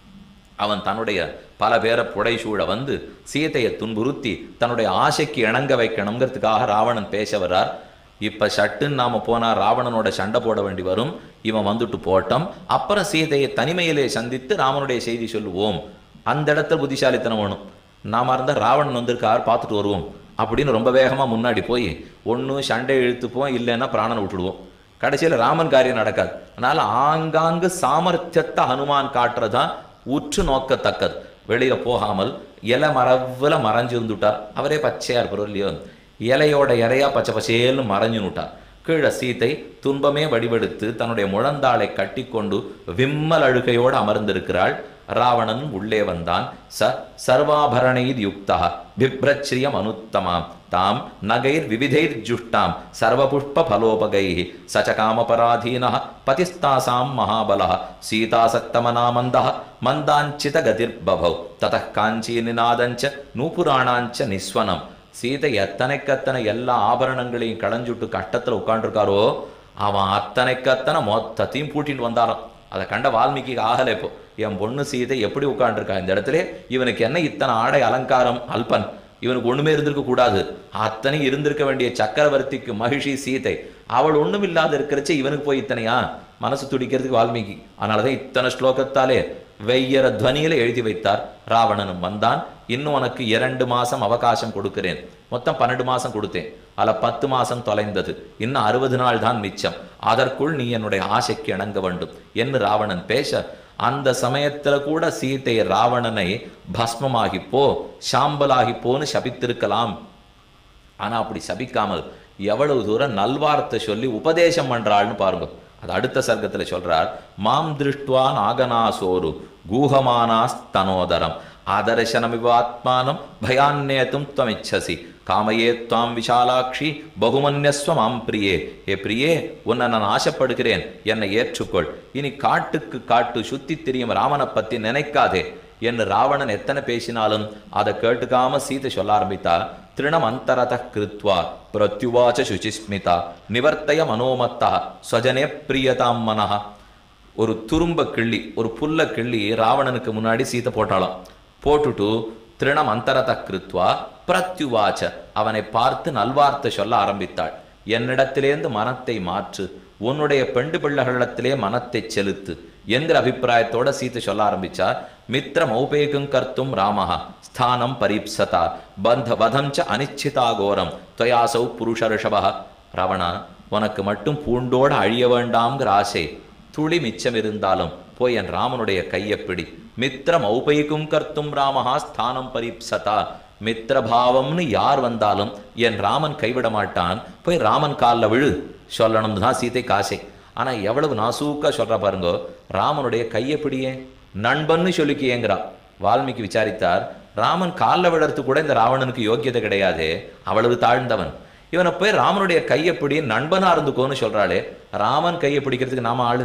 அவன் தன்னுடைய பல பேரை புடைசூழ வந்து சீதையை துன்புறுத்தி தன்னுடைய ஆசைக்கு இணங்க வைக்கணுங்கிறதுக்காக ராவணன் பேச வர்றார் இப்ப சட்டுன்னு நாம போனா ராவணனோட சண்டை போட வேண்டி வரும் இவன் வந்துட்டு போட்டோம் அப்புறம் சீதையை தனிமையிலே சந்தித்து ராமனுடைய செய்தி சொல்லுவோம் அந்த இடத்துல புத்திசாலித்தனம் வேணும் நாம இருந்தா ராவணன் வந்திருக்கார் பார்த்துட்டு வருவோம் அப்படின்னு ரொம்ப வேகமா முன்னாடி போய் ஒண்ணு சண்டை இழுத்துப்போம் இல்லைன்னா பிராணனை விட்டுடுவோம் கடைசியில ராமன் காரியம் நடக்காது அதனால ஆங்காங்கு சாமர்த்தியத்தை ஹனுமான் காட்டுறதுதான் உற்று நோக்கத்தக்கது வெளியில போகாமல் இலை மரவுல மறைஞ்சு இருந்துட்டார் அவரே பச்சையா இருப்பார் இல்லையோ இலையோட இலையா பச்சை பசேல்னு மறைஞ்சு நுட்டார் கீழே சீதை துன்பமே வடிவெடுத்து தன்னுடைய முழந்தாளை கட்டிக்கொண்டு விம்மல் அழுகையோடு அமர்ந்திருக்கிறாள் ராவணன் உள்ளே வந்தான் ச சர்வாபரணைர் யுக்தா பிப்ரச்ரியம் அனுத்தமாம் தாம் நகைர் விவிதைர் ஜுஷ்டாம் சர்வபுஷ்ப பலோபகை சச்சகாமபராதீன பதிஸ்தாசாம் மகாபல சீதாசக்தமனாமந்த மந்தாஞ்சித கதிர்பவௌ தத காஞ்சி நிநாதஞ்ச நூபுராணாஞ்ச நிஸ்வனம் சீதை எத்தனைக்கத்தனை எல்லா ஆபரணங்களையும் களைஞ்சுட்டு கஷ்டத்துல உட்காண்டிருக்காரோ அவன் அத்தனைக்கத்தனை மொத்தத்தையும் பூட்டிட்டு வந்தாராம் அதை கண்ட வால்மீகி ஆகலை இப்போ என் பொண்ணு சீதை எப்படி உட்காண்டிருக்கா இந்த இடத்துல இவனுக்கு என்ன இத்தனை ஆடை அலங்காரம் அல்பன் இவனுக்கு ஒண்ணுமே இருந்திருக்க கூடாது அத்தனை இருந்திருக்க வேண்டிய சக்கரவர்த்திக்கு மகிஷி சீதை அவள் ஒண்ணும் இல்லாத இருக்கிறச்சே இவனுக்கு போய் இத்தனையா மனசு துடிக்கிறதுக்கு வால்மீகி அதனாலதான் இத்தனை ஸ்லோகத்தாலே வெய்யற துவனியில எழுதி வைத்தார் ராவணனும் வந்தான் இன்னும் உனக்கு இரண்டு மாசம் அவகாசம் கொடுக்கிறேன் மொத்தம் பன்னெண்டு மாசம் கொடுத்தேன் அதுல பத்து மாசம் தொலைந்தது இன்னும் அறுபது நாள் தான் மிச்சம் அதற்குள் நீ என்னுடைய ஆசைக்கு இணங்க வேண்டும் என்று ராவணன் பேச அந்த சமயத்துல கூட சீதை ராவணனை பஸ்மமாகி போ சாம்பலாகி போன்னு சபித்திருக்கலாம் ஆனா அப்படி சபிக்காமல் எவ்வளவு தூரம் நல்வார்த்தை சொல்லி உபதேசம் பண்றாள்னு பாருங்க அது அடுத்த சர்க்கத்துல சொல்றார் மாம் திருஷ்டுவா நாகனாசோரு கூஹமானாஸ்தனோதரம் ஆதர்சனமிவாத்மானம் பயான்னேத்தும் துவமிச்சசி காமையே துவாம் விஷாலாட்சி பகுமன்யஸ்வ மாம் பிரியே ஏ பிரியே உன்னை நான் ஆசைப்படுகிறேன் என்னை ஏற்றுக்கொள் இனி காட்டுக்கு காட்டு சுத்தி திரியும் ராமனை பத்தி நினைக்காதே என்று ராவணன் எத்தனை பேசினாலும் அதை கேட்டுக்காம சீதை சொல்ல ஆரம்பித்தா திருணம் அந்தரத கிருத்வா பிரத்யுவாச்ச சுச்சிஸ்மிதா நிவர்த்தய மனோமத்தா ஸ்வஜனே பிரியதாம் மனஹ ஒரு துரும்ப கிள்ளி ஒரு புல்ல கிள்ளி ராவணனுக்கு முன்னாடி சீத்தை போட்டாளாம் போட்டுட்டு திருணம் அந்தரத கிருத்வா பிரத்யுவாச்ச அவனை பார்த்து நல்வார்த்தை சொல்ல ஆரம்பித்தாள் என்னிடத்திலேந்து மனத்தை மாற்று உன்னுடைய பெண்டு பிள்ளைகளிடத்திலே மனத்தை செலுத்து என்கிற அபிப்பிராயத்தோட சீத்தை சொல்ல ஆரம்பிச்சார் மித்திரம் ஔபேகம் கர்த்தும் ராமஹா ஸ்தானம் பரீப்சதா பந்த வதம் ச அனிச்சிதா கோரம் துவயாசௌ புருஷ ரிஷபா ராவணா உனக்கு மட்டும் பூண்டோட அழிய வேண்டாம்ங்கிற ஆசை துளி மிச்சம் இருந்தாலும் போய் என் ராமனுடைய கையப்பிடி மித்திரம் ஔபைக்கும் கர்த்தும் ராமஹா ஸ்தானம் பரீப்சதா மித்திரபாவம்னு யார் வந்தாலும் என் ராமன் கைவிட மாட்டான் போய் ராமன் காலில் விழு சொல்லணும்னு தான் சீதை காசை ஆனா எவ்வளவு நாசூக்கா சொல்ற பாருங்க ராமனுடைய கையப்பிடியே நண்பன்னு சொல்லிக்கியேங்கிறா வால்மீகி விசாரித்தார் ராமன் காலில் விழறதுக்கு கூட இந்த ராவணனுக்கு யோக்கியதை கிடையாதே அவ்வளவு தாழ்ந்தவன் இவனை போய் ராமனுடைய கையப்பிடி நண்பனா இருந்துக்கோன்னு சொல்றாளே ராமன் கையை பிடிக்கிறதுக்கு நாம ஆளு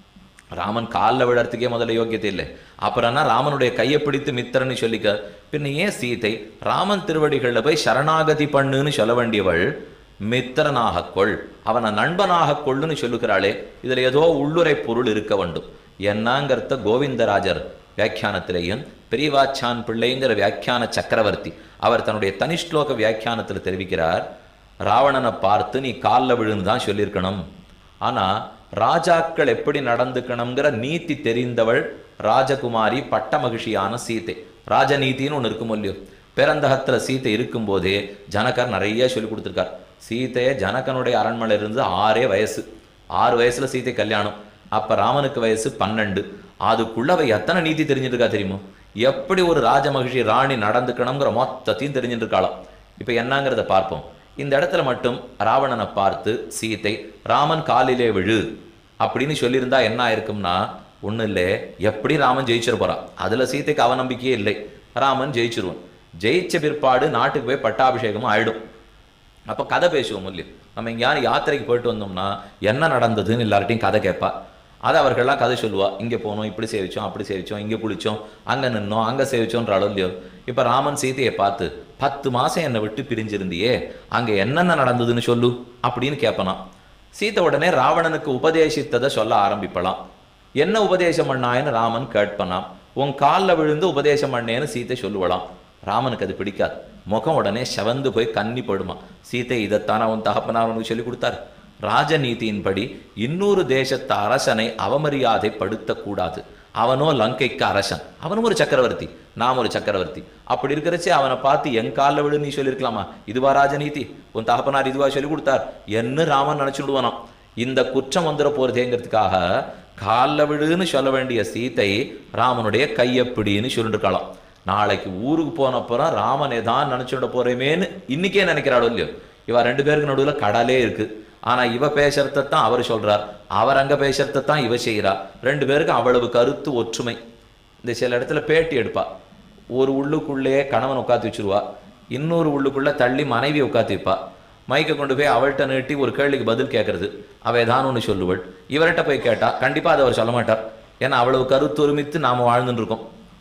ராமன் காலில் விழறதுக்கே முதல்ல யோக்கியத்தை இல்லை அப்புறம்னா ராமனுடைய கையை பிடித்து மித்திரன்னு சொல்லிக்க பின்ன ஏன் சீதை ராமன் திருவடிகளில் போய் சரணாகதி பண்ணுன்னு சொல்ல வேண்டியவள் மித்திரனாக கொள் அவனை நண்பனாக கொள்ளுன்னு சொல்லுகிறாளே இதுல ஏதோ உள்ளுரை பொருள் இருக்க வேண்டும் என்னங்கிறத கோவிந்தராஜர் வியாக்கியானத்திலேயும் பெரியவாச்சான் பிள்ளைங்கிற வியாக்கியான சக்கரவர்த்தி அவர் தன்னுடைய தனிஷ்லோக வியாக்கியானத்தில் தெரிவிக்கிறார் ராவணனை பார்த்து நீ காலில் விழுந்து தான் சொல்லியிருக்கணும் ஆனா ராஜாக்கள் எப்படி நடந்துக்கணுங்கிற நீதி தெரிந்தவள் ராஜகுமாரி பட்ட மகிழ்ச்சியான சீதை ராஜநீதின்னு ஒன்று இருக்கும் இல்லையோ பேரந்தகத்துல சீதை இருக்கும்போதே ஜனகர் நிறைய சொல்லி கொடுத்துருக்கார் சீதையை ஜனகனுடைய அரண்மனை இருந்து ஆறே வயசு ஆறு வயசுல சீதை கல்யாணம் அப்ப ராமனுக்கு வயசு பன்னெண்டு அதுக்குள்ள அவ எத்தனை நீதி தெரிஞ்சிருக்கா தெரியுமோ எப்படி ஒரு ராஜமகிழ்ச்சி ராணி நடந்துக்கணுங்கிற மொத்தத்தையும் தெரிஞ்சுட்டு இருக்காளாம் இப்ப என்னங்கிறத பார்ப்போம் இந்த இடத்துல மட்டும் ராவணனை பார்த்து சீதை ராமன் காலிலே விழு அப்படின்னு சொல்லியிருந்தா என்ன ஆயிருக்கும்னா ஒண்ணும் இல்லை எப்படி ராமன் ஜெயிச்சிட போறான் அதுல சீதைக்கு அவநம்பிக்கையே இல்லை ராமன் ஜெயிச்சிருவான் ஜெயிச்ச பிற்பாடு நாட்டுக்கு போய் பட்டாபிஷேகமும் ஆயிடும் அப்போ கதை பேசுவோம் இல்லையோ நம்ம எங்கேயாவது யாத்திரைக்கு போயிட்டு வந்தோம்னா என்ன நடந்ததுன்னு எல்லார்ட்டையும் கதை கேட்பா அதை அவர்கள்லாம் கதை சொல்லுவா இங்கே போனோம் இப்படி சேவிச்சோம் அப்படி சேவிச்சோம் இங்கே குளிச்சோம் அங்கே நின்னோம் அங்கே சேவிச்சோன்ற அளவு இல்லையோ இப்போ ராமன் சீதையை பார்த்து பத்து மாசம் என்னை விட்டு பிரிஞ்சிருந்தியே அங்கே என்னென்ன நடந்ததுன்னு சொல்லு அப்படின்னு கேட்பனாம் சீதை உடனே ராவணனுக்கு உபதேசித்ததை சொல்ல ஆரம்பிப்பலாம் என்ன உபதேசம் பண்ணாயின்னு ராமன் கேட்பனாம் உன் காலில் விழுந்து உபதேசம் பண்ணேன்னு சீதை சொல்லுவலாம் ராமனுக்கு அது பிடிக்காது முகம் உடனே செவந்து போய் கன்னி படுமா சீதை இதைத்தான் அவன் தகப்பனார் அவனுக்கு சொல்லி கொடுத்தார் ராஜநீதியின்படி இன்னொரு தேசத்து அரசனை அவமரியாதை படுத்தக்கூடாது அவனோ லங்கைக்கு அரசன் அவனும் ஒரு சக்கரவர்த்தி நாம் ஒரு சக்கரவர்த்தி அப்படி இருக்கிறச்சே அவனை பார்த்து என் காலில் விழு நீ சொல்லியிருக்கலாமா இதுவா ராஜநீதி உன் தகப்பனார் இதுவா சொல்லி கொடுத்தார் என்ன ராமன் நினைச்சுடுவானாம் இந்த குற்றம் வந்துட போறதேங்கிறதுக்காக காலில் விழுன்னு சொல்ல வேண்டிய சீதை ராமனுடைய கையப்பிடின்னு சொல்லிட்டு இருக்கலாம் நாளைக்கு ஊருக்கு போனப்புறம் ராமன் ஏதான் நினைச்சுட போறேமேன்னு இன்னைக்கே நினைக்கிறாளோ இல்லையோ இவ ரெண்டு பேருக்கு நடுவுல கடலே இருக்கு ஆனா இவ பேசுறத தான் அவர் சொல்றார் அவர் அங்க பேசுறத தான் இவ செய்கிறா ரெண்டு பேருக்கும் அவ்வளவு கருத்து ஒற்றுமை இந்த சில இடத்துல பேட்டி எடுப்பா ஒரு உள்ளுக்குள்ளேயே கணவன் உட்காந்து வச்சிருவா இன்னொரு உள்ளுக்குள்ள தள்ளி மனைவி உட்காந்து வைப்பா மைக்கை கொண்டு போய் அவள்கிட்ட நீட்டி ஒரு கேள்விக்கு பதில் கேட்கறது அவ ஏதான் ஒன்று சொல்லுவள் இவர்கிட்ட போய் கேட்டா கண்டிப்பா அதை அவர் சொல்ல மாட்டார் ஏன்னா அவ்வளவு கருத்து ஒருமித்து நாம வாழ்ந்துட்டு இருக்கோம்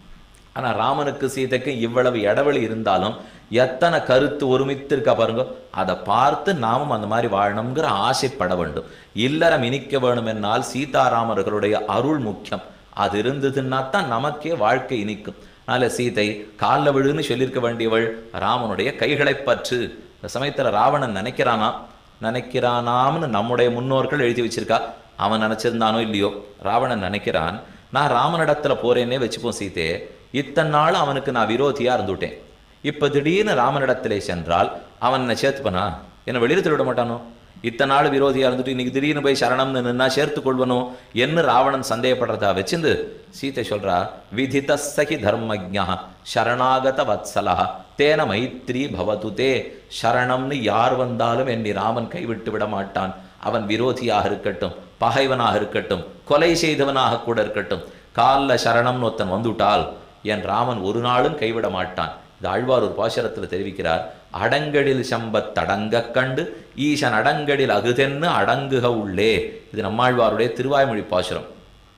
ஆனா ராமனுக்கு சீதைக்கு இவ்வளவு இடைவெளி இருந்தாலும் எத்தனை கருத்து ஒருமித்து இருக்கா பாருங்க அதை பார்த்து நாமும் அந்த மாதிரி வாழணுங்கிற ஆசைப்பட வேண்டும் இல்லறம் இனிக்க வேணும் என்னால் சீதாராமர்களுடைய அருள் முக்கியம் அது இருந்ததுன்னா தான் நமக்கே வாழ்க்கை இனிக்கும் அதனால சீதை காலில் விழுன்னு சொல்லியிருக்க வேண்டியவள் ராமனுடைய கைகளை பற்று இந்த சமயத்துல ராவணன் நினைக்கிறானா நினைக்கிறானாம்னு நம்முடைய முன்னோர்கள் எழுதி வச்சிருக்கா அவன் நினைச்சிருந்தானோ இல்லையோ ராவணன் நினைக்கிறான் நான் ராமனிடத்துல போறேன்னே வச்சுப்போம் சீதே இத்தனை நாள் அவனுக்கு நான் விரோதியா இருந்துட்டேன் இப்ப திடீர்னு ராமனிடத்திலே சென்றால் அவன் என்னை சேர்த்துப்பனா என்னை வெளியில விட மாட்டானோ இத்தனை நாள் விரோதியா இருந்துட்டு இன்னைக்கு திடீர்னு போய் சரணம்னு நின்னா சேர்த்து கொள்வனோ என்ன ராவணன் சந்தேகப்படுறதா வச்சிருந்து சீதை சொல்றா விதித சகி தர்மஜா சரணாகத வத்சலா தேன மைத்ரி பவது தே சரணம்னு யார் வந்தாலும் என்னை ராமன் கைவிட்டு விட மாட்டான் அவன் விரோதியாக இருக்கட்டும் பகைவனாக இருக்கட்டும் கொலை செய்தவனாக கூட இருக்கட்டும் காலில் சரணம்னு ஒருத்தன் வந்துவிட்டால் என் ராமன் ஒரு நாளும் கைவிட மாட்டான் இது ஆழ்வார் ஒரு பாசுரத்தில் தெரிவிக்கிறார் அடங்கடில் சம்பத் தடங்க கண்டு ஈசன் அடங்கடில் அகுதென்னு அடங்குக உள்ளே இது நம்மாழ்வாருடைய திருவாய்மொழி பாசுரம்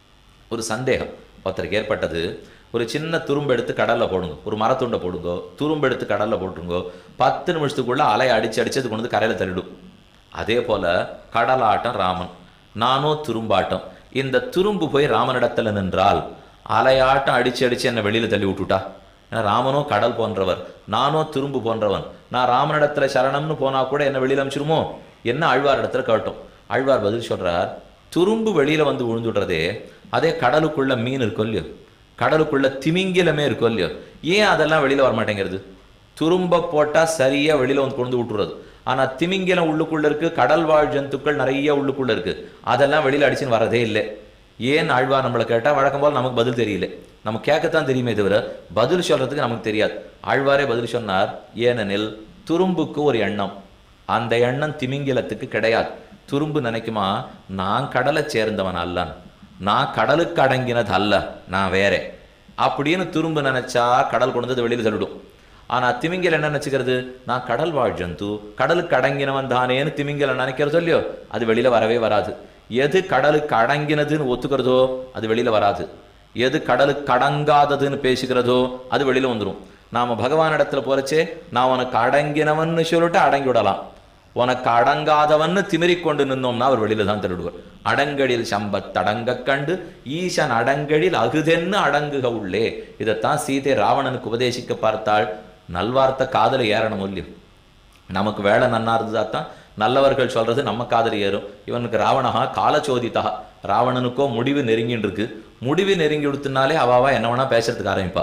ஒரு சந்தேகம் ஒருத்தருக்கு ஏற்பட்டது ஒரு சின்ன துரும்பு எடுத்து கடலில் போடுங்க ஒரு மரத்துண்டை போடுங்கோ துரும்பு எடுத்து கடலில் போட்டுருங்கோ பத்து நிமிஷத்துக்குள்ள அலை அடிச்சு அடிச்சு அது கொண்டு வந்து கரையில் தள்ளிடும் அதே போல கடலாட்டம் ராமன் நானோ துரும்பாட்டம் இந்த துரும்பு போய் ராமனிடத்துல நின்றால் அலையாட்டம் அடிச்சு அடிச்சு என்னை வெளியில தள்ளி விட்டுட்டா ஏன்னா ராமனோ கடல் போன்றவர் நானோ துரும்பு போன்றவன் நான் ராமனிடத்துல சரணம்னு போனா கூட என்ன வெளியில அமிச்சிருமோ என்ன ஆழ்வார் இடத்துல கேட்டோம் ஆழ்வார் பதில் சொல்றார் துரும்பு வெளியில வந்து விழுந்துடுறதே அதே கடலுக்குள்ள மீன் இருக்கும் இல்லையோ கடலுக்குள்ள திமிங்கிலமே இருக்கும் இல்லையோ ஏன் அதெல்லாம் வெளியில வர மாட்டேங்கிறது துரும்ப போட்டா சரியா வெளியில வந்து கொண்டு விட்டுறது ஆனா திமிங்கிலம் உள்ளுக்குள்ள இருக்கு கடல் வாழ் ஜந்துக்கள் நிறைய உள்ளுக்குள்ள இருக்கு அதெல்லாம் வெளியில அடிச்சுன்னு வரதே இல்லை ஏன் ஆழ்வார் நம்மளை கேட்டா வழக்கம் போல நமக்கு பதில் தெரியல நம்ம கேட்கத்தான் தெரியுமே தவிர பதில் சொல்றதுக்கு நமக்கு தெரியாது ஆழ்வாரே பதில் சொன்னார் ஏனெனில் துரும்புக்கு ஒரு எண்ணம் அந்த எண்ணம் திமிங்கிலத்துக்கு கிடையாது துரும்பு நினைக்குமா நான் கடலை சேர்ந்தவன் அல்லன் நான் கடலுக்கு அடங்கினது அல்ல நான் வேறே அப்படின்னு துரும்பு நினைச்சா கடல் கொண்டு வந்து வெளியில தள்ளிடும் ஆனா திமிங்கல் என்ன நினைச்சுக்கிறது நான் கடல் வாழ் ஜந்து கடலுக்கு அடங்கினவன் தானேன்னு திமிங்கல நினைக்கிறதோ இல்லையோ அது வெளியில வரவே வராது எது கடலுக்கு அடங்கினதுன்னு ஒத்துக்கிறதோ அது வெளியில வராது எது கடலுக்கு அடங்காததுன்னு பேசுகிறதோ அது வெளியில வந்துடும் நாம பகவான் இடத்துல போறச்சே நான் உனக்கு அடங்கினவன்னு சொல்லிட்டு அடங்கி விடலாம் உனக்கு அடங்காதவன்னு திமிரிக் கொண்டு நின்னோம்னா அவர் வெளியில தான் திருடுவார் அடங்கடில் சம்பத் அடங்க கண்டு ஈசன் அடங்கடில் அகுதென்னு அடங்குக உள்ளே இதைத்தான் சீதை ராவணனுக்கு உபதேசிக்க பார்த்தாள் நல்வார்த்தை காதல ஏறணும் இல்லையோ நமக்கு வேலை நன்னா இருந்ததா தான் நல்லவர்கள் சொல்றது நம்ம காதல் ஏறும் இவனுக்கு ராவணஹா காலச்சோதிதா ராவணனுக்கோ முடிவு நெருங்கின்னு இருக்கு முடிவு நெருங்கி கொடுத்தனாலே அவாவா என்ன வேணா பேசுறதுக்கு ஆரம்பிப்பா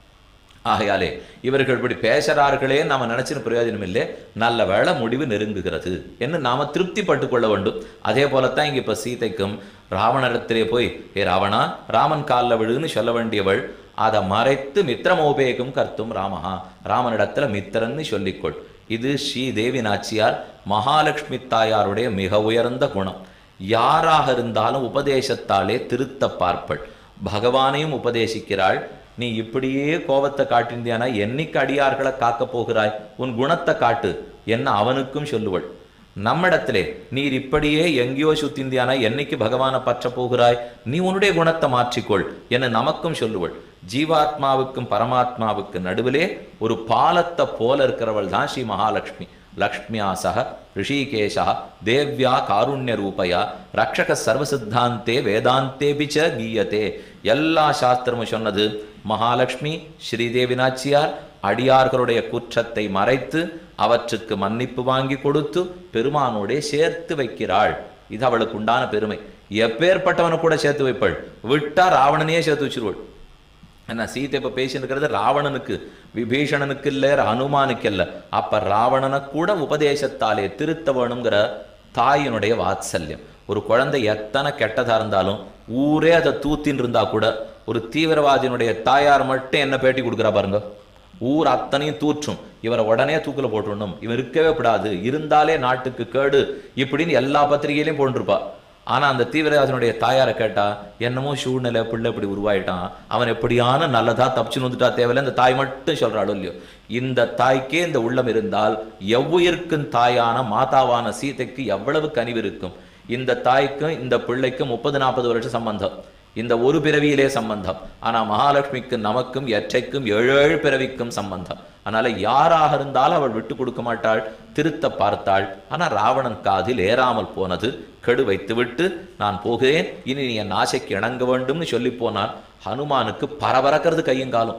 ஆகையாலே இவர்கள் இப்படி பேசுறார்களே நாம நினைச்சின பிரயோஜனம் இல்லை நல்ல வேளை முடிவு நெருங்குகிறது என்று நாம திருப்திப்பட்டு கொள்ள வேண்டும் அதே போலத்தான் இங்க இப்ப சீதைக்கும் ராவணரிடத்திலே போய் ஏ ராவணா ராமன் காலில் விழுன்னு சொல்ல வேண்டியவள் அதை மறைத்து மித்திரமோபேகம் கர்த்தும் ராமஹா ராமனிடத்துல மித்திரன்னு சொல்லிக்கொள் இது ஸ்ரீதேவி நாச்சியார் மகாலட்சுமி தாயாருடைய மிக உயர்ந்த குணம் யாராக இருந்தாலும் உபதேசத்தாலே திருத்த பார்ப்பள் பகவானையும் உபதேசிக்கிறாள் நீ இப்படியே கோபத்தை காட்டிந்தியானா என்னைக்கு அடியார்களை காக்கப் போகிறாய் உன் குணத்தை காட்டு என்ன அவனுக்கும் சொல்லுவள் நம்மிடத்திலே நீர் இப்படியே எங்கேயோ சுத்திந்தியானா என்னைக்கு பகவானை பற்ற போகிறாய் நீ உன்னுடைய குணத்தை மாற்றிக்கொள் என நமக்கும் சொல்லுவள் ஜீவாத்மாவுக்கும் பரமாத்மாவுக்கு நடுவிலே ஒரு பாலத்தை போல இருக்கிறவள் தான் ஸ்ரீ மகாலட்சுமி லக்ஷ்மியா சக ரிஷிகேஷா தேவ்யா காருண்ய ரூபயா ரக்ஷக சர்வசித்தாந்தே வேதாந்தேபி ச கீயத்தே எல்லா சாஸ்திரமும் சொன்னது மகாலட்சுமி ஸ்ரீதேவி நாச்சியார் அடியார்களுடைய குற்றத்தை மறைத்து அவற்றுக்கு மன்னிப்பு வாங்கி கொடுத்து பெருமானோடே சேர்த்து வைக்கிறாள் இது அவளுக்கு உண்டான பெருமை எப்பேற்பட்டவனை கூட சேர்த்து வைப்பாள் விட்டா ராவணனையே சேர்த்து வச்சிருவாள் என்ன சீதை இப்ப பேசிட்டு இருக்கிறது ராவணனுக்கு விபீஷணனுக்கு இல்ல ஹனுமானுக்கு இல்ல அப்ப ராவணனை கூட உபதேசத்தாலே திருத்த வேணுங்கிற தாயினுடைய வாத்சல்யம் ஒரு குழந்தை எத்தனை கெட்டதா இருந்தாலும் ஊரே அதை தூத்தின்னு இருந்தா கூட ஒரு தீவிரவாதியினுடைய தாயார் மட்டும் என்ன பேட்டி கொடுக்குறா பாருங்க ஊர் அத்தனையும் தூற்றும் இவரை உடனே தூக்கில போட்டுடணும் இவன் இருக்கவே கூடாது இருந்தாலே நாட்டுக்கு கேடு இப்படின்னு எல்லா பத்திரிகையிலையும் போட்டிருப்பா ஆனா அந்த தீவிரவாதியினுடைய தாயாரை கேட்டா என்னமோ சூழ்நிலை பிள்ளை இப்படி உருவாயிட்டான் அவன் எப்படியான நல்லதா தப்பிச்சுன்னு வந்துட்டா தேவையில்ல இந்த தாய் மட்டும் சொல்றாளோ இல்லையோ இந்த தாய்க்கே இந்த உள்ளம் இருந்தால் எவ்வுயிர்க்கும் தாயான மாதாவான சீதைக்கு எவ்வளவு கனிவு இருக்கும் இந்த தாய்க்கும் இந்த பிள்ளைக்கும் முப்பது நாற்பது வருஷம் சம்பந்தம் இந்த ஒரு பிறவியிலே சம்பந்தம் ஆனா மகாலட்சுமிக்கு நமக்கும் எற்றைக்கும் ஏழு ஏழு பிறவிக்கும் சம்பந்தம் அதனால யாராக இருந்தாலும் அவள் விட்டு கொடுக்க மாட்டாள் திருத்த பார்த்தாள் ஆனா ராவணன் காதில் ஏறாமல் போனது கெடு வைத்துவிட்டு நான் போகிறேன் இனி நீ என் ஆசைக்கு இணங்க வேண்டும்னு சொல்லி போனான் ஹனுமானுக்கு பரபரக்கிறது கையுங்காலும்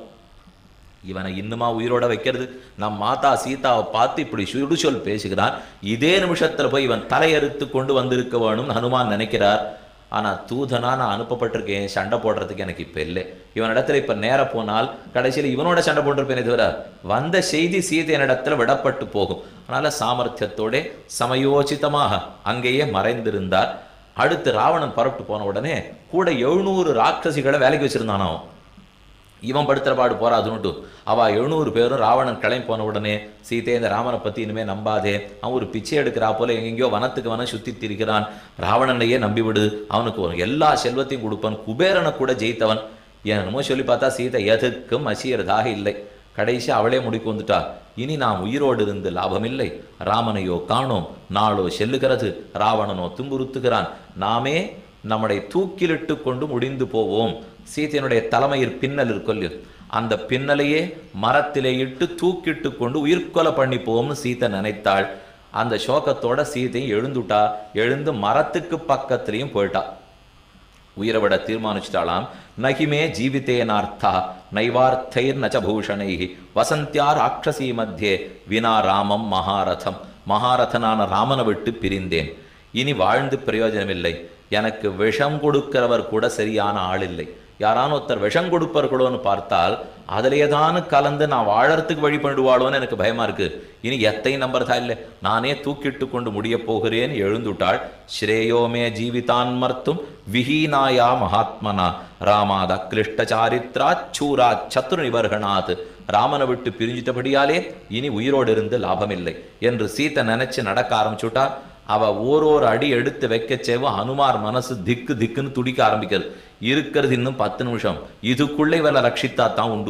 இவனை இன்னுமா உயிரோட வைக்கிறது நம் மாதா சீதாவை பார்த்து இப்படி சுடுசொல் பேசுகிறான் இதே நிமிஷத்துல போய் இவன் தலையறுத்து கொண்டு வந்திருக்க வேணும்னு ஹனுமான் நினைக்கிறார் ஆனா தூதனா நான் அனுப்பப்பட்டிருக்கேன் சண்டை போடுறதுக்கு எனக்கு இப்ப இல்லை இவனிடத்துல இப்ப நேர போனால் கடைசியில் இவனோட சண்டை போட்டிருப்பேனே தவிர வந்த செய்தி சீதையனிடத்துல விடப்பட்டு போகும் அதனால சாமர்த்தியத்தோட சமயோசிதமாக அங்கேயே மறைந்திருந்தார் அடுத்து ராவணன் புறப்பட்டு போன உடனே கூட எழுநூறு ராட்சசிகளை வேலைக்கு வச்சிருந்தானோ அவன். இவன் படுத்துற பாடு போறாதுன்னுட்டு அவ எழுநூறு பேரும் ராவணன் கிளம்பி போன உடனே சீதை இந்த ராமனை பத்தி இனிமே நம்பாதே அவன் ஒரு பிச்சை எடுக்கிறா போல எங்கெங்கயோ வனத்துக்கு வனம் சுத்தி திரிகிறான் ராவணனையே நம்பிவிடு அவனுக்கு ஒரு எல்லா செல்வத்தையும் கொடுப்பான் குபேரனை கூட ஜெயித்தவன் என்னமோ சொல்லி பார்த்தா சீதை எதுக்கும் அசியறதாக இல்லை கடைசி அவளே முடிக்கு வந்துட்டா இனி நாம் உயிரோடு இருந்து லாபமில்லை ராமனையோ காணோம் நாளோ செல்லுகிறது ராவணனோ துன்புறுத்துகிறான் நாமே நம்மளை தூக்கிலிட்டு கொண்டு முடிந்து போவோம் சீதையனுடைய தலைமையில் பின்னல் இருக்கொல்லு அந்த பின்னலையே மரத்திலே இட்டு தூக்கிட்டு கொண்டு உயிர்கொலை பண்ணி போவோம்னு சீதை நினைத்தாள் அந்த சோகத்தோட சீதை எழுந்துட்டா எழுந்து மரத்துக்கு பக்கத்துலயும் போயிட்டா உயிரை விட தீர்மானிச்சுட்டாலாம் நகிமே ஜீவித்தேனார்த்தா நைவார்த்தைர் நச்ச பூஷணை வசந்தியா ராட்சசி மத்தியே வினா ராமம் மகாரதம் மகாரதனான ராமனை விட்டு பிரிந்தேன் இனி வாழ்ந்து பிரயோஜனமில்லை எனக்கு விஷம் கொடுக்கிறவர் கூட சரியான ஆள் இல்லை யாரான ஒருத்தர் விஷம் கொடுப்பார்களோன்னு பார்த்தால் அதிலேயே தான் கலந்து நான் வாழறதுக்கு வழி பண்ணிடுவாளோன்னு எனக்கு பயமா இருக்கு இனி எத்தையும் நம்புறதா இல்லை நானே தூக்கிட்டு கொண்டு முடிய போகிறேன் எழுந்துட்டாள் ஸ்ரேயோமே ஜீவிதான் மர்த்தும் விஹீனாயா மகாத்மனா ராமாத கிளிஷ்ட சாரித்ரா சூரா சத்ரு நிவர்கணாத் ராமனை விட்டு பிரிஞ்சிட்டபடியாலே இனி உயிரோடு இருந்து லாபமில்லை என்று சீத்தை நினைச்சு நடக்க ஆரம்பிச்சுட்டா அவ ஓரோரு அடி எடுத்து வைக்கச்சேவும் ஹனுமார் மனசு திக்கு திக்குன்னு துடிக்க ஆரம்பிக்கிறது இருக்கிறது இன்னும் பத்து நிமிஷம் இதுக்குள்ளே இவரை ரட்சித்தா தான் உண்டு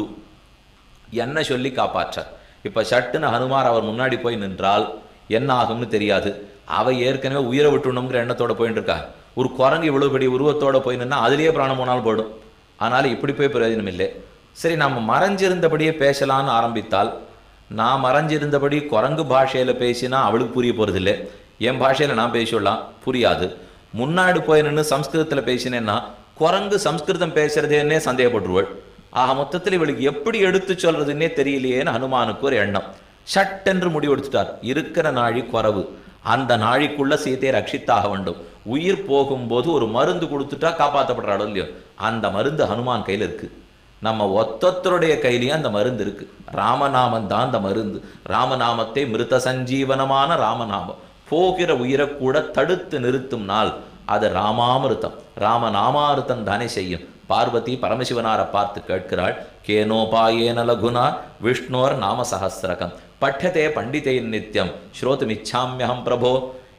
என்ன சொல்லி காப்பாற்றார் இப்ப சட்டுன்னு ஹனுமார் அவர் முன்னாடி போய் நின்றால் என்ன ஆகும்னு தெரியாது அவ ஏற்கனவே உயிரை விட்டுணுங்கிற எண்ணத்தோட போயிட்டு இருக்கா ஒரு குரங்கு இவ்வளவு பெரிய உருவத்தோட போய் நின்னா அதுலயே பிராணம் போனாலும் போயிடும் அதனால இப்படி போய் பிரயோஜனம் இல்லை சரி நம்ம மறைஞ்சிருந்தபடியே பேசலாம்னு ஆரம்பித்தால் நான் மறைஞ்சிருந்தபடி குரங்கு பாஷையில பேசினா அவளுக்கு புரிய போறதில்லை என் பாஷையில நான் பேசிவிடலாம் புரியாது முன்னாடி போய் நின்று சம்ஸ்கிருதத்துல பேசினேன்னா குரங்கு சம்ஸ்கிருதம் பேசுறதேன்னே சந்தேகப்பட்டுருவள் ஆக மொத்தத்தில் இவளுக்கு எப்படி எடுத்து சொல்றதுன்னே தெரியலையேன்னு ஹனுமானுக்கு ஒரு எண்ணம் சட்டென்று முடிவெடுத்துட்டார் இருக்கிற நாழி குறவு அந்த நாழிக்குள்ள சீதையை ரட்சித்தாக வேண்டும் உயிர் போகும்போது ஒரு மருந்து கொடுத்துட்டா காப்பாற்றப்படுறாளோ இல்லையோ அந்த மருந்து ஹனுமான் கையில இருக்கு நம்ம ஒத்தொத்தருடைய கையிலயும் அந்த மருந்து இருக்கு ராமநாமம் தான் அந்த மருந்து ராமநாமத்தை மிருத சஞ்சீவனமான ராமநாமம் போகிற உயிரை கூட தடுத்து நிறுத்தும் நாள் அது ராமாமிருத்தம் ராமநாமாமிருத்தம் தானே செய்யும் பார்வதி பரமசிவனாரை பார்த்து கேட்கிறாள் கேனோபாயேன லகுனா விஷ்ணோர் நாம சஹசிரகம் பட்டதே பண்டிதை நித்தியம் ஸ்ரோதுமிச்சாமியகம் பிரபோ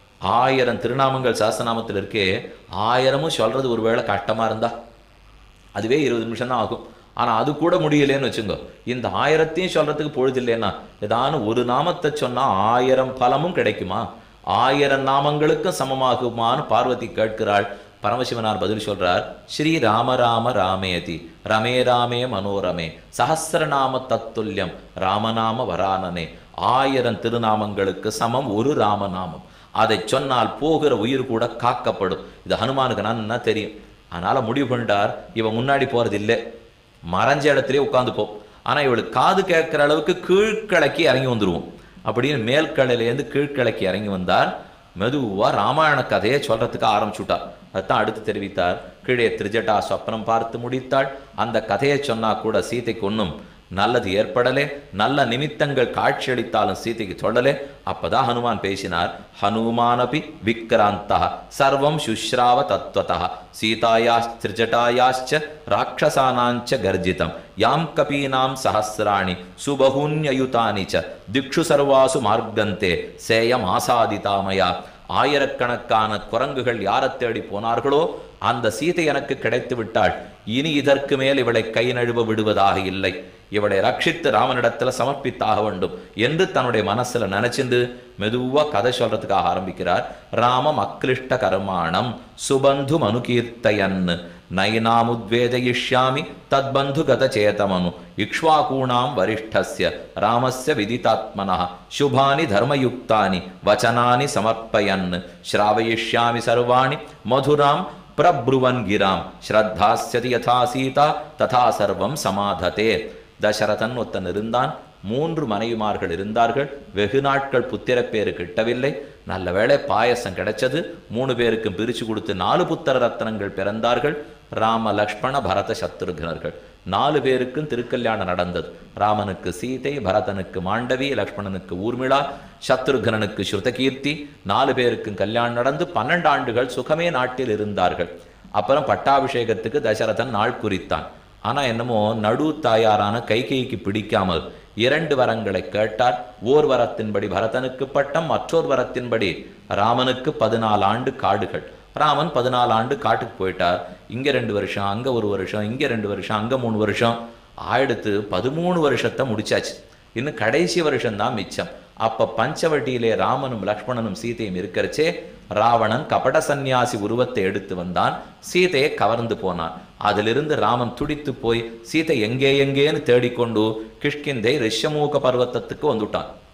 ஆயிரம் திருநாமங்கள் சாஸ்திரநாமத்தில் இருக்கே ஆயிரமும் சொல்றது ஒருவேளை கஷ்டமா இருந்தா அதுவே இருபது நிமிஷம் தான் ஆகும் ஆனா அது கூட முடியலைன்னு வச்சுங்க இந்த ஆயிரத்தையும் சொல்றதுக்கு பொழுது இல்லைன்னா ஏதானு ஒரு நாமத்தை சொன்னா ஆயிரம் பலமும் கிடைக்குமா ஆயிரம் நாமங்களுக்கும் சமமாகுமான்னு பார்வதி கேட்கிறாள் பரமசிவனார் பதில் சொல்றார் ஸ்ரீ ராம ராம ராமேதி ரமே ராமே மனோரமே சஹசிரநாம தத்துல்யம் ராமநாம வரானனே ஆயிரம் திருநாமங்களுக்கு சமம் ஒரு ராமநாமம் அதை சொன்னால் போகிற உயிர் கூட காக்கப்படும் இது ஹனுமானுக்கு நன்னா தெரியும் அதனால முடிவு பண்ணிட்டார் இவன் முன்னாடி போறது இல்லை மறைஞ்ச இடத்துலயே உட்காந்துப்போம் ஆனா இவளுக்கு காது கேட்கிற அளவுக்கு கீழ்கிழக்கி இறங்கி வந்துருவோம் அப்படின்னு மேல்கடையிலேருந்து கீழ்கிழக்கி இறங்கி வந்தார் மெதுவா ராமாயண கதையை சொல்றதுக்கு ஆரம்பிச்சுட்டார் அதுதான் அடுத்து தெரிவித்தார் கீழே திரிஜட்டா சொப்னம் பார்த்து முடித்தாள் அந்த கதையை சொன்னா கூட சீதைக்கு ஒன்றும் நல்லது ஏற்படலே நல்ல நிமித்தங்கள் காட்சியளித்தாலும் சீதைக்கு சொல்லலே அப்பதான் ஹனுமான் பேசினார் ஹனுமானபி விக்ராந்தா சர்வம் சுஷ்ராவ தத்வதா சீதாயாஸ்திரிஜட்டாயாச்ச ராட்சசானாஞ்ச கர்ஜிதம் யாம் கபீனாம் சஹசிராணி சுபகுன்யயுதானி ச திக்ஷு சர்வாசு மார்க்கந்தே சேயம் ஆசாதிதாமயா ஆயிரக்கணக்கான குரங்குகள் யாரைத் தேடி போனார்களோ அந்த சீதை எனக்கு கிடைத்து விட்டாள் இனி இதற்கு மேல் இவளை கை நழுவ விடுவதாக இல்லை இவளை ரட்சித்து ராமனிடத்துல சமர்ப்பித்தாக வேண்டும் என்று தன்னுடைய மனசுல நினைச்சிருந்து மெதுவா கதை சொல்றதுக்காக ஆரம்பிக்கிறார் ராமம் அக்லிஷ்ட கர்மாணம் சுபந்து மனுகீர்த்தயன் நைனாமுத்வேதயிஷ்யாமி தத்பந்து கத சேதமனு இக்ஷ்வாகூணாம் வரிஷ்டஸ்ய ராமஸ்ய விதிதாத்மனः சுபானி தர்மயுக்தானி வச்சனானி சமர்ப்பயன் ஸ்ராவயிஷ்யாமி சர்வாணி மதுராம் பிரப்ருவன் கிராம் ஸ்ரத்தாஸ்யதி யதா சீதா ததா சர்வம் சமாததே தசரதன் ஒருத்தன் இருந்தான் மூன்று மனைவிமார்கள் இருந்தார்கள் வெகு நாட்கள் புத்திரப்பேறு கிட்டவில்லை நல்ல வேளை பாயசம் கிடைச்சது மூணு பேருக்கும் பிரிச்சு கொடுத்து நாலு புத்திர ரத்னங்கள் பிறந்தார்கள் ராம லக்ஷ்மண பரத சத்ருഘ്னர்கள் நாலு பேருக்கும் திருக்கல்யாணம் நடந்தது ராமனுக்கு சீதை பரதனுக்கு மாண்டவி லக்ஷ்மணனுக்கு ஊர்மிளா சத்ருഘ்னனுக்கு ஸ்ருதகீர்த்தி நாலு பேருக்கும் கல்யாணம் நடந்து பன்னெண்டு ஆண்டுகள் சுகமே நாட்டில் இருந்தார்கள் அப்புறம் பட்டாபிஷேகத்துக்கு தசரதன் நாள் குறித்தான் ஆனா என்னமோ நடு தாயாரான கைகைக்கு பிடிக்காமல் இரண்டு வரங்களை கேட்டார் ஓர் வரத்தின்படி பரதனுக்கு பட்டம் மற்றொரு வரத்தின்படி ராமனுக்கு பதினாலு ஆண்டு காடுகள் ராமன் பதினாலு ஆண்டு காட்டுக்கு போயிட்டார் இங்க ரெண்டு வருஷம் அங்க ஒரு வருஷம் இங்க ரெண்டு வருஷம் அங்க மூணு வருஷம் ஆயிடுத்து பதிமூணு வருஷத்தை முடிச்சாச்சு இன்னும் கடைசி வருஷம்தான் மிச்சம் அப்ப பஞ்சவட்டியிலே ராமனும் லக்ஷ்மணனும் சீதையும் இருக்கிறச்சே ராவணன் கபட சந்நியாசி உருவத்தை எடுத்து வந்தான் சீதையை கவர்ந்து போனான் அதிலிருந்து ராமன் துடித்து போய் சீதை எங்கே எங்கேன்னு தேடிக்கொண்டு கிஷ்கிந்தை ரிஷமூக பர்வத்தத்துக்கு வந்துட்டான்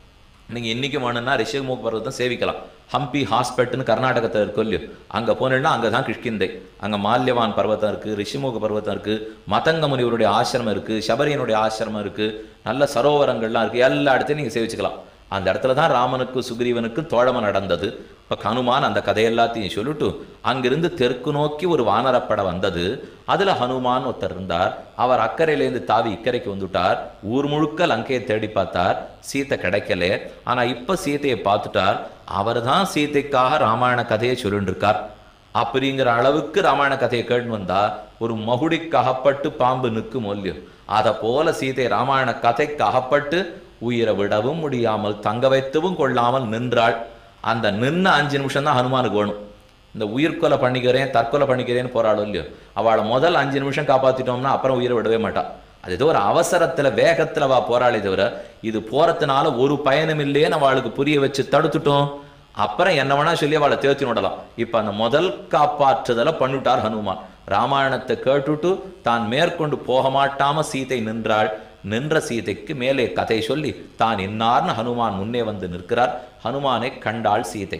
நீங்க இன்னைக்கு வேணும்னா ரிஷிமுக பர்வத்தை சேவிக்கலாம் ஹம்பி ஹாஸ்பெட்னு கர்நாடகத்தில் இருக்கு இல்லையோ அங்க போனீங்கன்னா அங்கே தான் கிஷ்கிந்தை அங்க மால்யவான் பர்வதம் இருக்கு ரிஷிமுக பர்வதம் இருக்கு மதங்க முனிவருடைய ஆசிரமம் இருக்கு சபரியனுடைய ஆசிரமம் இருக்கு நல்ல சரோவரங்கள்லாம் இருக்கு எல்லா இடத்தையும் நீங்க சேவிச்சுக்கலாம் அந்த இடத்துல தான் ராமனுக்கு சுக்ரீவனுக்கு தோழமை நடந்தது இப்போ ஹனுமான் அந்த கதை எல்லாத்தையும் சொல்லிட்டு அங்கிருந்து தெற்கு நோக்கி ஒரு வானரப்படை வந்தது அதுல ஹனுமான் ஒருத்தர் இருந்தார் அவர் அக்கறையிலேருந்து தாவி இக்கரைக்கு வந்துட்டார் ஊர் முழுக்க லங்கையை தேடி பார்த்தார் சீத்தை கிடைக்கல ஆனா இப்ப சீதையை பார்த்துட்டார் அவர் தான் சீதைக்காக ராமாயண கதையை சொல்லிட்டு இருக்கார் அப்படிங்கிற அளவுக்கு ராமாயண கதையை கேட்டு வந்தா ஒரு மகுடிக்கு அகப்பட்டு பாம்பு நிற்கும் இல்லையோ அதை போல சீதை ராமாயண கதைக்கு அகப்பட்டு உயிரை விடவும் முடியாமல் தங்க வைத்தவும் கொள்ளாமல் நின்றாள் அந்த நின்ன அஞ்சு நிமிஷம் தான் ஹனுமானுக்கு வேணும் இந்த உயிர்கொலை பண்ணிக்கிறேன் தற்கொலை பண்ணிக்கிறேன்னு போராடும் இல்லையோ அவளை முதல் அஞ்சு நிமிஷம் காப்பாத்திட்டோம்னா அப்புறம் உயிரை விடவே மாட்டான் அது ஏதோ ஒரு அவசரத்துல வேகத்துல வா போராளி தவிர இது போறதுனால ஒரு பயனும் இல்லையேன்னு அவளுக்கு புரிய வச்சு தடுத்துட்டோம் அப்புறம் என்ன வேணா சொல்லி அவளை தேர்த்தி விடலாம் இப்ப அந்த முதல் காப்பாற்றுதலை பண்ணிட்டார் ஹனுமான் ராமாயணத்தை கேட்டுட்டு தான் மேற்கொண்டு போக மாட்டாம சீதை நின்றாள் நின்ற சீதைக்கு மேலே கதை சொல்லி தான் இன்னார்னு ஹனுமான் முன்னே வந்து நிற்கிறார் ஹனுமானை கண்டாள் சீதை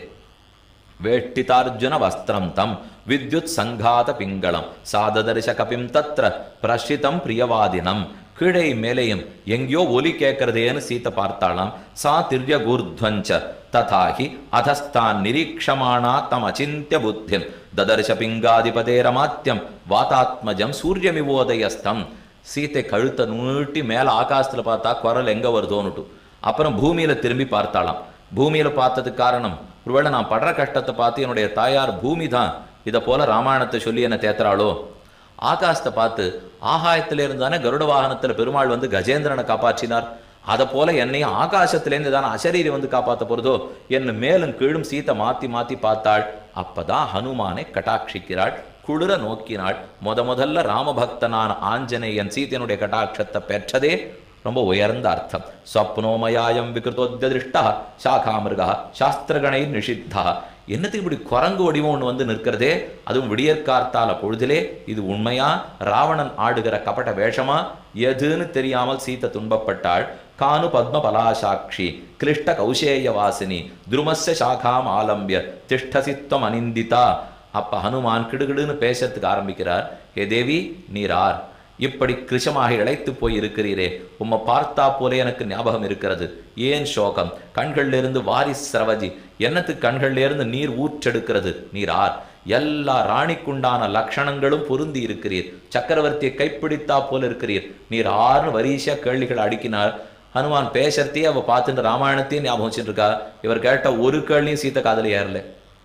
வேட்டிதார்ஜுன வஸ்திரம் தம் வித்யுத் சங்காத பிங்களம் சாததரிச கபிம் தத்ர பிரஷிதம் பிரியவாதினம் கீழே மேலேயும் எங்கேயோ ஒலி கேட்கறதேன்னு சீத்தை பார்த்தாளாம் சா திரிய கூர்த்வஞ்ச ததாஹி அதஸ்தான் நிரீக்ஷமானா தம் அச்சிந்திய புத்திம் ததர்ஷ பிங்காதிபதேரமாத்தியம் வாதாத்மஜம் சூரியமிவோதயஸ்தம் சீத்தை கழுத்தை நீட்டி மேல ஆகாசத்துல பார்த்தா குரல் எங்க வருதோன்னுட்டு அப்புறம் பூமியில திரும்பி பார்த்தாளாம் பூமியில பார்த்ததுக்கு காரணம் ஒருவேளை நான் படுற கஷ்டத்தை பார்த்து என்னுடைய தாயார் பூமி தான் இதை போல ராமாயணத்தை சொல்லி என்ன தேத்துறாளோ ஆகாசத்தை பார்த்து ஆகாயத்தில இருந்தானே கருட வாகனத்துல பெருமாள் வந்து கஜேந்திரனை காப்பாற்றினார் அதை போல என்னையும் ஆகாசத்திலேருந்து தானே அசரீரி வந்து காப்பாத்த போறதோ என்ன மேலும் கீழும் சீத்தை மாத்தி மாத்தி பார்த்தாள் அப்பதான் ஹனுமானை கட்டாட்சிக்கிறாள் குளிர நோக்கினாள் முத முதல்ல ராமபக்தனான ஆஞ்சநேயன் சீதையனுடைய கட்டாட்சத்தை பெற்றதே ரொம்ப உயர்ந்த அர்த்தம் ஸ்வப்னோமயாயம் விகிருத்தோத்தியதிருஷ்டா சாகாமிருகா சாஸ்திரகணை நிஷித்தா என்னத்துக்கு இப்படி குரங்கு வடிவம் ஒன்று வந்து நிற்கிறதே அதுவும் விடியற்கார்த்தால பொழுதிலே இது உண்மையா ராவணன் ஆடுகிற கபட வேஷமா எதுன்னு தெரியாமல் சீத்தை துன்பப்பட்டாள் கானு பத்ம பலாசாட்சி கிளிஷ்ட கௌசேய வாசினி துருமஸ்ய சாகாம் ஆலம்பிய திஷ்டசித்வம் அனிந்திதா அப்ப ஹனுமான் கிடுகிடுன்னு பேசறதுக்கு ஆரம்பிக்கிறார் ஹே தேவி நீரார் இப்படி கிருஷமாக இழைத்து போய் இருக்கிறீரே உம்மை பார்த்தா போல எனக்கு ஞாபகம் இருக்கிறது ஏன் சோகம் கண்கள்ல இருந்து வாரி சிரவஜி என்னத்துக்கு கண்கள்ல இருந்து நீர் ஊற்றெடுக்கிறது நீர் ஆர் எல்லா ராணிக்குண்டான லட்சணங்களும் பொருந்தி இருக்கிறீர் சக்கரவர்த்தியை கைப்பிடித்தா போல இருக்கிறீர் நீர் ஆறுன்னு வரிசையா கேள்விகள் அடுக்கினார் ஹனுமான் பேசறதையே அவ பார்த்துட்டு ராமாயணத்தையும் ஞாபகம் வச்சுட்டு இருக்கா இவர் கேட்ட ஒரு கேள்வியும் சீத்த காதல ஏறல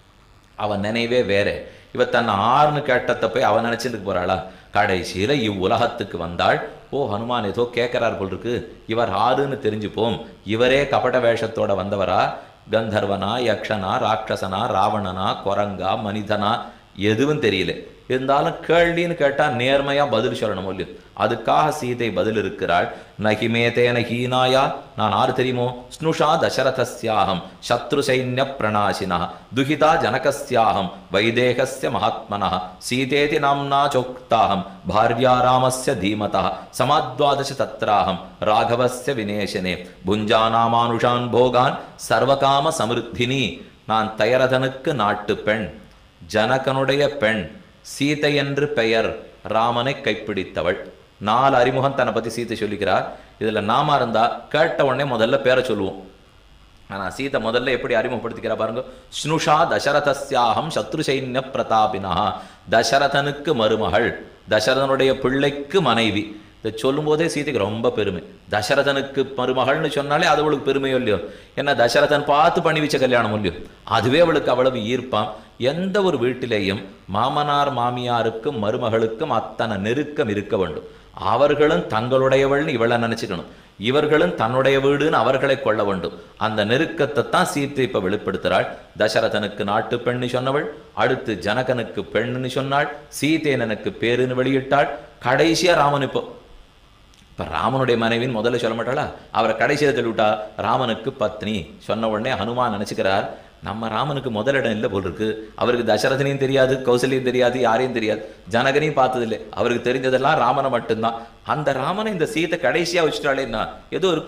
அவன் நினைவே வேற இவ தன்னை ஆறுன்னு கேட்டத போய் அவன் நினைச்சிட்டு போறாளா கடைசியில இவ்வுலகத்துக்கு வந்தாள் ஓ ஹனுமான் ஏதோ கேட்கிறார் போல் இருக்கு இவர் ஆறுன்னு தெரிஞ்சுப்போம் இவரே கபட வேஷத்தோட வந்தவரா கந்தர்வனா யக்ஷனா ராட்சசனா ராவணனா குரங்கா மனிதனா எதுவும் தெரியல இருந்தாலும் கேள்வின்னு கேட்டா நேர்மையா பதில் சொல்லணும் இல்லையோ அதுக்காக சீதை பதில் இருக்கிறாள் நகிமே தேன ஹீனாயா நான் ஆறு தெரியுமோ ஸ்னுஷா தசரதஸ்யாகம் சத்ரு சைன்ய பிரணாசினா துஹிதா ஜனகஸ்யாகம் வைதேகஸ்ய மகாத்மனः சீதேதி நாம்னா சோக்தாகம் பாரியா ராமஸ்ய தீமதः சமாத்வாதச தத்ராகம் ராகவஸ்ய விநேசனே புஞ்சானாமானுஷான் போகான் சர்வகாம சமிருத்தினி நான் தயரதனுக்கு நாட்டு பெண் ஜனகனுடைய பெண் சீதை என்று பெயர் ராமனை கைப்பிடித்தவள் நாலு அறிமுகம் தன்னை பத்தி சீதை சொல்லிக்கிறார் இதுல நாம இருந்தா கேட்ட உடனே முதல்ல பேரை சொல்லுவோம் ஆனா சீதை முதல்ல எப்படி அறிமுகப்படுத்திக்கிறா பாருங்க ஸ்னுஷா தசரதஸ்யாகம் சத்ரு சைன்ய பிரதாபினா தசரதனுக்கு மருமகள் தசரதனுடைய பிள்ளைக்கு மனைவி இதை சொல்லும்போதே சீதைக்கு ரொம்ப பெருமை தசரதனுக்கு மருமகள்னு சொன்னாலே அது அவளுக்கு பெருமையோ இல்லையோ என்ன தசரதன் பார்த்து பண்ணி வச்ச கல்யாணம் இல்லையோ அதுவே அவளுக்கு அவ்வளவு ஈர்ப்பாம் எந்த ஒரு வீட்டிலேயும் மாமனார் மாமியாருக்கும் மருமகளுக்கும் அத்தனை நெருக்கம் இருக்க வேண்டும் அவர்களும் தங்களுடையவள்னு இவளை நினைச்சுக்கணும் இவர்களும் தன்னுடைய வீடுன்னு அவர்களை கொள்ள வேண்டும் அந்த நெருக்கத்தை தான் சீத்தை இப்ப வெளிப்படுத்துறாள் தசரதனுக்கு நாட்டு பெண்ணு சொன்னவள் அடுத்து ஜனகனுக்கு பெண்ணுன்னு சொன்னாள் சீதேனனுக்கு பேருன்னு வெளியிட்டாள் கடைசியா ராமன் இப்போ இப்ப ராமனுடைய மனைவின்னு முதல்ல சொல்ல மாட்டாளா அவரை கடைசியில சொல்லிவிட்டா ராமனுக்கு பத்னி சொன்ன உடனே ஹனுமான் நினைச்சுக்கிறார் நம்ம ராமனுக்கு முதலிடம் இல்லை போல் இருக்கு அவருக்கு தசரதனையும் தெரியாது கௌசல்யம் தெரியாது யாரையும் தெரியாது ஜனகனையும் பார்த்ததில்லை அவருக்கு தெரிஞ்சதெல்லாம் ராமனை மட்டும்தான் அந்த ராமனை இந்த சீத்தை கடைசியா வச்சுட்டாளேன்னா ஏதோ இருக்கும்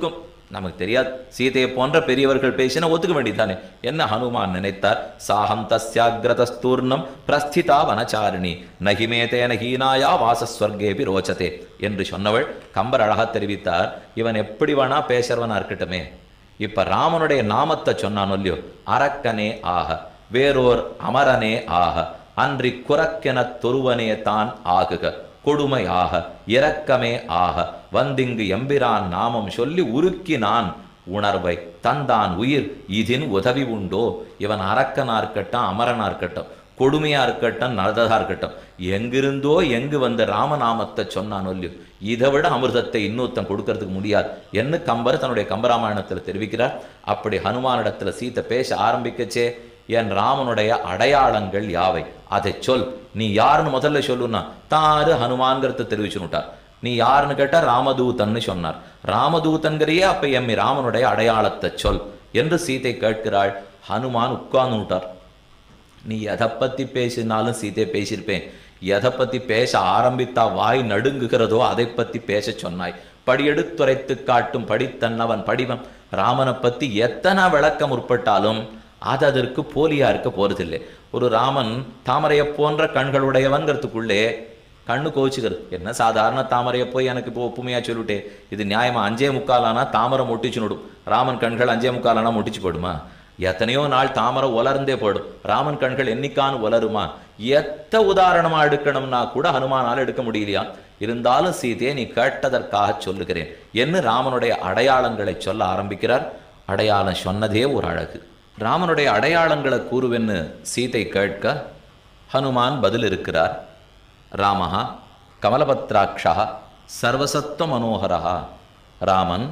நமக்கு தெரியாது சீதையை போன்ற பெரியவர்கள் பேசினா ஒத்துக்க வேண்டியதானே என்ன ஹனுமான் நினைத்தார் சாகம் தஸ்யாகிரதஸ்தூர்ணம் பிரஸ்திதா வனச்சாரிணி நகிமேதேன ஹீனாயா வாசஸ்வர்கேபி ரோச்சதே என்று சொன்னவள் கம்பர் அழகா தெரிவித்தார் இவன் எப்படி வேணா பேசுறவனா இருக்கட்டுமே இப்ப ராமனுடைய நாமத்தை சொன்னான் இல்லையோ அரக்கனே ஆக வேறோர் அமரனே ஆக அன்றி குரக்கெனத் தொருவனே தான் ஆகுக கொடுமை ஆக இரக்கமே ஆக வந்திங்கு எம்பிரான் நாமம் சொல்லி உருக்கினான் உணர்வை தந்தான் உயிர் இதின் உதவி உண்டோ இவன் அரக்கனா இருக்கட்டும் அமரனா இருக்கட்டும் கொடுமையா இருக்கட்டும் நல்லதா இருக்கட்டும் எங்கிருந்தோ எங்கு வந்த ராமநாமத்தை சொன்னான் இல்லையோ இதை விட அமிர்தத்தை இன்னொருத்தன் கொடுக்கறதுக்கு முடியாது என்ன கம்பர் தன்னுடைய கம்பராமாயணத்தில் தெரிவிக்கிறார் அப்படி ஹனுமானிடத்துல சீத்தை பேச ஆரம்பிக்கச்சே என் ராமனுடைய அடையாளங்கள் யாவை அதை சொல் நீ யாருன்னு முதல்ல சொல்லுன்னா தாரு ஹனுமான்கிறத தெரிவிச்சுட்டார் நீ யாருன்னு கேட்டா ராமதூதன்னு சொன்னார் ராமதூதன்கிறையே அப்ப எம்மி ராமனுடைய அடையாளத்தை சொல் என்று சீதை கேட்கிறாள் ஹனுமான் உட்கார்ந்து விட்டார் நீ எதை பத்தி பேசினாலும் சீதை பேசியிருப்பேன் எதை பத்தி பேச ஆரம்பித்தா வாய் நடுங்குகிறதோ அதை பத்தி பேச சொன்னாய் படியெடுத்துரைத்து காட்டும் படித்தன்னவன் படிவன் ராமனை பத்தி எத்தனை விளக்க முற்பட்டாலும் அது அதற்கு போலியா இருக்க போறதில்லை ஒரு ராமன் தாமரையை போன்ற கண்களுடையவன்கிறதுக்குள்ளே கண்ணு கோச்சுக்கிறது என்ன சாதாரண தாமரையை போய் எனக்கு இப்போ ஒப்புமையா சொல்லிட்டே இது நியாயமா அஞ்சே முக்காலானா தாமரை முட்டிச்சு நடும் ராமன் கண்கள் அஞ்சே முக்காலானா முட்டிச்சு போடுமா எத்தனையோ நாள் தாமரை உலர்ந்தே போடும் ராமன் கண்கள் என்னைக்கான்னு உலருமா எத்த உதாரணமா எடுக்கணும்னா கூட ஹனுமானால் எடுக்க முடியலையா இருந்தாலும் சீதையை நீ கேட்டதற்காக சொல்லுகிறேன் என்ன ராமனுடைய அடையாளங்களை சொல்ல ஆரம்பிக்கிறார் அடையாளம் சொன்னதே ஒரு அழகு ராமனுடைய அடையாளங்களை கூறுவென்னு சீதை கேட்க ஹனுமான் பதில் இருக்கிறார் ராமஹா கமலபத்ராட்சா சர்வசத்வ மனோகரா ராமன்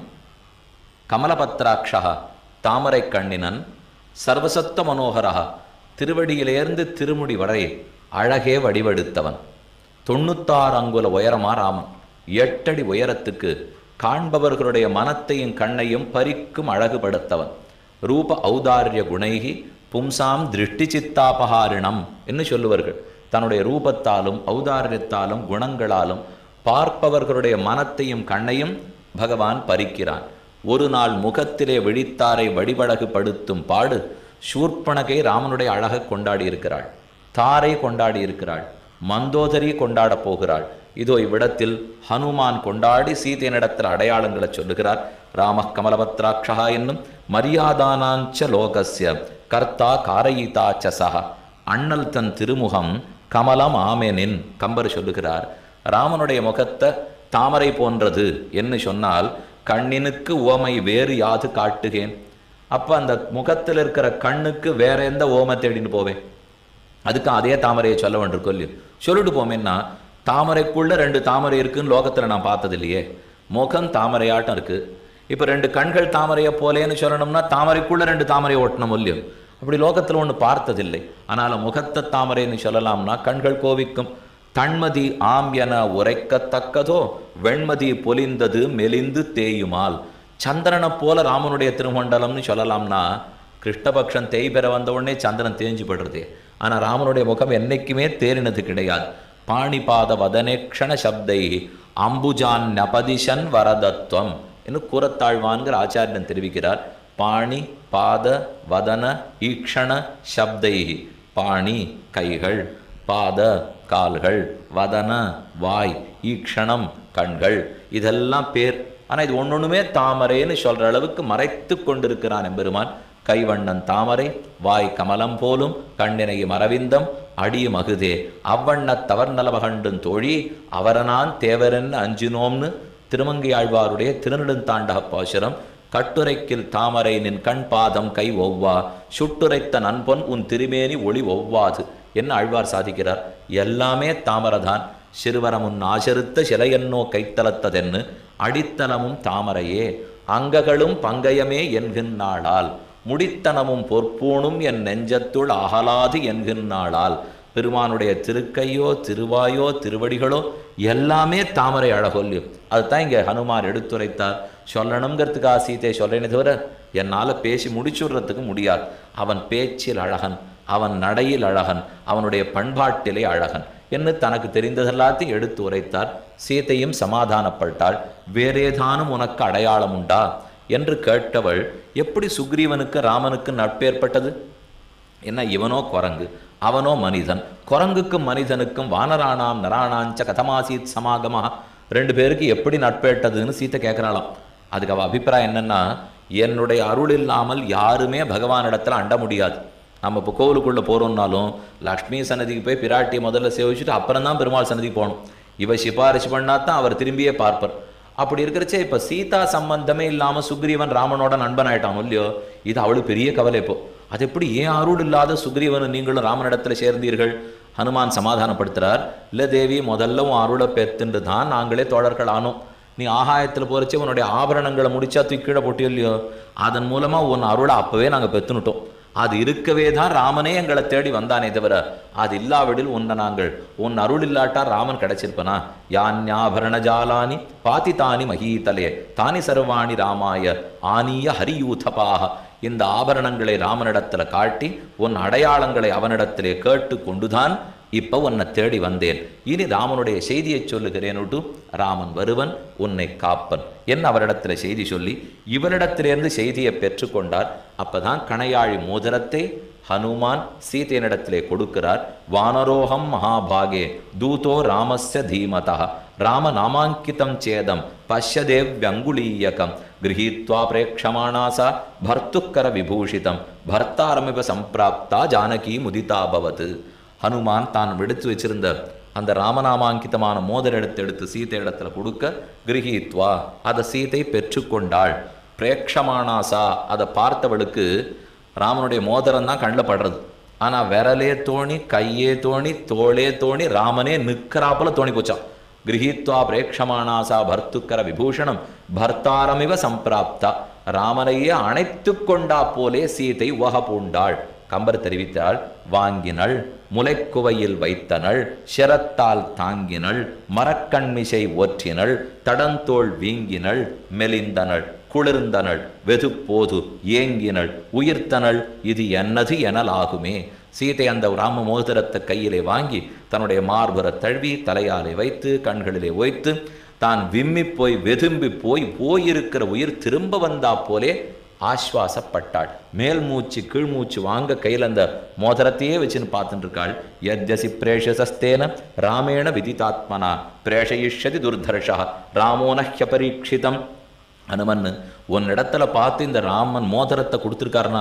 கமலபத்ராட்சா தாமரை கண்ணினன் சர்வசத்வ மனோகரா திருவடியிலேர்ந்து திருமுடி வரை அழகே வடிவெடுத்தவன் தொண்ணூத்தாறு அங்குல உயரமா ராமன் எட்டடி உயரத்துக்கு காண்பவர்களுடைய மனத்தையும் கண்ணையும் பறிக்கும் அழகுபடுத்தவன் ரூப ஔதாரிய குணைகி பும்சாம் திருஷ்டி சித்தாபகாரிணம் என்று சொல்லுவார்கள் தன்னுடைய ரூபத்தாலும் ஔதாரியத்தாலும் குணங்களாலும் பார்ப்பவர்களுடைய மனத்தையும் கண்ணையும் பகவான் பறிக்கிறான் ஒரு நாள் முகத்திலே விழித்தாரை வடிவழகுபடுத்தும் பாடு சூர்பனகை ராமனுடைய அழகை கொண்டாடி இருக்கிறாள் தாரை கொண்டாடி இருக்கிறாள் மந்தோதரி கொண்டாடப் போகிறாள் இதோ இவ்விடத்தில் ஹனுமான் கொண்டாடி சீதையனிடத்தில் அடையாளங்களை சொல்லுகிறார் ராம கமலபத்ராட்சா என்னும் மரியாதானாஞ்ச லோகஸ்ய கர்த்தா காரயிதாச்ச சஹ அண்ணல் தன் திருமுகம் கமலம் ஆமெனின் கம்பர் சொல்லுகிறார் ராமனுடைய முகத்தை தாமரை போன்றது என்று சொன்னால் கண்ணினுக்கு உவமை வேறு யாது காட்டுகேன் அப்ப அந்த முகத்தில் இருக்கிற கண்ணுக்கு வேற எந்த ஓமை தேடின்னு போவேன் அதுக்கு அதே தாமரையை சொல்ல வேண்டியிருக்கோ இல்லையோ சொல்லிட்டு போமேன்னா தாமரைக்குள்ள ரெண்டு தாமரை இருக்குன்னு லோகத்துல நான் பார்த்தது இல்லையே முகம் தாமரையாட்டம் இருக்கு இப்ப ரெண்டு கண்கள் தாமரையை போலேன்னு சொல்லணும்னா தாமரைக்குள்ள ரெண்டு தாமரை ஓட்டணும் இல்லையோ அப்படி லோகத்துல ஒண்ணு பார்த்ததில்லை ஆனால் முகத்த தாமரைன்னு சொல்லலாம்னா கண்கள் கோவிக்கும் தன்மதி ஆம் என உரைக்கத்தக்கதோ வெண்மதி பொலிந்தது மெலிந்து தேயுமால் சந்திரனை போல ராமனுடைய திருமண்டலம்னு சொல்லலாம்னா கிருஷ்ணபக்ஷம் தேய் பெற வந்த உடனே சந்திரன் தேஞ்சு படுறதே ஆனா ராமனுடைய முகம் என்னைக்குமே தேறினது கிடையாது பாணிபாத வதனேக்ஷண சப்தை அம்புஜான் நபதிஷன் வரதத்வம் என்று கூறத்தாழ்வான்கிற ஆச்சாரியன் தெரிவிக்கிறார் பாணி பாத வதன ஈக்ஷண சப்தை பாணி கைகள் பாத கால்கள் வதன வாய் ஈக்ஷணம் கண்கள் இதெல்லாம் பேர் ஆனா இது ஒண்ணொண்ணுமே தாமரைன்னு சொல்ற அளவுக்கு மறைத்து கொண்டிருக்கிறான் எம்பெருமான் கைவண்ணன் தாமரை வாய் கமலம் போலும் கண்ணினையும் அரவிந்தம் அடியும் அகுதே அவ்வண்ணத் தவர்நலமகண்டும் தோழி அவரனான் தேவரென்னு அஞ்சினோம்னு திருமங்கை ஆழ்வாருடைய திருநெடுந்தாண்டக பாசுரம் கட்டுரைக்கில் தாமரை நின் கண் பாதம் கை ஒவ்வா சுட்டுரைத்த நண்பன் உன் திருமேனி ஒளி ஒவ்வாது என்ன ஆழ்வார் சாதிக்கிறார் எல்லாமே தாமரதான் சிறுவரமுன் ஆசருத்த சிலையன்னோ கைத்தலத்ததென்னு அடித்தனமும் தாமரையே அங்ககளும் பங்கயமே என்கின்றாளால் முடித்தனமும் பொற்பூணும் என் நெஞ்சத்துள் அகலாது என்கின்றாளால் பெருமானுடைய திருக்கையோ திருவாயோ திருவடிகளோ எல்லாமே தாமரை அழகொல்லியும் அதுதான் இங்கே ஹனுமார் எடுத்துரைத்தார் சொல்லணுங்கிறதுக்காக சீதை சொல்றேனே தவிர என்னால் பேசி முடிச்சுடுறதுக்கு முடியாது அவன் பேச்சில் அழகன் அவன் நடையில் அழகன் அவனுடைய பண்பாட்டிலே அழகன் என்று தனக்கு தெரிந்ததெல்லாத்தையும் எடுத்து உரைத்தார் சீதையும் சமாதானப்பட்டாள் வேறேதானும் உனக்கு அடையாளம் உண்டா என்று கேட்டவள் எப்படி சுக்ரீவனுக்கு ராமனுக்கு நட்பேற்பட்டது என்ன இவனோ குரங்கு அவனோ மனிதன் குரங்குக்கும் மனிதனுக்கும் வானராணாம் நராணாஞ்ச கதமாசீத் சமாகமா ரெண்டு பேருக்கு எப்படி நட்பேட்டதுன்னு சீத்தை கேட்குறாளாம் அதுக்கு அவ அபிப்பிராயம் என்னன்னா என்னுடைய அருள் இல்லாமல் யாருமே பகவானிடத்துல அண்ட முடியாது நம்ம இப்போ கோவிலுக்குள்ளே போகிறோம்னாலும் லக்ஷ்மி சன்னதிக்கு போய் பிராட்டியை முதல்ல சேவிச்சுட்டு அப்புறம் தான் பெருமாள் சன்னதிக்கு போகணும் இவ சிபாரிசு பண்ணா தான் அவர் திரும்பியே பார்ப்பார் அப்படி இருக்கிறச்சே இப்போ சீதா சம்பந்தமே இல்லாமல் சுக்ரீவன் ராமனோட நண்பன் ஆயிட்டான் இல்லையோ இது அவளுக்கு பெரிய கவலை இப்போ அது எப்படி ஏன் அருள் இல்லாத சுக்ரீவனும் நீங்களும் ராமனிடத்துல சேர்ந்தீர்கள் ஹனுமான் சமாதானப்படுத்துறார் இல்லை தேவி முதல்ல உன் அருளை பெத்துண்டு தான் நாங்களே தோழர்கள் ஆனோம் நீ ஆகாயத்தில் போறச்சே உன்னுடைய ஆபரணங்களை முடிச்சா தூக்கி கீழே போட்டியோ இல்லையோ அதன் மூலமா உன் அருளை அப்பவே நாங்கள் பெத்துனுட்டோம் அது இருக்கவே தான் ராமனே எங்களை தேடி வந்தானே தவிர அது இல்லாவிடில் உன்னை நாங்கள் உன் அருள் இல்லாட்டா ராமன் கிடைச்சிருப்பனா யான்யாபரண ஜாலானி பாதிதானி மகீதலே தானி சர்வாணி ராமாய ஆனிய ஹரியூதபாக இந்த ஆபரணங்களை ராமனிடத்துல காட்டி உன் அடையாளங்களை அவனிடத்திலே கேட்டு கொண்டுதான் இப்ப உன்னை தேடி வந்தேன் இனி ராமனுடைய செய்தியை சொல்லுகிறேனுட்டு ராமன் வருவன் உன்னை காப்பன் என்ன அவரிடத்துல செய்தி சொல்லி இவரிடத்திலிருந்து செய்தியை பெற்றுக்கொண்டார் அப்பதான் கணையாழி மோதிரத்தை ஹனுமான் சீதையனிடத்திலே கொடுக்கிறார் வானரோகம் மகாபாகே தூதோ ராமஸ்ய தீமதா ராம நாமாங்கிதம் சேதம் பஷ்யதேவ்யங்குளீயகம் गृहीत्वा प्रेक्षमाणा सा भर्तुकर विभूषितं भर्तारमिव சம்பிராப்தா ஜானகி முதிதாபவத் ஹனுமான் தான் விடுத்து வச்சிருந்த அந்த ராமநாமாங்கிதமான மோதிர எடுத்து எடுத்து சீதை இடத்துல கொடுக்க கிரகித்வா அதை சீதை பெற்றுக்கொண்டாள் பிரேக்ஷமானாசா அதை பார்த்தவளுக்கு ராமனுடைய மோதிரம் தான் கண்ணில் படுறது ஆனா விரலே தோணி கையே தோணி தோளே தோணி ராமனே நிற்கிறாப்புல தோணி போச்சான் கிரகித்வா பிரேக்ஷமானாசா பர்த்துக்கர விபூஷணம் பர்த்தாரமிவ சம்பிராப்தா ராமனையே அணைத்து கொண்டா போலே சீதை உவக பூண்டாள் கம்பர் தெரிவித்தாள் வாங்கினள் முலைக்குவையில் வைத்தனள் சிரத்தால் தாங்கினள் மரக்கண்மிசை ஒற்றினள் தடந்தோள் வீங்கினள் மெலிந்தனள் குளிர்ந்தனள் வெதுப்போது ஏங்கினள் உயிர்த்தனள் இது என்னது எனலாகுமே சீதை அந்த ராம மோதிரத்தை கையிலே வாங்கி தன்னுடைய மார்புற தழுவி தலையாலே வைத்து கண்களிலே வைத்து தான் விம்மி போய் வெதும்பி போய் போயிருக்கிற உயிர் திரும்ப வந்தா போலே ஆஸ்வாசப்பட்டாள் மேல் மூச்சு கீழ் மூச்சு வாங்க கையில் அந்த மோதிரத்தையே வச்சுன்னு பார்த்துட்டு இருக்காள் யத்யசி பிரேஷசஸ்தேன ராமேண விதிதாத்மனா பிரேஷயிஷ்யதி துர்தர்ஷா ராமோ நஹ்ய பரீட்சிதம் ஹனுமன் உன்னிடத்துல பார்த்து இந்த ராமன் மோதிரத்தை கொடுத்துருக்காருன்னா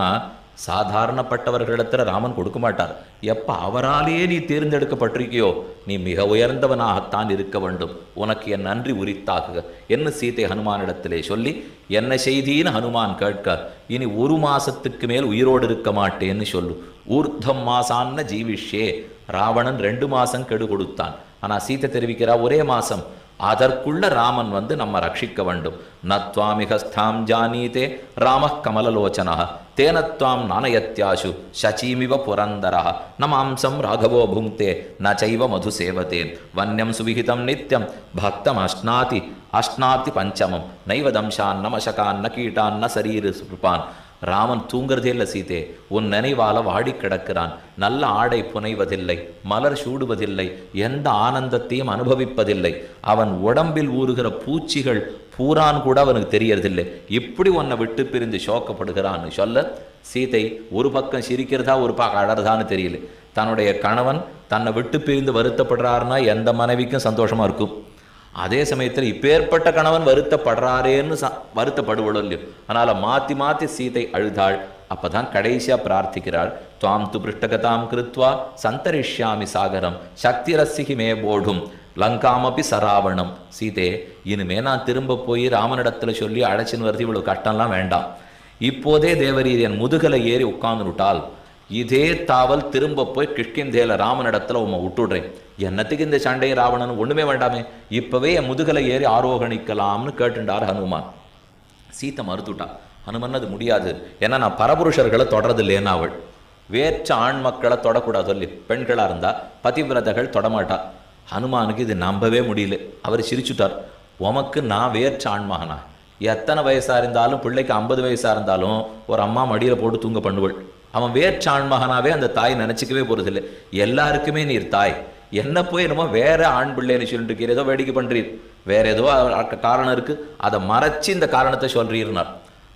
சாதாரணப்பட்டவர்களிடத்துல ராமன் கொடுக்க மாட்டார் எப்ப அவராலேயே நீ தேர்ந்தெடுக்கப்பட்டிருக்கியோ நீ மிக உயர்ந்தவனாகத்தான் இருக்க வேண்டும் உனக்கு என் நன்றி உரித்தாகுக என்ன சீதை ஹனுமானிடத்திலே சொல்லி என்ன செய்தின்னு ஹனுமான் கேட்க இனி ஒரு மாசத்துக்கு மேல் உயிரோடு இருக்க மாட்டேன்னு சொல்லு ஊர்த்தம் மாசான்ன ஜீவிஷே ராவணன் ரெண்டு மாசம் கெடு கொடுத்தான் ஆனா சீதை தெரிவிக்கிறா ஒரே மாசம் அதற்குள்ள ராமன் வந்து நம்ம ரட்சிக்க வேண்டும் நத்வாமிகஸ்தாம் ஜானீதே ராம கமலலோச்சனா தேனத்வாம் நாணயத்யாசு சச்சீமிவ புரந்தரா ந மாம்சம் ராகவோ புங்க்தே ந சைவ மது சேவதேன் வன்யம் சுவிகிதம் நித்யம் பக்தம் அஷ்னாதி அஷ்னாதி பஞ்சமம் நைவ தம்சான் நமசகான் கீட்டான் சரீர சுருப்பான் ராமன் தூங்குறதே இல்லை சீதே உன் நினைவால வாடி கிடக்கிறான் நல்ல ஆடை புனைவதில்லை மலர் சூடுவதில்லை எந்த ஆனந்தத்தையும் அனுபவிப்பதில்லை அவன் உடம்பில் ஊறுகிற பூச்சிகள் பூரான் கூட அவனுக்கு தெரியறதில்லை இப்படி உன்னை விட்டு பிரிந்து சோக்கப்படுகிறான்னு சொல்ல சீதை ஒரு பக்கம் சிரிக்கிறதா ஒரு பக்கம் அழறதான்னு தெரியல தன்னுடைய கணவன் தன்னை விட்டு பிரிந்து வருத்தப்படுறாருன்னா எந்த மனைவிக்கும் சந்தோஷமா இருக்கும் அதே சமயத்தில் இப்பேற்பட்ட கணவன் வருத்தப்படுறாரேன்னு ச வருத்தப்படுவளோ இல்லையோ அதனால மாத்தி மாத்தி சீதை அழுதாள் அப்பதான் கடைசியா பிரார்த்திக்கிறாள் துவாம் து பிருஷ்டகதாம் கிருத்வா சந்தரிஷ்யாமி சாகரம் சக்திரசிகி மே போடும் லங்காமப்பி சராவணம் சீதே இனிமே நான் திரும்ப போய் ராமனிடத்துல சொல்லி அழைச்சின்னு வருது இவ்வளவு கஷ்டம்லாம் வேண்டாம் இப்போதே தேவரீர் என் முதுகலை ஏறி உட்கார்ந்துட்டால் இதே தாவல் திரும்ப போய் கிஷ்கிந்தேல ராமனிடத்துல உம்மை விட்டுடுறேன் என்னத்துக்கு இந்த சண்டை ராவணன் ஒண்ணுமே வேண்டாமே இப்பவே என் முதுகலை ஏறி ஆரோகணிக்கலாம்னு கேட்டுண்டார் ஹனுமான் சீத்தை மறுத்துட்டா ஹனுமன் அது முடியாது ஏன்னா நான் பரபுருஷர்களை தொடறது இல்லைன்னு அவள் வேற்ற ஆண் மக்களை தொடக்கூடாது சொல்லி பெண்களா இருந்தா பதிவிரதைகள் தொடமாட்டா ஹனுமானுக்கு இது நம்பவே முடியல அவர் சிரிச்சுட்டார் உமக்கு நான் வேற்ற ஆண் மகனா எத்தனை வயசா இருந்தாலும் பிள்ளைக்கு ஐம்பது வயசா இருந்தாலும் ஒரு அம்மா மடியில போட்டு தூங்க பண்ணுவள் அவன் வேற்ற ஆண் மகனாவே அந்த தாய் நினைச்சுக்கவே போறதில்லை எல்லாருக்குமே நீர் தாய் என்ன போய் என்னமோ வேற ஆண் பிள்ளைன்னு சொல்லிட்டு இருக்கீர் ஏதோ வேடிக்கை பண்றீர் வேற ஏதோ அ- காரணம் இருக்கு அதை மறைச்சு இந்த காரணத்தை சொல்றீர்னார்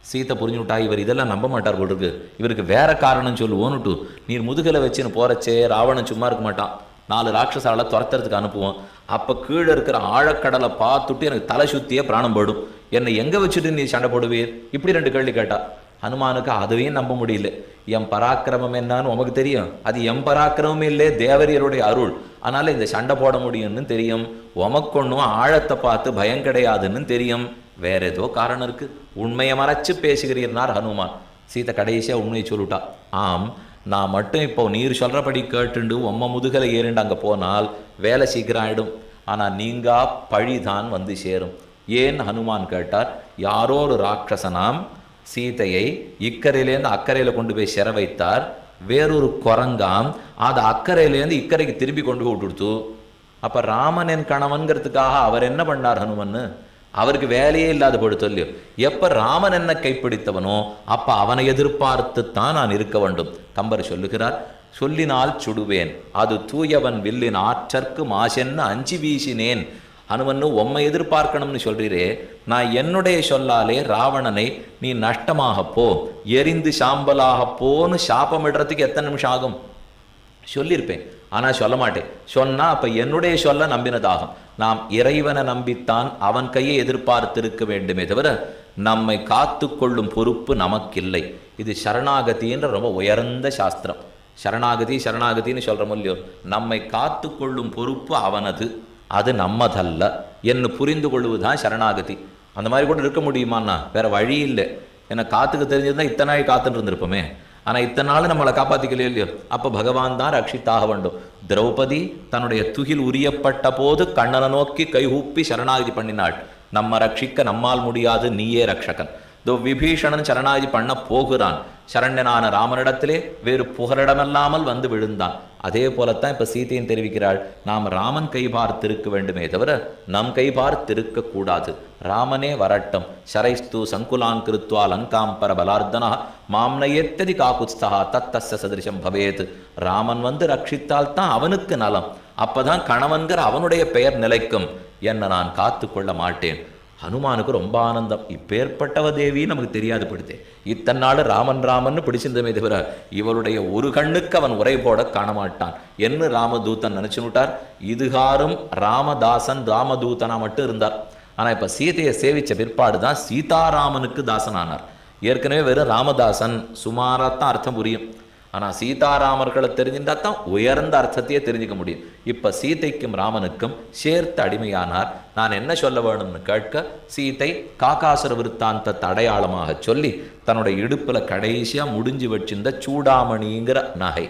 சீத்தை புரிஞ்சுட்டா இவர் இதெல்லாம் நம்ப மாட்டார் போல் இருக்கு இவருக்கு வேற காரணம் சொல்லுவோன்னுட்டு நீர் முதுகலை வச்சுன்னு போறச்சே ராவணன் சும்மா இருக்க மாட்டான் நாலு ராட்சசால துரத்துறதுக்கு அனுப்புவோம் அப்போ கீழே இருக்கிற ஆழக்கடலை பார்த்துட்டு எனக்கு தலை சுத்தியே பிராணம் போடும் என்னை எங்கே வச்சுட்டு நீ சண்டை போடுவீர் இப்படி ரெண்டு கேள்வி கேட்டா ஹனுமானுக்கு அதுவையும் நம்ப முடியல என் பராக்கிரமம் என்னன்னு உமக்கு தெரியும் அது என் பராக்கிரமம் இல்லை தேவரியருடைய அருள் அதனால இந்த சண்டை போட முடியும்னு தெரியும் உமக்கொன்னும் ஆழத்தை பார்த்து பயம் கிடையாதுன்னு தெரியும் வேற ஏதோ காரணம் இருக்கு உண்மையை மறைச்சு பேசுகிறீர்னார் ஹனுமான் சீதை கடைசியா உண்மையை சொல்லிட்டா ஆம் நான் மட்டும் இப்போ நீர் சொல்றபடி கேட்டுண்டு உம்ம முதுகலை ஏறிண்டு அங்கே போனால் வேலை சீக்கிரம் ஆயிடும் ஆனால் நீங்கா பழிதான் வந்து சேரும் ஏன் ஹனுமான் கேட்டார் யாரோ ஒரு ராட்சசனாம் சீதையை இக்கரையிலேருந்து அக்கறையில் கொண்டு போய் சிற வைத்தார் வேறொரு குரங்காம் அது அக்கறையிலேருந்து இக்கரைக்கு திருப்பி கொண்டு போய் விட்டுடுத்து அப்போ ராமன் என் கணவன்கிறதுக்காக அவர் என்ன பண்ணார் ஹனுமன்னு அவருக்கு வேலையே இல்லாத பொழுது இல்லையோ எப்ப ராமன் என்ன கைப்பிடித்தவனோ அப்ப அவனை எதிர்பார்த்துத்தான் நான் இருக்க வேண்டும் கம்பர் சொல்லுகிறார் சொல்லினால் சுடுவேன் அது தூயவன் வில்லின் ஆற்றற்கு மாசென்ன அஞ்சி வீசினேன் ஹனுமன்னு உம்மை எதிர்பார்க்கணும்னு சொல்றீரே நான் என்னுடைய சொல்லாலே ராவணனை நீ நஷ்டமாக போ எரிந்து சாம்பலாக போன்னு சாபமிடுறதுக்கு எத்தனை நிமிஷம் ஆகும் சொல்லியிருப்பேன் ஆனால் சொல்ல மாட்டேன் சொன்னா அப்ப என்னுடைய சொல்ல நம்பினதாகும் நாம் இறைவனை நம்பித்தான் அவன் கையை எதிர்பார்த்திருக்க வேண்டுமே தவிர நம்மை காத்து கொள்ளும் பொறுப்பு நமக்கில்லை இது சரணாகதின்ற ரொம்ப உயர்ந்த சாஸ்திரம் சரணாகதி சரணாகதின்னு சொல்கிறோம் இல்லையோ நம்மை காத்து கொள்ளும் பொறுப்பு அவனது அது நம்மதல்ல என்று புரிந்து கொள்வதுதான் சரணாகதி அந்த மாதிரி கூட இருக்க முடியுமாண்ணா வேற வழி இல்லை ஏன்னா காத்துக்கு தெரிஞ்சிருந்தா இத்தனை நாள் காத்துட்டு இருந்திருப்போமே ஆனால் இத்தனை நாள் நம்மளை காப்பாற்றிக்கலையோ இல்லையோ அப்போ பகவான் தான் ரட்சித்தாக வேண்டும் திரௌபதி தன்னுடைய துகில் உரியப்பட்ட போது கண்ணனை நோக்கி கைகூப்பி சரணாகதி பண்ணினாள் நம்ம ரட்சிக்க நம்மால் முடியாது நீயே ரட்சகன் தோ விபீஷணன் சரணாகதி பண்ண போகிறான் சரண்யனான ராமனிடத்திலே வேறு புகலிடமில்லாமல் வந்து விழுந்தான் அதே போலத்தான் இப்ப சீதையும் தெரிவிக்கிறாள் நாம் ராமன் கை பார்த்திருக்க வேண்டுமே தவிர நம் கை பார்த்திருக்க கூடாது ராமனே வரட்டும் சரைஸ்து சங்குலான் கிருத்வா லங்காம் பர பலார்த்தனா மாம்னயத்ததி காகுஸ்தா தத்தஸ்ய சதிருஷம் பவேத் ராமன் வந்து ரட்சித்தால் தான் அவனுக்கு நலம் அப்பதான் கணவன்கிற அவனுடைய பெயர் நிலைக்கும் என்ன நான் காத்து கொள்ள மாட்டேன் ஹனுமானுக்கு ரொம்ப ஆனந்தம் இப்பேற்பட்டவ தேவி நமக்கு தெரியாது படுத்தே இத்தனை நாள் ராமன் ராமன்னு பிடிச்சிருந்தமே தவிர இவளுடைய ஒரு கண்ணுக்கு அவன் உரை போட காண மாட்டான் என்று ராமதூதன் நினைச்சு விட்டார் இதுகாரும் ராமதாசன் ராமதூதனா மட்டும் இருந்தார் ஆனா இப்ப சீதையை சேவிச்ச பிற்பாடு தான் சீதாராமனுக்கு தாசனானார் ஏற்கனவே வெறும் ராமதாசன் சுமாராக தான் அர்த்தம் புரியும் ஆனால் சீதாராமர்களை தெரிஞ்சிருந்தா தான் உயர்ந்த அர்த்தத்தையே தெரிஞ்சுக்க முடியும் இப்போ சீதைக்கும் ராமனுக்கும் சேர்த்து அடிமையானார் நான் என்ன சொல்ல வேணும்னு கேட்க சீதை காக்காசுர விருத்தாந்தத்தை அடையாளமாக சொல்லி தன்னுடைய இடுப்பில் கடைசியாக முடிஞ்சு வச்சிருந்த சூடாமணிங்கிற நகை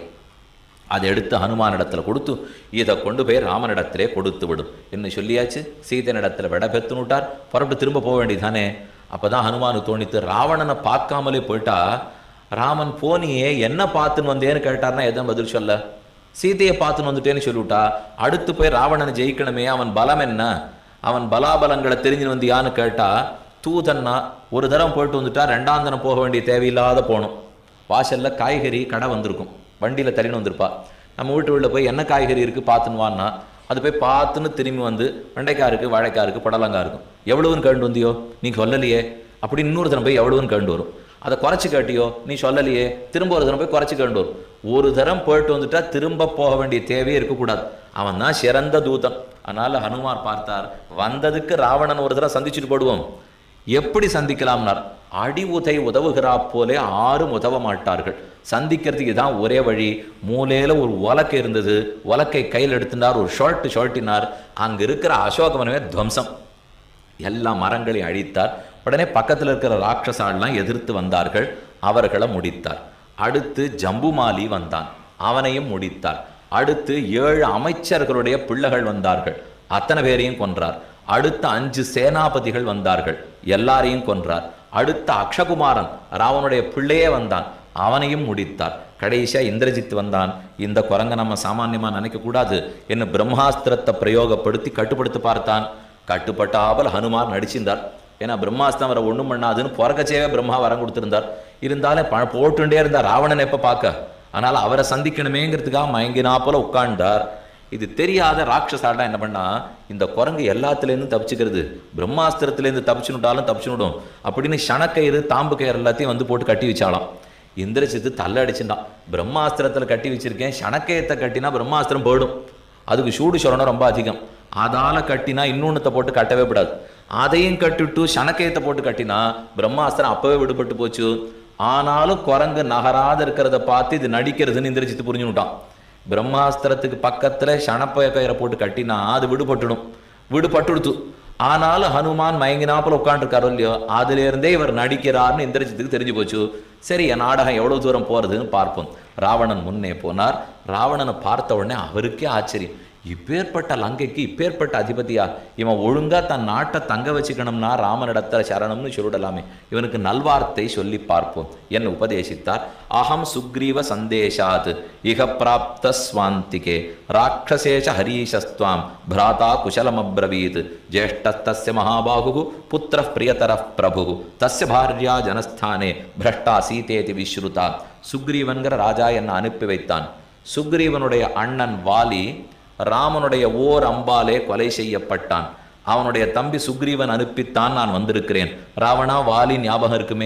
அதை எடுத்து ஹனுமானிடத்துல கொடுத்து இதை கொண்டு போய் ராமனிடத்திலே கொடுத்து விடும் என்ன சொல்லியாச்சு சீதனிடத்துல விட பெத்துனுட்டார் புறப்பட்டு திரும்ப போக வேண்டியதானே அப்பதான் ஹனுமானுக்கு தோணித்து ராவணனை பார்க்காமலே போயிட்டா ராமன் போனியே என்ன பார்த்துன்னு வந்தேன்னு கேட்டார்னா எதான் பதில் சொல்ல சீதையை பார்த்துன்னு வந்துட்டேன்னு சொல்லிவிட்டா அடுத்து போய் ராவணனை ஜெயிக்கணுமே அவன் பலம் என்ன அவன் பலாபலங்களை தெரிஞ்சுன்னு வந்தியான்னு கேட்டா தூதன்னா ஒரு தரம் போயிட்டு வந்துட்டா ரெண்டாம் தரம் போக வேண்டிய தேவையில்லாத போகணும் வாசல்ல காய்கறி கடை வந்திருக்கும் வண்டியில் தள்ளின்னு வந்திருப்பா நம்ம வீட்டு உள்ள போய் என்ன காய்கறி இருக்குது பார்த்துன்னு வான்னா அது போய் பார்த்துன்னு திரும்பி வந்து வெண்டைக்காய் இருக்குது வாழைக்காய் இருக்குது புடலங்காய் இருக்கும் எவ்வளவுன்னு கேண்டு வந்தியோ நீ சொல்லலையே அப்படி இன்னொரு தரம் போய் எவ்வளவுன்னு கேண்டு வரும் அதை குறைச்சி கேட்டியோ நீ சொல்லலையே திரும்ப ஒரு தரம் போய் குறைச்சி கேண்டு வரும் ஒரு தரம் போயிட்டு வந்துட்டா திரும்ப போக வேண்டிய தேவையே இருக்கக்கூடாது அவன் தான் சிறந்த தூதன் அதனால ஹனுமார் பார்த்தார் வந்ததுக்கு ராவணன் ஒரு தடவை சந்திச்சுட்டு போடுவோம் எப்படி சந்திக்கலாம்னார் அடி உதை உதவுகிறா போலே ஆறும் உதவ மாட்டார்கள் சந்திக்கிறதுக்கு தான் ஒரே வழி மூலையில ஒரு உலக்கை இருந்தது உலக்கை கையில் எடுத்துனார் ஒரு ஷர்ட் ஷர்ட்டினார் அங்க இருக்கிற அசோகவனமே துவம்சம் எல்லா மரங்களையும் அழித்தார் உடனே பக்கத்தில் இருக்கிற ராட்சசாலாம் எதிர்த்து வந்தார்கள் அவர்களை முடித்தார் அடுத்து ஜம்புமாலி வந்தான் அவனையும் முடித்தார் அடுத்து ஏழு அமைச்சர்களுடைய பிள்ளைகள் வந்தார்கள் அத்தனை பேரையும் கொன்றார் அடுத்த அஞ்சு சேனாபதிகள் வந்தார்கள் எல்லாரையும் கொன்றார் அடுத்த அக்ஷகுமாரன் ராவனுடைய பிள்ளையே வந்தான் அவனையும் முடித்தார் கடைசியா இந்திரஜித் வந்தான் இந்த குரங்க நம்ம சாமானியமா நினைக்க கூடாது என்ன பிரம்மாஸ்திரத்தை பிரயோகப்படுத்தி கட்டுப்படுத்தி பார்த்தான் கட்டுப்பட்டாமல் ஹனுமார் நடிச்சிருந்தார் ஏன்னா பிரம்மாஸ்திரம் வர ஒண்ணும் பண்ணாதுன்னு பிறக்கச்சேவே பிரம்மா வரம் கொடுத்திருந்தார் இருந்தாலும் ப போட்டுண்டே இருந்தார் ராவணன் எப்ப பார்க்க ஆனால் அவரை சந்திக்கணுமேங்கிறதுக்காக மயங்கினா போல உட்கார்ந்தார் இது தெரியாத ராட்சசாலாம் என்ன பண்ணா இந்த குரங்கு எல்லாத்துலேருந்து தப்பிச்சுக்கிறது பிரம்மாஸ்திரத்துலேருந்து தப்பிச்சுனுட்டாலும் தப்பிச்சுனுடும் அப்படின்னு சணக்கயிறு தாம்பு கயிறு எல்லாத்தையும் வந்து போட்டு கட்டி வச்சாலாம் இந்திரஜித்து தள்ள அடிச்சுட்டான் பிரம்மாஸ்திரத்தில் கட்டி வச்சிருக்கேன் சணக்கயத்தை கட்டினா பிரம்மாஸ்திரம் போயிடும் அதுக்கு சூடு சொரணம் ரொம்ப அதிகம் அதால கட்டினா இன்னொன்னத்தை போட்டு கட்டவே கூடாது அதையும் கட்டிட்டு சணக்கயத்தை போட்டு கட்டினா பிரம்மாஸ்திரம் அப்பவே விடுபட்டு போச்சு ஆனாலும் குரங்கு நகராத இருக்கிறத பார்த்து இது நடிக்கிறதுன்னு இந்திரஜித்து புரிஞ்சுனுட்டான் பிரம்மாஸ்திரத்துக்கு பக்கத்துல சணப்பய கயிறை போட்டு கட்டினா அது விடுபட்டுடும் விடுபட்டுடுத்து ஆனாலும் ஹனுமான் மயங்கினாப்புல உட்காந்துருக்காரோ இல்லையோ அதுல இருந்தே இவர் நடிக்கிறார்னு இந்திரஜித்துக்கு தெரிஞ்சு போச்சு சரி என் நாடகம் எவ்வளவு தூரம் போறதுன்னு பார்ப்போம் ராவணன் முன்னே போனார் ராவணனை பார்த்த உடனே அவருக்கே ஆச்சரியம் இப்பேற்பட்ட லங்கைக்கு இப்பேற்பட்ட அதிபதியா இவன் ஒழுங்கா தன் நாட்டை தங்க வச்சுக்கணும்னா ராமனிடத்துல சரணம்னு சொல்லிடலாமே இவனுக்கு நல்வார்த்தை சொல்லி பார்ப்போம் என்ன உபதேசித்தார் அகம் சுக்ரீவ சந்தேஷாத் இக பிராப்த ஸ்வாந்திகே ராட்சசேஷ ஹரீஷஸ்துவாம் பிராதா குசலமப்ரவீத் ஜேஷ்டஸ்தஸ்ய மகாபாகு புத்திர பிரியதர பிரபு தஸ்ய பாரியா ஜனஸ்தானே பிரஷ்டா சீதேதி விஸ்ருதா சுக்ரீவன்கிற ராஜா என்ன அனுப்பி வைத்தான் சுக்ரீவனுடைய அண்ணன் வாலி ராமனுடைய ஓர் அம்பாலே கொலை செய்யப்பட்டான் அவனுடைய தம்பி சுக்ரீவன் அனுப்பித்தான் நான் வந்திருக்கிறேன் ராவணா வாலி ஞாபகம் இருக்குமே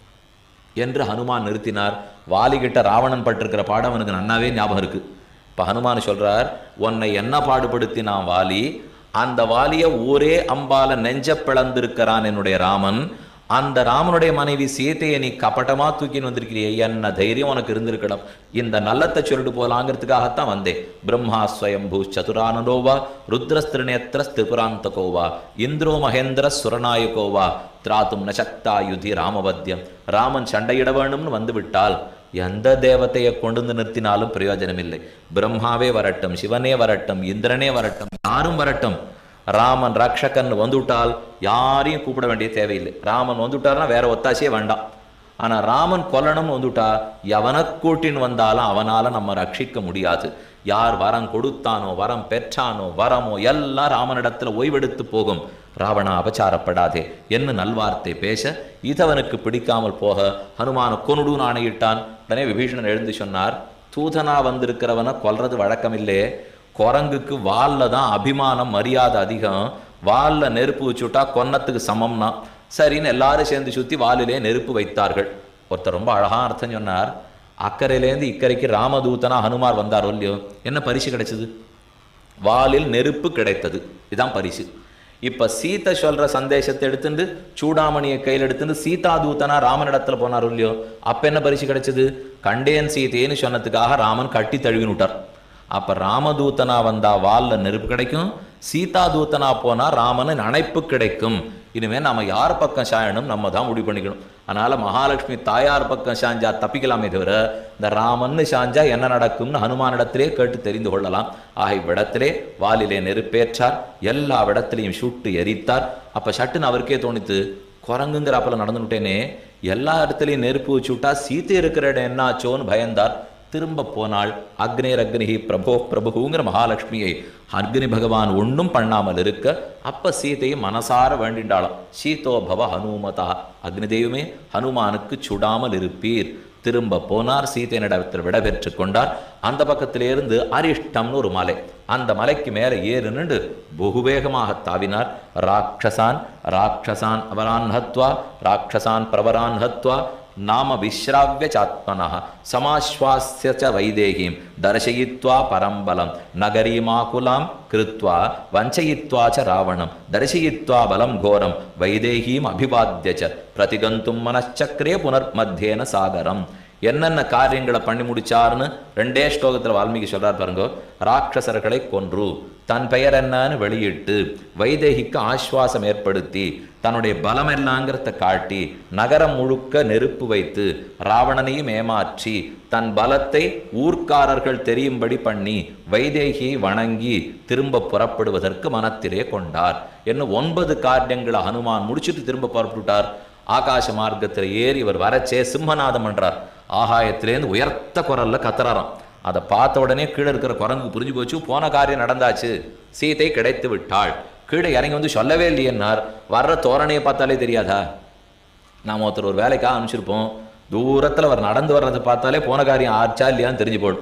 என்று ஹனுமான் நிறுத்தினார் வாலிகிட்ட ராவணன் பட்டிருக்கிற பாடம் அவனுக்கு நன்னாவே ஞாபகம் இருக்கு இப்போ ஹனுமான் சொல்றார் உன்னை என்ன பாடுபடுத்தினான் வாலி அந்த வாலிய ஒரே அம்பால நெஞ்ச பிளந்திருக்கிறான் என்னுடைய ராமன் அந்த ராமனுடைய மனைவி சீதையை நீ கபட்டமா தூக்கின்னு வந்திருக்கிறியே என்ன தைரியம் உனக்கு இருந்திருக்கணும் இந்த நல்லத்தை சொல்லிட்டு போலாங்கிறதுக்காகத்தான் வந்தேன் பிரம்மா ஸ்வயம்பூ சதுரானதோவா ருத்ரஸ்திரிநேத்திர ஸ்திபுராந்தகோவா இந்திரோ மகேந்திர சுரநாயகோவா திராத்தும் நசக்தா யுதி ராமவத்தியம் ராமன் சண்டையிட வேண்டும்னு வந்து விட்டால் எந்த தேவதையை கொண்டு வந்து நிறுத்தினாலும் பிரயோஜனம் இல்லை பிரம்மாவே வரட்டும் சிவனே வரட்டும் இந்திரனே வரட்டும் யாரும் வரட்டும் ராமன் ரக்ஷகன் வந்துவிட்டால் யாரையும் கூப்பிட வேண்டிய தேவையில்லை ராமன் வந்துவிட்டார்னா வேற ஒத்தாசையே வேண்டாம் ஆனா ராமன் கொல்லணும்னு வந்துட்டா எவனை கூட்டின்னு வந்தாலும் அவனால நம்ம ரட்சிக்க முடியாது யார் வரம் கொடுத்தானோ வரம் பெற்றானோ வரமோ எல்லாம் ராமனிடத்துல ஓய்வெடுத்து போகும் ராவணா அபச்சாரப்படாதே என்ன நல்வார்த்தை பேச இதவனுக்கு பிடிக்காமல் போக ஹனுமான கொனுடுன்னு ஆணையிட்டான் உடனே விபீஷணன் எழுந்து சொன்னார் தூதனா வந்திருக்கிறவனை கொல்றது வழக்கமில்லே குரங்குக்கு வால்ல தான் அபிமானம் மரியாதை அதிகம் வால்ல நெருப்பு வச்சுட்டா கொன்னத்துக்கு சமம்னா சரின்னு எல்லாரும் சேர்ந்து சுத்தி வாலிலே நெருப்பு வைத்தார்கள் ஒருத்தர் ரொம்ப அழகா அர்த்தம் சொன்னார் அக்கறையிலேருந்து இக்கரைக்கு ராமதூதனா ஹனுமார் வந்தாரோ இல்லையோ என்ன பரிசு கிடைச்சது வாலில் நெருப்பு கிடைத்தது இதுதான் பரிசு இப்ப சீத்தை சொல்ற சந்தேசத்தை எடுத்துட்டு சூடாமணியை கையில் எடுத்துட்டு சீதா தூதனா ராமனிடத்துல போனாரோ இல்லையோ அப்ப என்ன பரிசு கிடைச்சது கண்டேன் சீதைன்னு சொன்னதுக்காக ராமன் கட்டி தழுவின்னு விட்டார் அப்ப ராமதூதனா வந்தா வால்ல நெருப்பு கிடைக்கும் சீதா தூதனா போனா ராமனின் அணைப்பு கிடைக்கும் இனிமே நாம யார் பக்கம் சாயணும் நம்ம தான் முடிவு பண்ணிக்கணும் அதனால மகாலட்சுமி தாயார் பக்கம் சாஞ்சா தப்பிக்கலாமே தவிர இந்த ராமன்னு சாஞ்சா என்ன நடக்கும்னு ஹனுமானிடத்திலே கேட்டு தெரிந்து கொள்ளலாம் ஆக இவ்விடத்திலே வாலிலே நெருப்பேற்றார் எல்லா இடத்திலையும் சுட்டு எரித்தார் அப்ப சட்டுன்னு அவருக்கே தோணித்து குரங்குங்கிற அப்பல நடந்துட்டேனே எல்லா இடத்துலையும் நெருப்பு வச்சு விட்டா சீத்தை இருக்கிற இடம் என்னாச்சோன்னு பயந்தார் திரும்ப போனாள் அக்னேர் அக்னிஹி பிரபோ பிரபுங்கிற மகாலட்சுமியை அக்னி பகவான் ஒன்றும் பண்ணாமல் இருக்க அப்ப சீதையை மனசார வேண்டிண்டாளாம் சீதோ பவ ஹனுமதா அக்னி தெய்வமே ஹனுமானுக்கு சுடாமல் இருப்பீர் திரும்ப போனார் சீதையினிடத்தில் விட பெற்று கொண்டார் அந்த பக்கத்திலிருந்து அரிஷ்டம்னு ஒரு மலை அந்த மலைக்கு மேலே ஏறு நின்று பகுவேகமாக தாவினார் ராட்சசான் ராட்சசான் அவரான் ஹத்வா ராட்சசான் பிரவரான் ஹத்வா நாம விஸ்ராவிய சாத்மன சமாஸ்வாஸ்ய ச வைதேகீம் தர்சயித்வா பரம்பலம் நகரீமாகுலாம் கிருத்வா வஞ்சயித்வா ச ராவணம் தர்சயித்வா பலம் கோரம் வைதேகீம் அபிவாத்திய ச பிரதிகந்தும் மனச்சக்கரே புனர் மத்தியேன சாகரம் என்னென்ன காரியங்களை பண்ணி முடிச்சாருன்னு ரெண்டே ஸ்லோகத்தில் வால்மீகி சொல்றார் பாருங்க ராட்சசர்களை கொன்று தன் பெயர் என்னன்னு வெளியிட்டு வைதேகிக்கு ஆஸ்வாசம் ஏற்படுத்தி தன்னுடைய பலம் எல்லாங்கிறத காட்டி நகரம் முழுக்க நெருப்பு வைத்து ராவணனையும் ஏமாற்றி தன் பலத்தை ஊர்க்காரர்கள் தெரியும்படி பண்ணி வைதேகியை வணங்கி திரும்ப புறப்படுவதற்கு மனத்திலே கொண்டார் என்ன ஒன்பது காரியங்களை ஹனுமான் முடிச்சிட்டு திரும்ப புறப்பட்டுட்டார் ஆகாச மார்க்கத்தில் ஏறி இவர் வரச்சே சிம்மநாதம் பண்றார் ஆகாயத்திலேருந்து உயர்த்த குரல்ல கத்துறாராம் அதை பார்த்த உடனே கீழே இருக்கிற குரங்கு புரிஞ்சு போச்சு போன காரியம் நடந்தாச்சு சீதை கிடைத்து விட்டாள் கீழே இறங்கி வந்து சொல்லவே இல்லையன்னார் வர்ற தோரணையை பார்த்தாலே தெரியாதா நாம் ஒருத்தர் ஒரு வேலைக்காக அனுப்பிச்சிருப்போம் தூரத்தில் அவர் நடந்து வர்றதை பார்த்தாலே போன காரியம் ஆச்சா இல்லையான்னு தெரிஞ்சு போடும்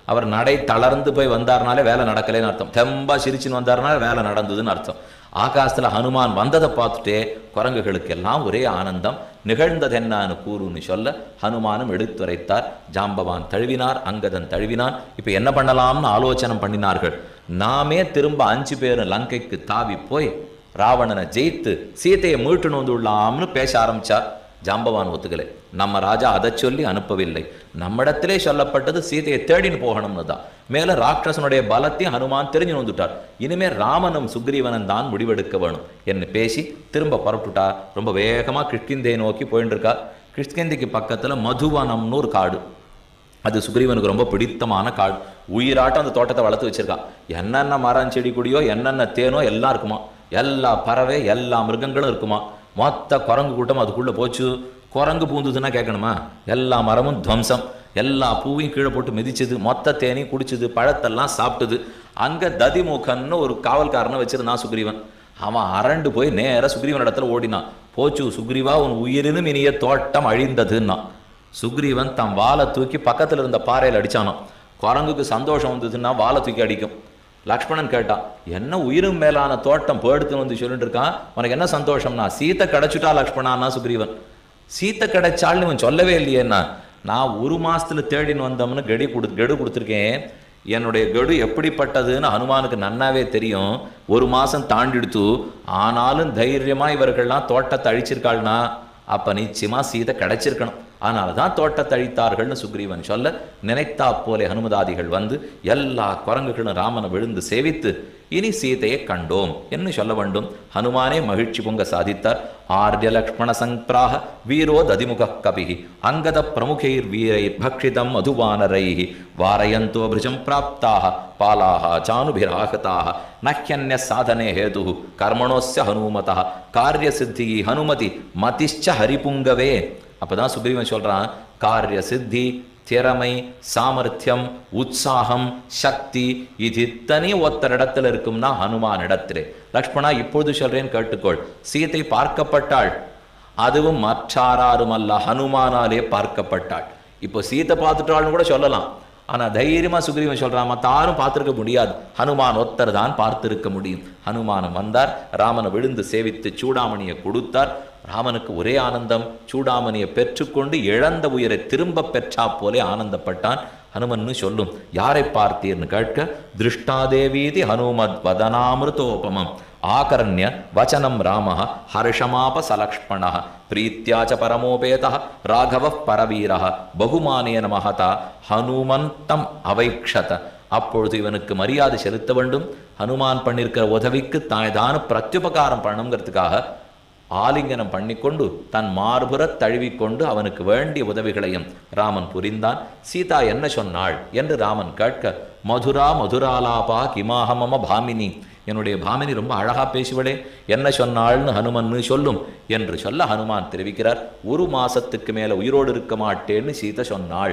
அவர் நடை தளர்ந்து போய் வந்தாருனாலே வேலை நடக்கலைன்னு அர்த்தம் தெம்பா சிரிச்சுன்னு வந்தாருனாலே வேலை நடந்ததுன்னு அர்த்தம் ஆகாசத்துல ஹனுமான் வந்ததை பார்த்துட்டே குரங்குகளுக்கு எல்லாம் ஒரே ஆனந்தம் நிகழ்ந்ததென்னான்னு கூறுன்னு சொல்ல ஹனுமானும் எடுத்துரைத்தார் ஜாம்பவான் தழுவினார் அங்கதன் தழுவினான் இப்போ என்ன பண்ணலாம்னு ஆலோசனை பண்ணினார்கள் நாமே திரும்ப அஞ்சு பேரும் லங்கைக்கு தாவி போய் ராவணனை ஜெயித்து சீதையை மீட்டு வந்துள்ளாம்னு பேச ஆரம்பிச்சார் ஜாம்பவான் ஒத்துக்கலை நம்ம ராஜா அதை சொல்லி அனுப்பவில்லை நம்மிடத்திலே சொல்லப்பட்டது சீதையை தேடின்னு போகணும்னு தான் மேல ராட்சசனுடைய பலத்தையும் ஹனுமான் தெரிஞ்சு வந்துட்டார் இனிமே ராமனும் சுக்ரீவனும் தான் முடிவெடுக்க வேணும் என்று பேசி திரும்ப புறப்பட்டுட்டா ரொம்ப வேகமா கிஷ்கிந்தையை நோக்கி போயிட்டு இருக்கா கிஷ்கிந்தைக்கு பக்கத்துல மதுவனம்னு ஒரு காடு அது சுக்ரீவனுக்கு ரொம்ப பிடித்தமான காடு உயிராட்டம் அந்த தோட்டத்தை வளர்த்து வச்சிருக்கான் என்னென்ன மரம் செடி கொடியோ என்னென்ன தேனோ எல்லாம் இருக்குமா எல்லா பறவை எல்லா மிருகங்களும் இருக்குமா மொத்த குரங்கு கூட்டம் அதுக்குள்ள போச்சு குரங்கு பூந்துதுன்னா கேட்கணுமா எல்லா மரமும் துவம்சம் எல்லா பூவையும் கீழே போட்டு மிதிச்சது மொத்த தேனையும் குடிச்சது பழத்தெல்லாம் சாப்பிட்டது அங்க ததிமுகன்னு ஒரு காவல்காரனை வச்சிருந்தான் சுக்ரீவன் அவன் அரண்டு போய் நேரா சுக்ரீவன் இடத்துல ஓடினான் போச்சு சுக்ரீவா உன் உயிரினும் இனிய தோட்டம் அழிந்ததுன்னா சுக்ரீவன் தன் வாளை தூக்கி பக்கத்துல இருந்த பாறையில் அடிச்சானாம் குரங்குக்கு சந்தோஷம் வந்ததுன்னா வாளை தூக்கி அடிக்கும் லக்ஷ்மணன் கேட்டான் என்ன உயிரும் மேலான தோட்டம் போடுத்து வந்து சொல்லிட்டு இருக்கான் உனக்கு என்ன சந்தோஷம்னா சீத்தை கிடைச்சுட்டா லக்ஷ்மணான்னா சுக்ரீவன் சீத்தை கிடைச்சாள்னு இவன் சொல்லவே இல்லையேன்னா நான் ஒரு மாசத்துல தேடின்னு வந்தோம்னு கெடி கொடு கெடு கொடுத்துருக்கேன் என்னுடைய கெடு எப்படிப்பட்டதுன்னு ஹனுமானுக்கு நன்னாவே தெரியும் ஒரு மாசம் தாண்டிடுத்து ஆனாலும் தைரியமா இவர்கள்லாம் தோட்டத்தை அழிச்சிருக்காள்னா அப்ப நிச்சயமா சீதை கிடைச்சிருக்கணும் அதனால தான் தோட்டத்தை அழித்தார்கள்னு சுக்ரீவன் சொல்ல நினைத்தா போலே ஹனுமதாதிகள் வந்து எல்லா குரங்குகளும் ராமனை விழுந்து சேவித்து இனி சீதையை கண்டோம் என்று சொல்ல வேண்டும் ஹனுமானே மகிழ்ச்சி பொங்க சாதித்தார் ஆர்ய லக்ஷ்மண சங்கிராக வீரோ ததிமுக கபிஹி அங்கத பிரமுகைர் வீரைர் பக்ஷிதம் மதுவானரை வாரயந்தோ பிருஜம் பிராப்தாக பாலாக சானுபிராகதாக நஹ்யன்ய சாதனே ஹேது கர்மணோஸ்ய ஹனுமதா காரிய சித்தி ஹனுமதி மதிஷ்ச ஹரிபுங்கவே அப்பதான் சுக்ரீவன் சொல்றான் காரிய சித்தி திறமை சாமர்த்தியம் உற்சாகம் சக்தி இது இத்தனை ஒருத்தர் இடத்துல இருக்கும்னா ஹனுமான் இடத்திலே லக்ஷ்மணா இப்பொழுது சொல்றேன் கேட்டுக்கொள் சீதை பார்க்கப்பட்டாள் அதுவும் மற்றாரும் அல்ல ஹனுமானாலே பார்க்கப்பட்டாள் இப்போ சீத்தை பார்த்துட்டாள்னு கூட சொல்லலாம் ஆனா தைரியமா சுக்ரீவன் சொல்றான் மத்த யாரும் பார்த்திருக்க முடியாது ஹனுமான் ஒத்தர் தான் பார்த்திருக்க முடியும் ஹனுமானம் வந்தார் ராமனை விழுந்து சேவித்து சூடாமணியை கொடுத்தார் ராமனுக்கு ஒரே ஆனந்தம் சூடாமணியை பெற்றுக்கொண்டு இழந்த உயிரை திரும்ப பெற்றா போலே ஆனந்தப்பட்டான் ஹனுமன்னு சொல்லும் யாரை பார்த்தீர்னு கேட்க திருஷ்டாதேவீதி ஹனுமத் வதனாமிருதோபமம் ஆகரண்ய வச்சனம் ராம ஹர்ஷமாப சலக்ஷ்மண பிரீத்தியா ச பரமோபேத ராகவ பரவீர பகுமானேன மகதா ஹனுமந்தம் அவைக்ஷத அப்பொழுது இவனுக்கு மரியாதை செலுத்த வேண்டும் ஹனுமான் பண்ணியிருக்கிற உதவிக்கு தாய்தான பிரத்யுபகாரம் பண்ணணுங்கிறதுக்காக ஆலிங்கனம் பண்ணிக்கொண்டு தன் மார்புறத் தழுவிக்கொண்டு அவனுக்கு வேண்டிய உதவிகளையும் ராமன் புரிந்தான் சீதா என்ன சொன்னாள் என்று ராமன் கேட்க மதுரா மதுராலாபா கிமாஹமம பாமினி என்னுடைய பாமினி ரொம்ப அழகா பேசுவளே என்ன சொன்னாள்னு ஹனுமன்னு சொல்லும் என்று சொல்ல ஹனுமான் தெரிவிக்கிறார் ஒரு மாசத்துக்கு மேல உயிரோடு இருக்க மாட்டேன்னு சீதை சொன்னாள்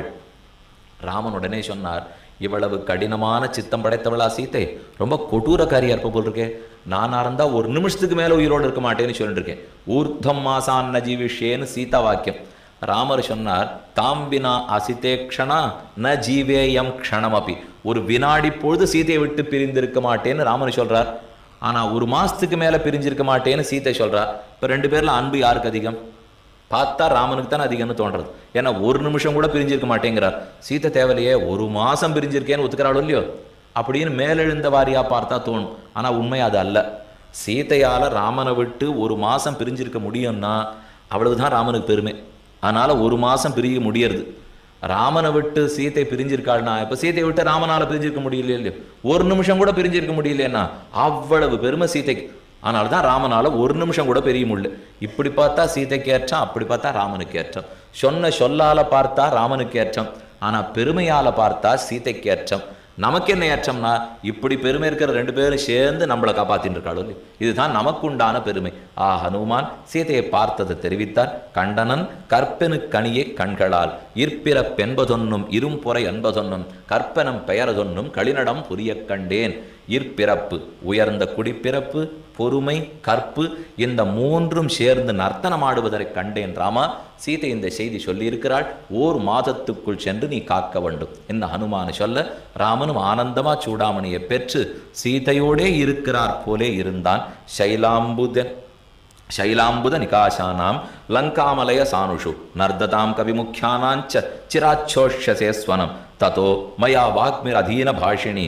ராமன் உடனே சொன்னார் இவ்வளவு கடினமான சித்தம் படைத்தவளா சீத்தை ரொம்ப கொடூரக்காரியா இருப்ப போல் இருக்கே நானா இருந்தா ஒரு நிமிஷத்துக்கு மேல உயிரோடு இருக்க மாட்டேன்னு சொல்லிட்டு இருக்கேன் ஊர்த்தம் மாசான் ந ஜீவிஷேன்னு சீதா வாக்கியம் ராமர் சொன்னார் தாம்பினா அசிதே க்ஷணா ந ஜீவேயம் க்ஷணமபி ஒரு வினாடி பொழுது சீதையை விட்டு பிரிந்திருக்க மாட்டேன்னு ராமர் சொல்றார் ஆனா ஒரு மாசத்துக்கு மேல பிரிஞ்சிருக்க மாட்டேன்னு சீதை சொல்றா இப்ப ரெண்டு பேர்ல அன்பு யாருக்கு அதிகம் பார்த்தா ராமனுக்கு தானே அதிகம்னு தோன்றது ஏன்னா ஒரு நிமிஷம் கூட பிரிஞ்சிருக்க மாட்டேங்கிறார் சீத்தை தேவலையே ஒரு மாசம் பிரிஞ்சிருக்கேன்னு ஒத்துக்கிறாளோ இல்லையோ அப்படின்னு மேலெழுந்த வாரியா பார்த்தா தோணும் ஆனா உண்மை அது அல்ல சீதையால ராமனை விட்டு ஒரு மாசம் பிரிஞ்சிருக்க முடியும்னா அவ்வளவுதான் ராமனுக்கு பெருமை அதனால ஒரு மாசம் பிரிய முடியறது ராமனை விட்டு சீத்தை பிரிஞ்சிருக்காள்னா இப்ப சீத்தையை விட்டு ராமனால பிரிஞ்சிருக்க முடியலையோ இல்லையோ ஒரு நிமிஷம் கூட பிரிஞ்சிருக்க முடியலைன்னா அவ்வளவு பெருமை சீதைக்கு அதனால தான் ராமனால ஒரு நிமிஷம் கூட பெரிய முடியல இப்படி பார்த்தா சீதைக்கு ஏற்றம் அப்படி பார்த்தா ராமனுக்கு ஏற்றம் சொன்ன சொல்லால பார்த்தா ராமனுக்கு ஏற்றம் ஆனா பெருமையால பார்த்தா சீதைக்கு ஏற்றம் நமக்கு என்ன ஏற்றம்னா இப்படி பெருமை இருக்கிற ரெண்டு பேரும் சேர்ந்து நம்மளை காப்பாத்தின்னு இருக்காளோ இல்லையோ? இதுதான் நமக்குண்டான பெருமை ஆ ஹனுமான் சீதையை பார்த்ததை தெரிவித்தார் கண்டனன் கற்பனு கனியை கண்களால் இற்பிறப் என்பதொன்னும் இரும்பொறை என்பதொன்னும் கற்பனம் பெயரதொன்னும் களிநடம் புரியக் கண்டேன் இற்பிறப்பு உயர்ந்த குடிப்பிறப்பு பொறுமை கற்பு இந்த மூன்றும் சேர்ந்து நர்த்தனமாடுவதை கண்டேன் ராமா சீதை இந்த செய்தி சொல்லியிருக்கிறாள் ஓர் மாதத்துக்குள் சென்று நீ காக்க வேண்டும் என்ன ஹனுமான் சொல்ல ராமனும் ஆனந்தமா சூடாமணியை பெற்று சீதையோடே இருக்கிறார் போலே இருந்தான் சைலாம்புதன் ಶೈಲಾಂಬುದ ನಿಕಾಶಾನಾಂ ಲಂಕಾಮಲಯ ಸಾನುಷು ನರ್ದತಾಂ ಕವಿಮುಖ್ಯಾನಾಂಚ ಚಿರಾಚ್ಛೋಷ್ಯಸೆ ಸ್ವನಂ ತತೋ ಮಯಾ ವಾಗ್ಮಿರಧೀನ ಭಾಷಿಣಿ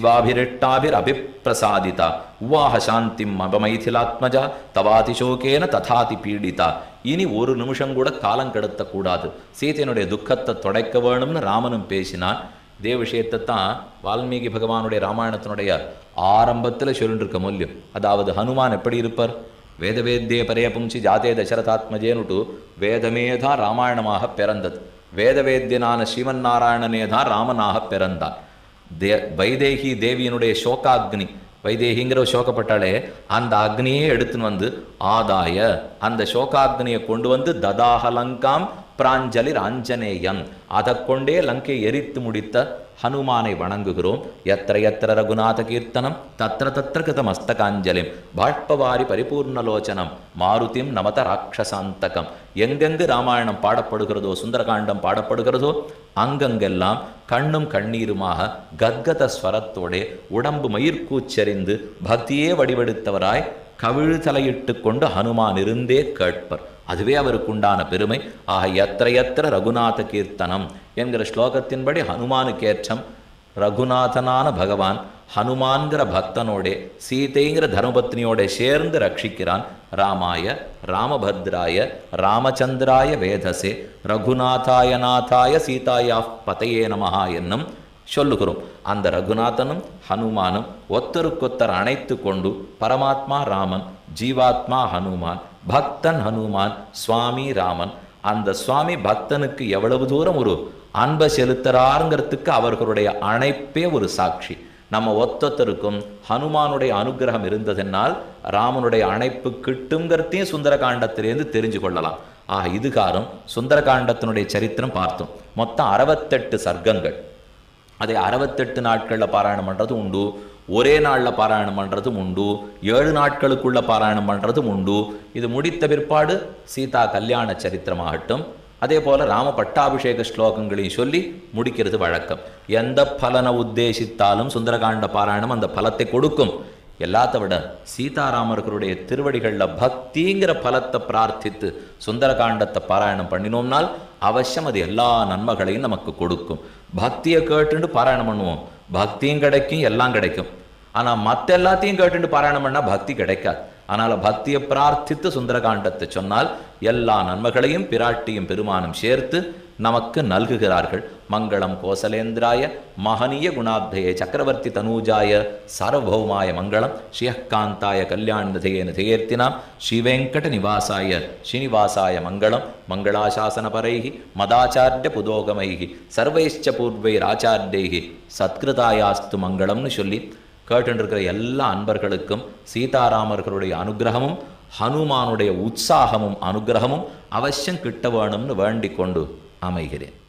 ಶಿವಾಭಿರಿಷ್ಟಾಭಿರಭಿಪ್ರಸಾದಿತ ಉವಾಹ ಶಾಂತಿಂ ಅಪಮೈಥಿಲಾತ್ಮಜ தவாதிசோகேன ததாதி பீடிதா இனி ஒரு நிமிஷம் கூட காலம் கடத்த கூடாது சீதையினுடைய துக்கத்தை தொடைக்க வேணும்னு ராமனும் பேசினான் இதே விஷயத்தை தான் வால்மீகி பகவானுடைய ராமாயணத்தினுடைய ஆரம்பத்தில் சொல்லிட்டு இருக்க மூல்யம் அதாவது ஹனுமான் எப்படி இருப்பார் வேதவேத்தியே பரைய புஞ்சி ஜாதே தசரதாத்மஜேனுட்டு வேதமே தான் ராமாயணமாக பிறந்தது வேதவேத்தியனான ஸ்ரீமன் நாராயணனே தான் ராமனாக பிறந்தார் தே வைதேகி தேவியினுடைய சோகாக்னி வைதேகிங்கிற சோகப்பட்டாலே அந்த அக்னியே எடுத்துன்னு வந்து ஆதாய அந்த சோகாக்னியை கொண்டு வந்து ததாஹலங்காம் பிராஞ்சலிர் ஆஞ்சநேயன் அதை கொண்டே லங்கை எரித்து முடித்த ஹனுமானை வணங்குகிறோம் எத்திர எத்திர ரகுநாத கீர்த்தனம் தத்திர தத்திர கிருத மஸ்தகாஞ்சலிம் பாஷ்பவாரி பரிபூர்ணலோச்சனம் மாருதிம் நமத ராட்சசாந்தகம் எங்கெங்கு ராமாயணம் பாடப்படுகிறதோ சுந்தரகாண்டம் பாடப்படுகிறதோ அங்கங்கெல்லாம் கண்ணும் கண்ணீருமாக கத்கத ஸ்வரத்தோடே உடம்பு மயிர்கூச்செறிந்து பக்தியே வடிவெடுத்தவராய் கவிழ் தலையிட்டு கொண்டு ஹனுமான் இருந்தே கேட்பர் அதுவே அவருக்கு உண்டான பெருமை ஆக எத்திர எத்திர ரகுநாத கீர்த்தனம் என்கிற ஸ்லோகத்தின்படி ஹனுமானுக்கேற்றம் ரகுநாதனான பகவான் ஹனுமான்கிற பக்தனோடே சீதைங்கிற தர்மபத்னியோட சேர்ந்து ரட்சிக்கிறான் ராமாய ராமபத்ராய ராமச்சந்திராய வேதசே ரகுநாதாய நாதாய சீதாயா பதையே நமஹா என்னும் சொல்லுகிறோம் அந்த ரகுநாதனும் ஹனுமானும் ஒத்தருக்கொத்தர் அணைத்து கொண்டு பரமாத்மா ராமன் ஜீவாத்மா ஹனுமான் பக்தன் ஹனுமான் சுவாமி ராமன் அந்த சுவாமி பக்தனுக்கு எவ்வளவு தூரம் ஒரு அன்பை செலுத்துறாருங்கிறதுக்கு அவர்களுடைய அணைப்பே ஒரு சாட்சி நம்ம ஒத்தொத்தருக்கும் ஹனுமானுடைய அனுகிரகம் இருந்ததென்னால் ராமனுடைய அணைப்பு கிட்டுங்கிறதையும் சுந்தரகாண்டத்திலேருந்து தெரிஞ்சு கொள்ளலாம் ஆக இதுகாரம் சுந்தரகாண்டத்தினுடைய சரித்திரம் பார்த்தோம் மொத்தம் அறுபத்தெட்டு சர்க்கங்கள் அதை அறுபத்தெட்டு நாட்களில் பாராயணம் பண்ணுறதும் உண்டு ஒரே நாளில் பாராயணம் பண்ணுறதும் உண்டு ஏழு நாட்களுக்குள்ள பாராயணம் பண்ணுறதும் உண்டு இது முடித்த பிற்பாடு சீதா கல்யாண சரித்திரமாகட்டும் அதே போல ராம பட்டாபிஷேக ஸ்லோகங்களையும் சொல்லி முடிக்கிறது வழக்கம் எந்த பலனை உத்தேசித்தாலும் சுந்தரகாண்ட பாராயணம் அந்த பலத்தை கொடுக்கும் எல்லாத்த விட சீதாராமர்களுடைய திருவடிகளில் பக்திங்கிற பலத்தை பிரார்த்தித்து சுந்தரகாண்டத்தை பாராயணம் பண்ணினோம்னால் அவசியம் அது எல்லா நன்மைகளையும் நமக்கு கொடுக்கும் பக்தியை கேட்டுண்டு பாராயணம் பண்ணுவோம் பக்தியும் கிடைக்கும் எல்லாம் கிடைக்கும் ஆனால் மற்ற எல்லாத்தையும் கேட்டுண்டு பாராயணம் பண்ணால் பக்தி கிடைக்காது ஆனால் பக்தியை பிரார்த்தித்து சுந்தரகாண்டத்தை சொன்னால் எல்லா நன்மைகளையும் பிராட்டியும் பெருமானும் சேர்த்து நமக்கு நல்குகிறார்கள் மங்களம் கோசலேந்திராய மகனீய குணாப்தயே சக்கரவர்த்தி தனூஜாய சார்வபௌமாய மங்களம் ஸ்ரீயக்காந்தாய கல்யாணதயே நிதயேர்த்தினாம் ஸ்ரீவெங்கட நிவாசாய ஸ்ரீனிவாசாய மங்களம் மங்களாசாசனபரைः மதாச்சாரிய புதோகமைः சர்வைश्च பூர்வைராச்சாரியைः சத்கிருதாயாஸ்து மங்களம்னு சொல்லி கேட்டுருக்கிற எல்லா அன்பர்களுக்கும் சீதாராமர்களுடைய அனுகிரகமும் ஹனுமானுடைய உற்சாகமும் அனுகிரகமும் அவசியம் கிட்ட வேணும்னு வேண்டிக் கொண்டு அமைகிறேன்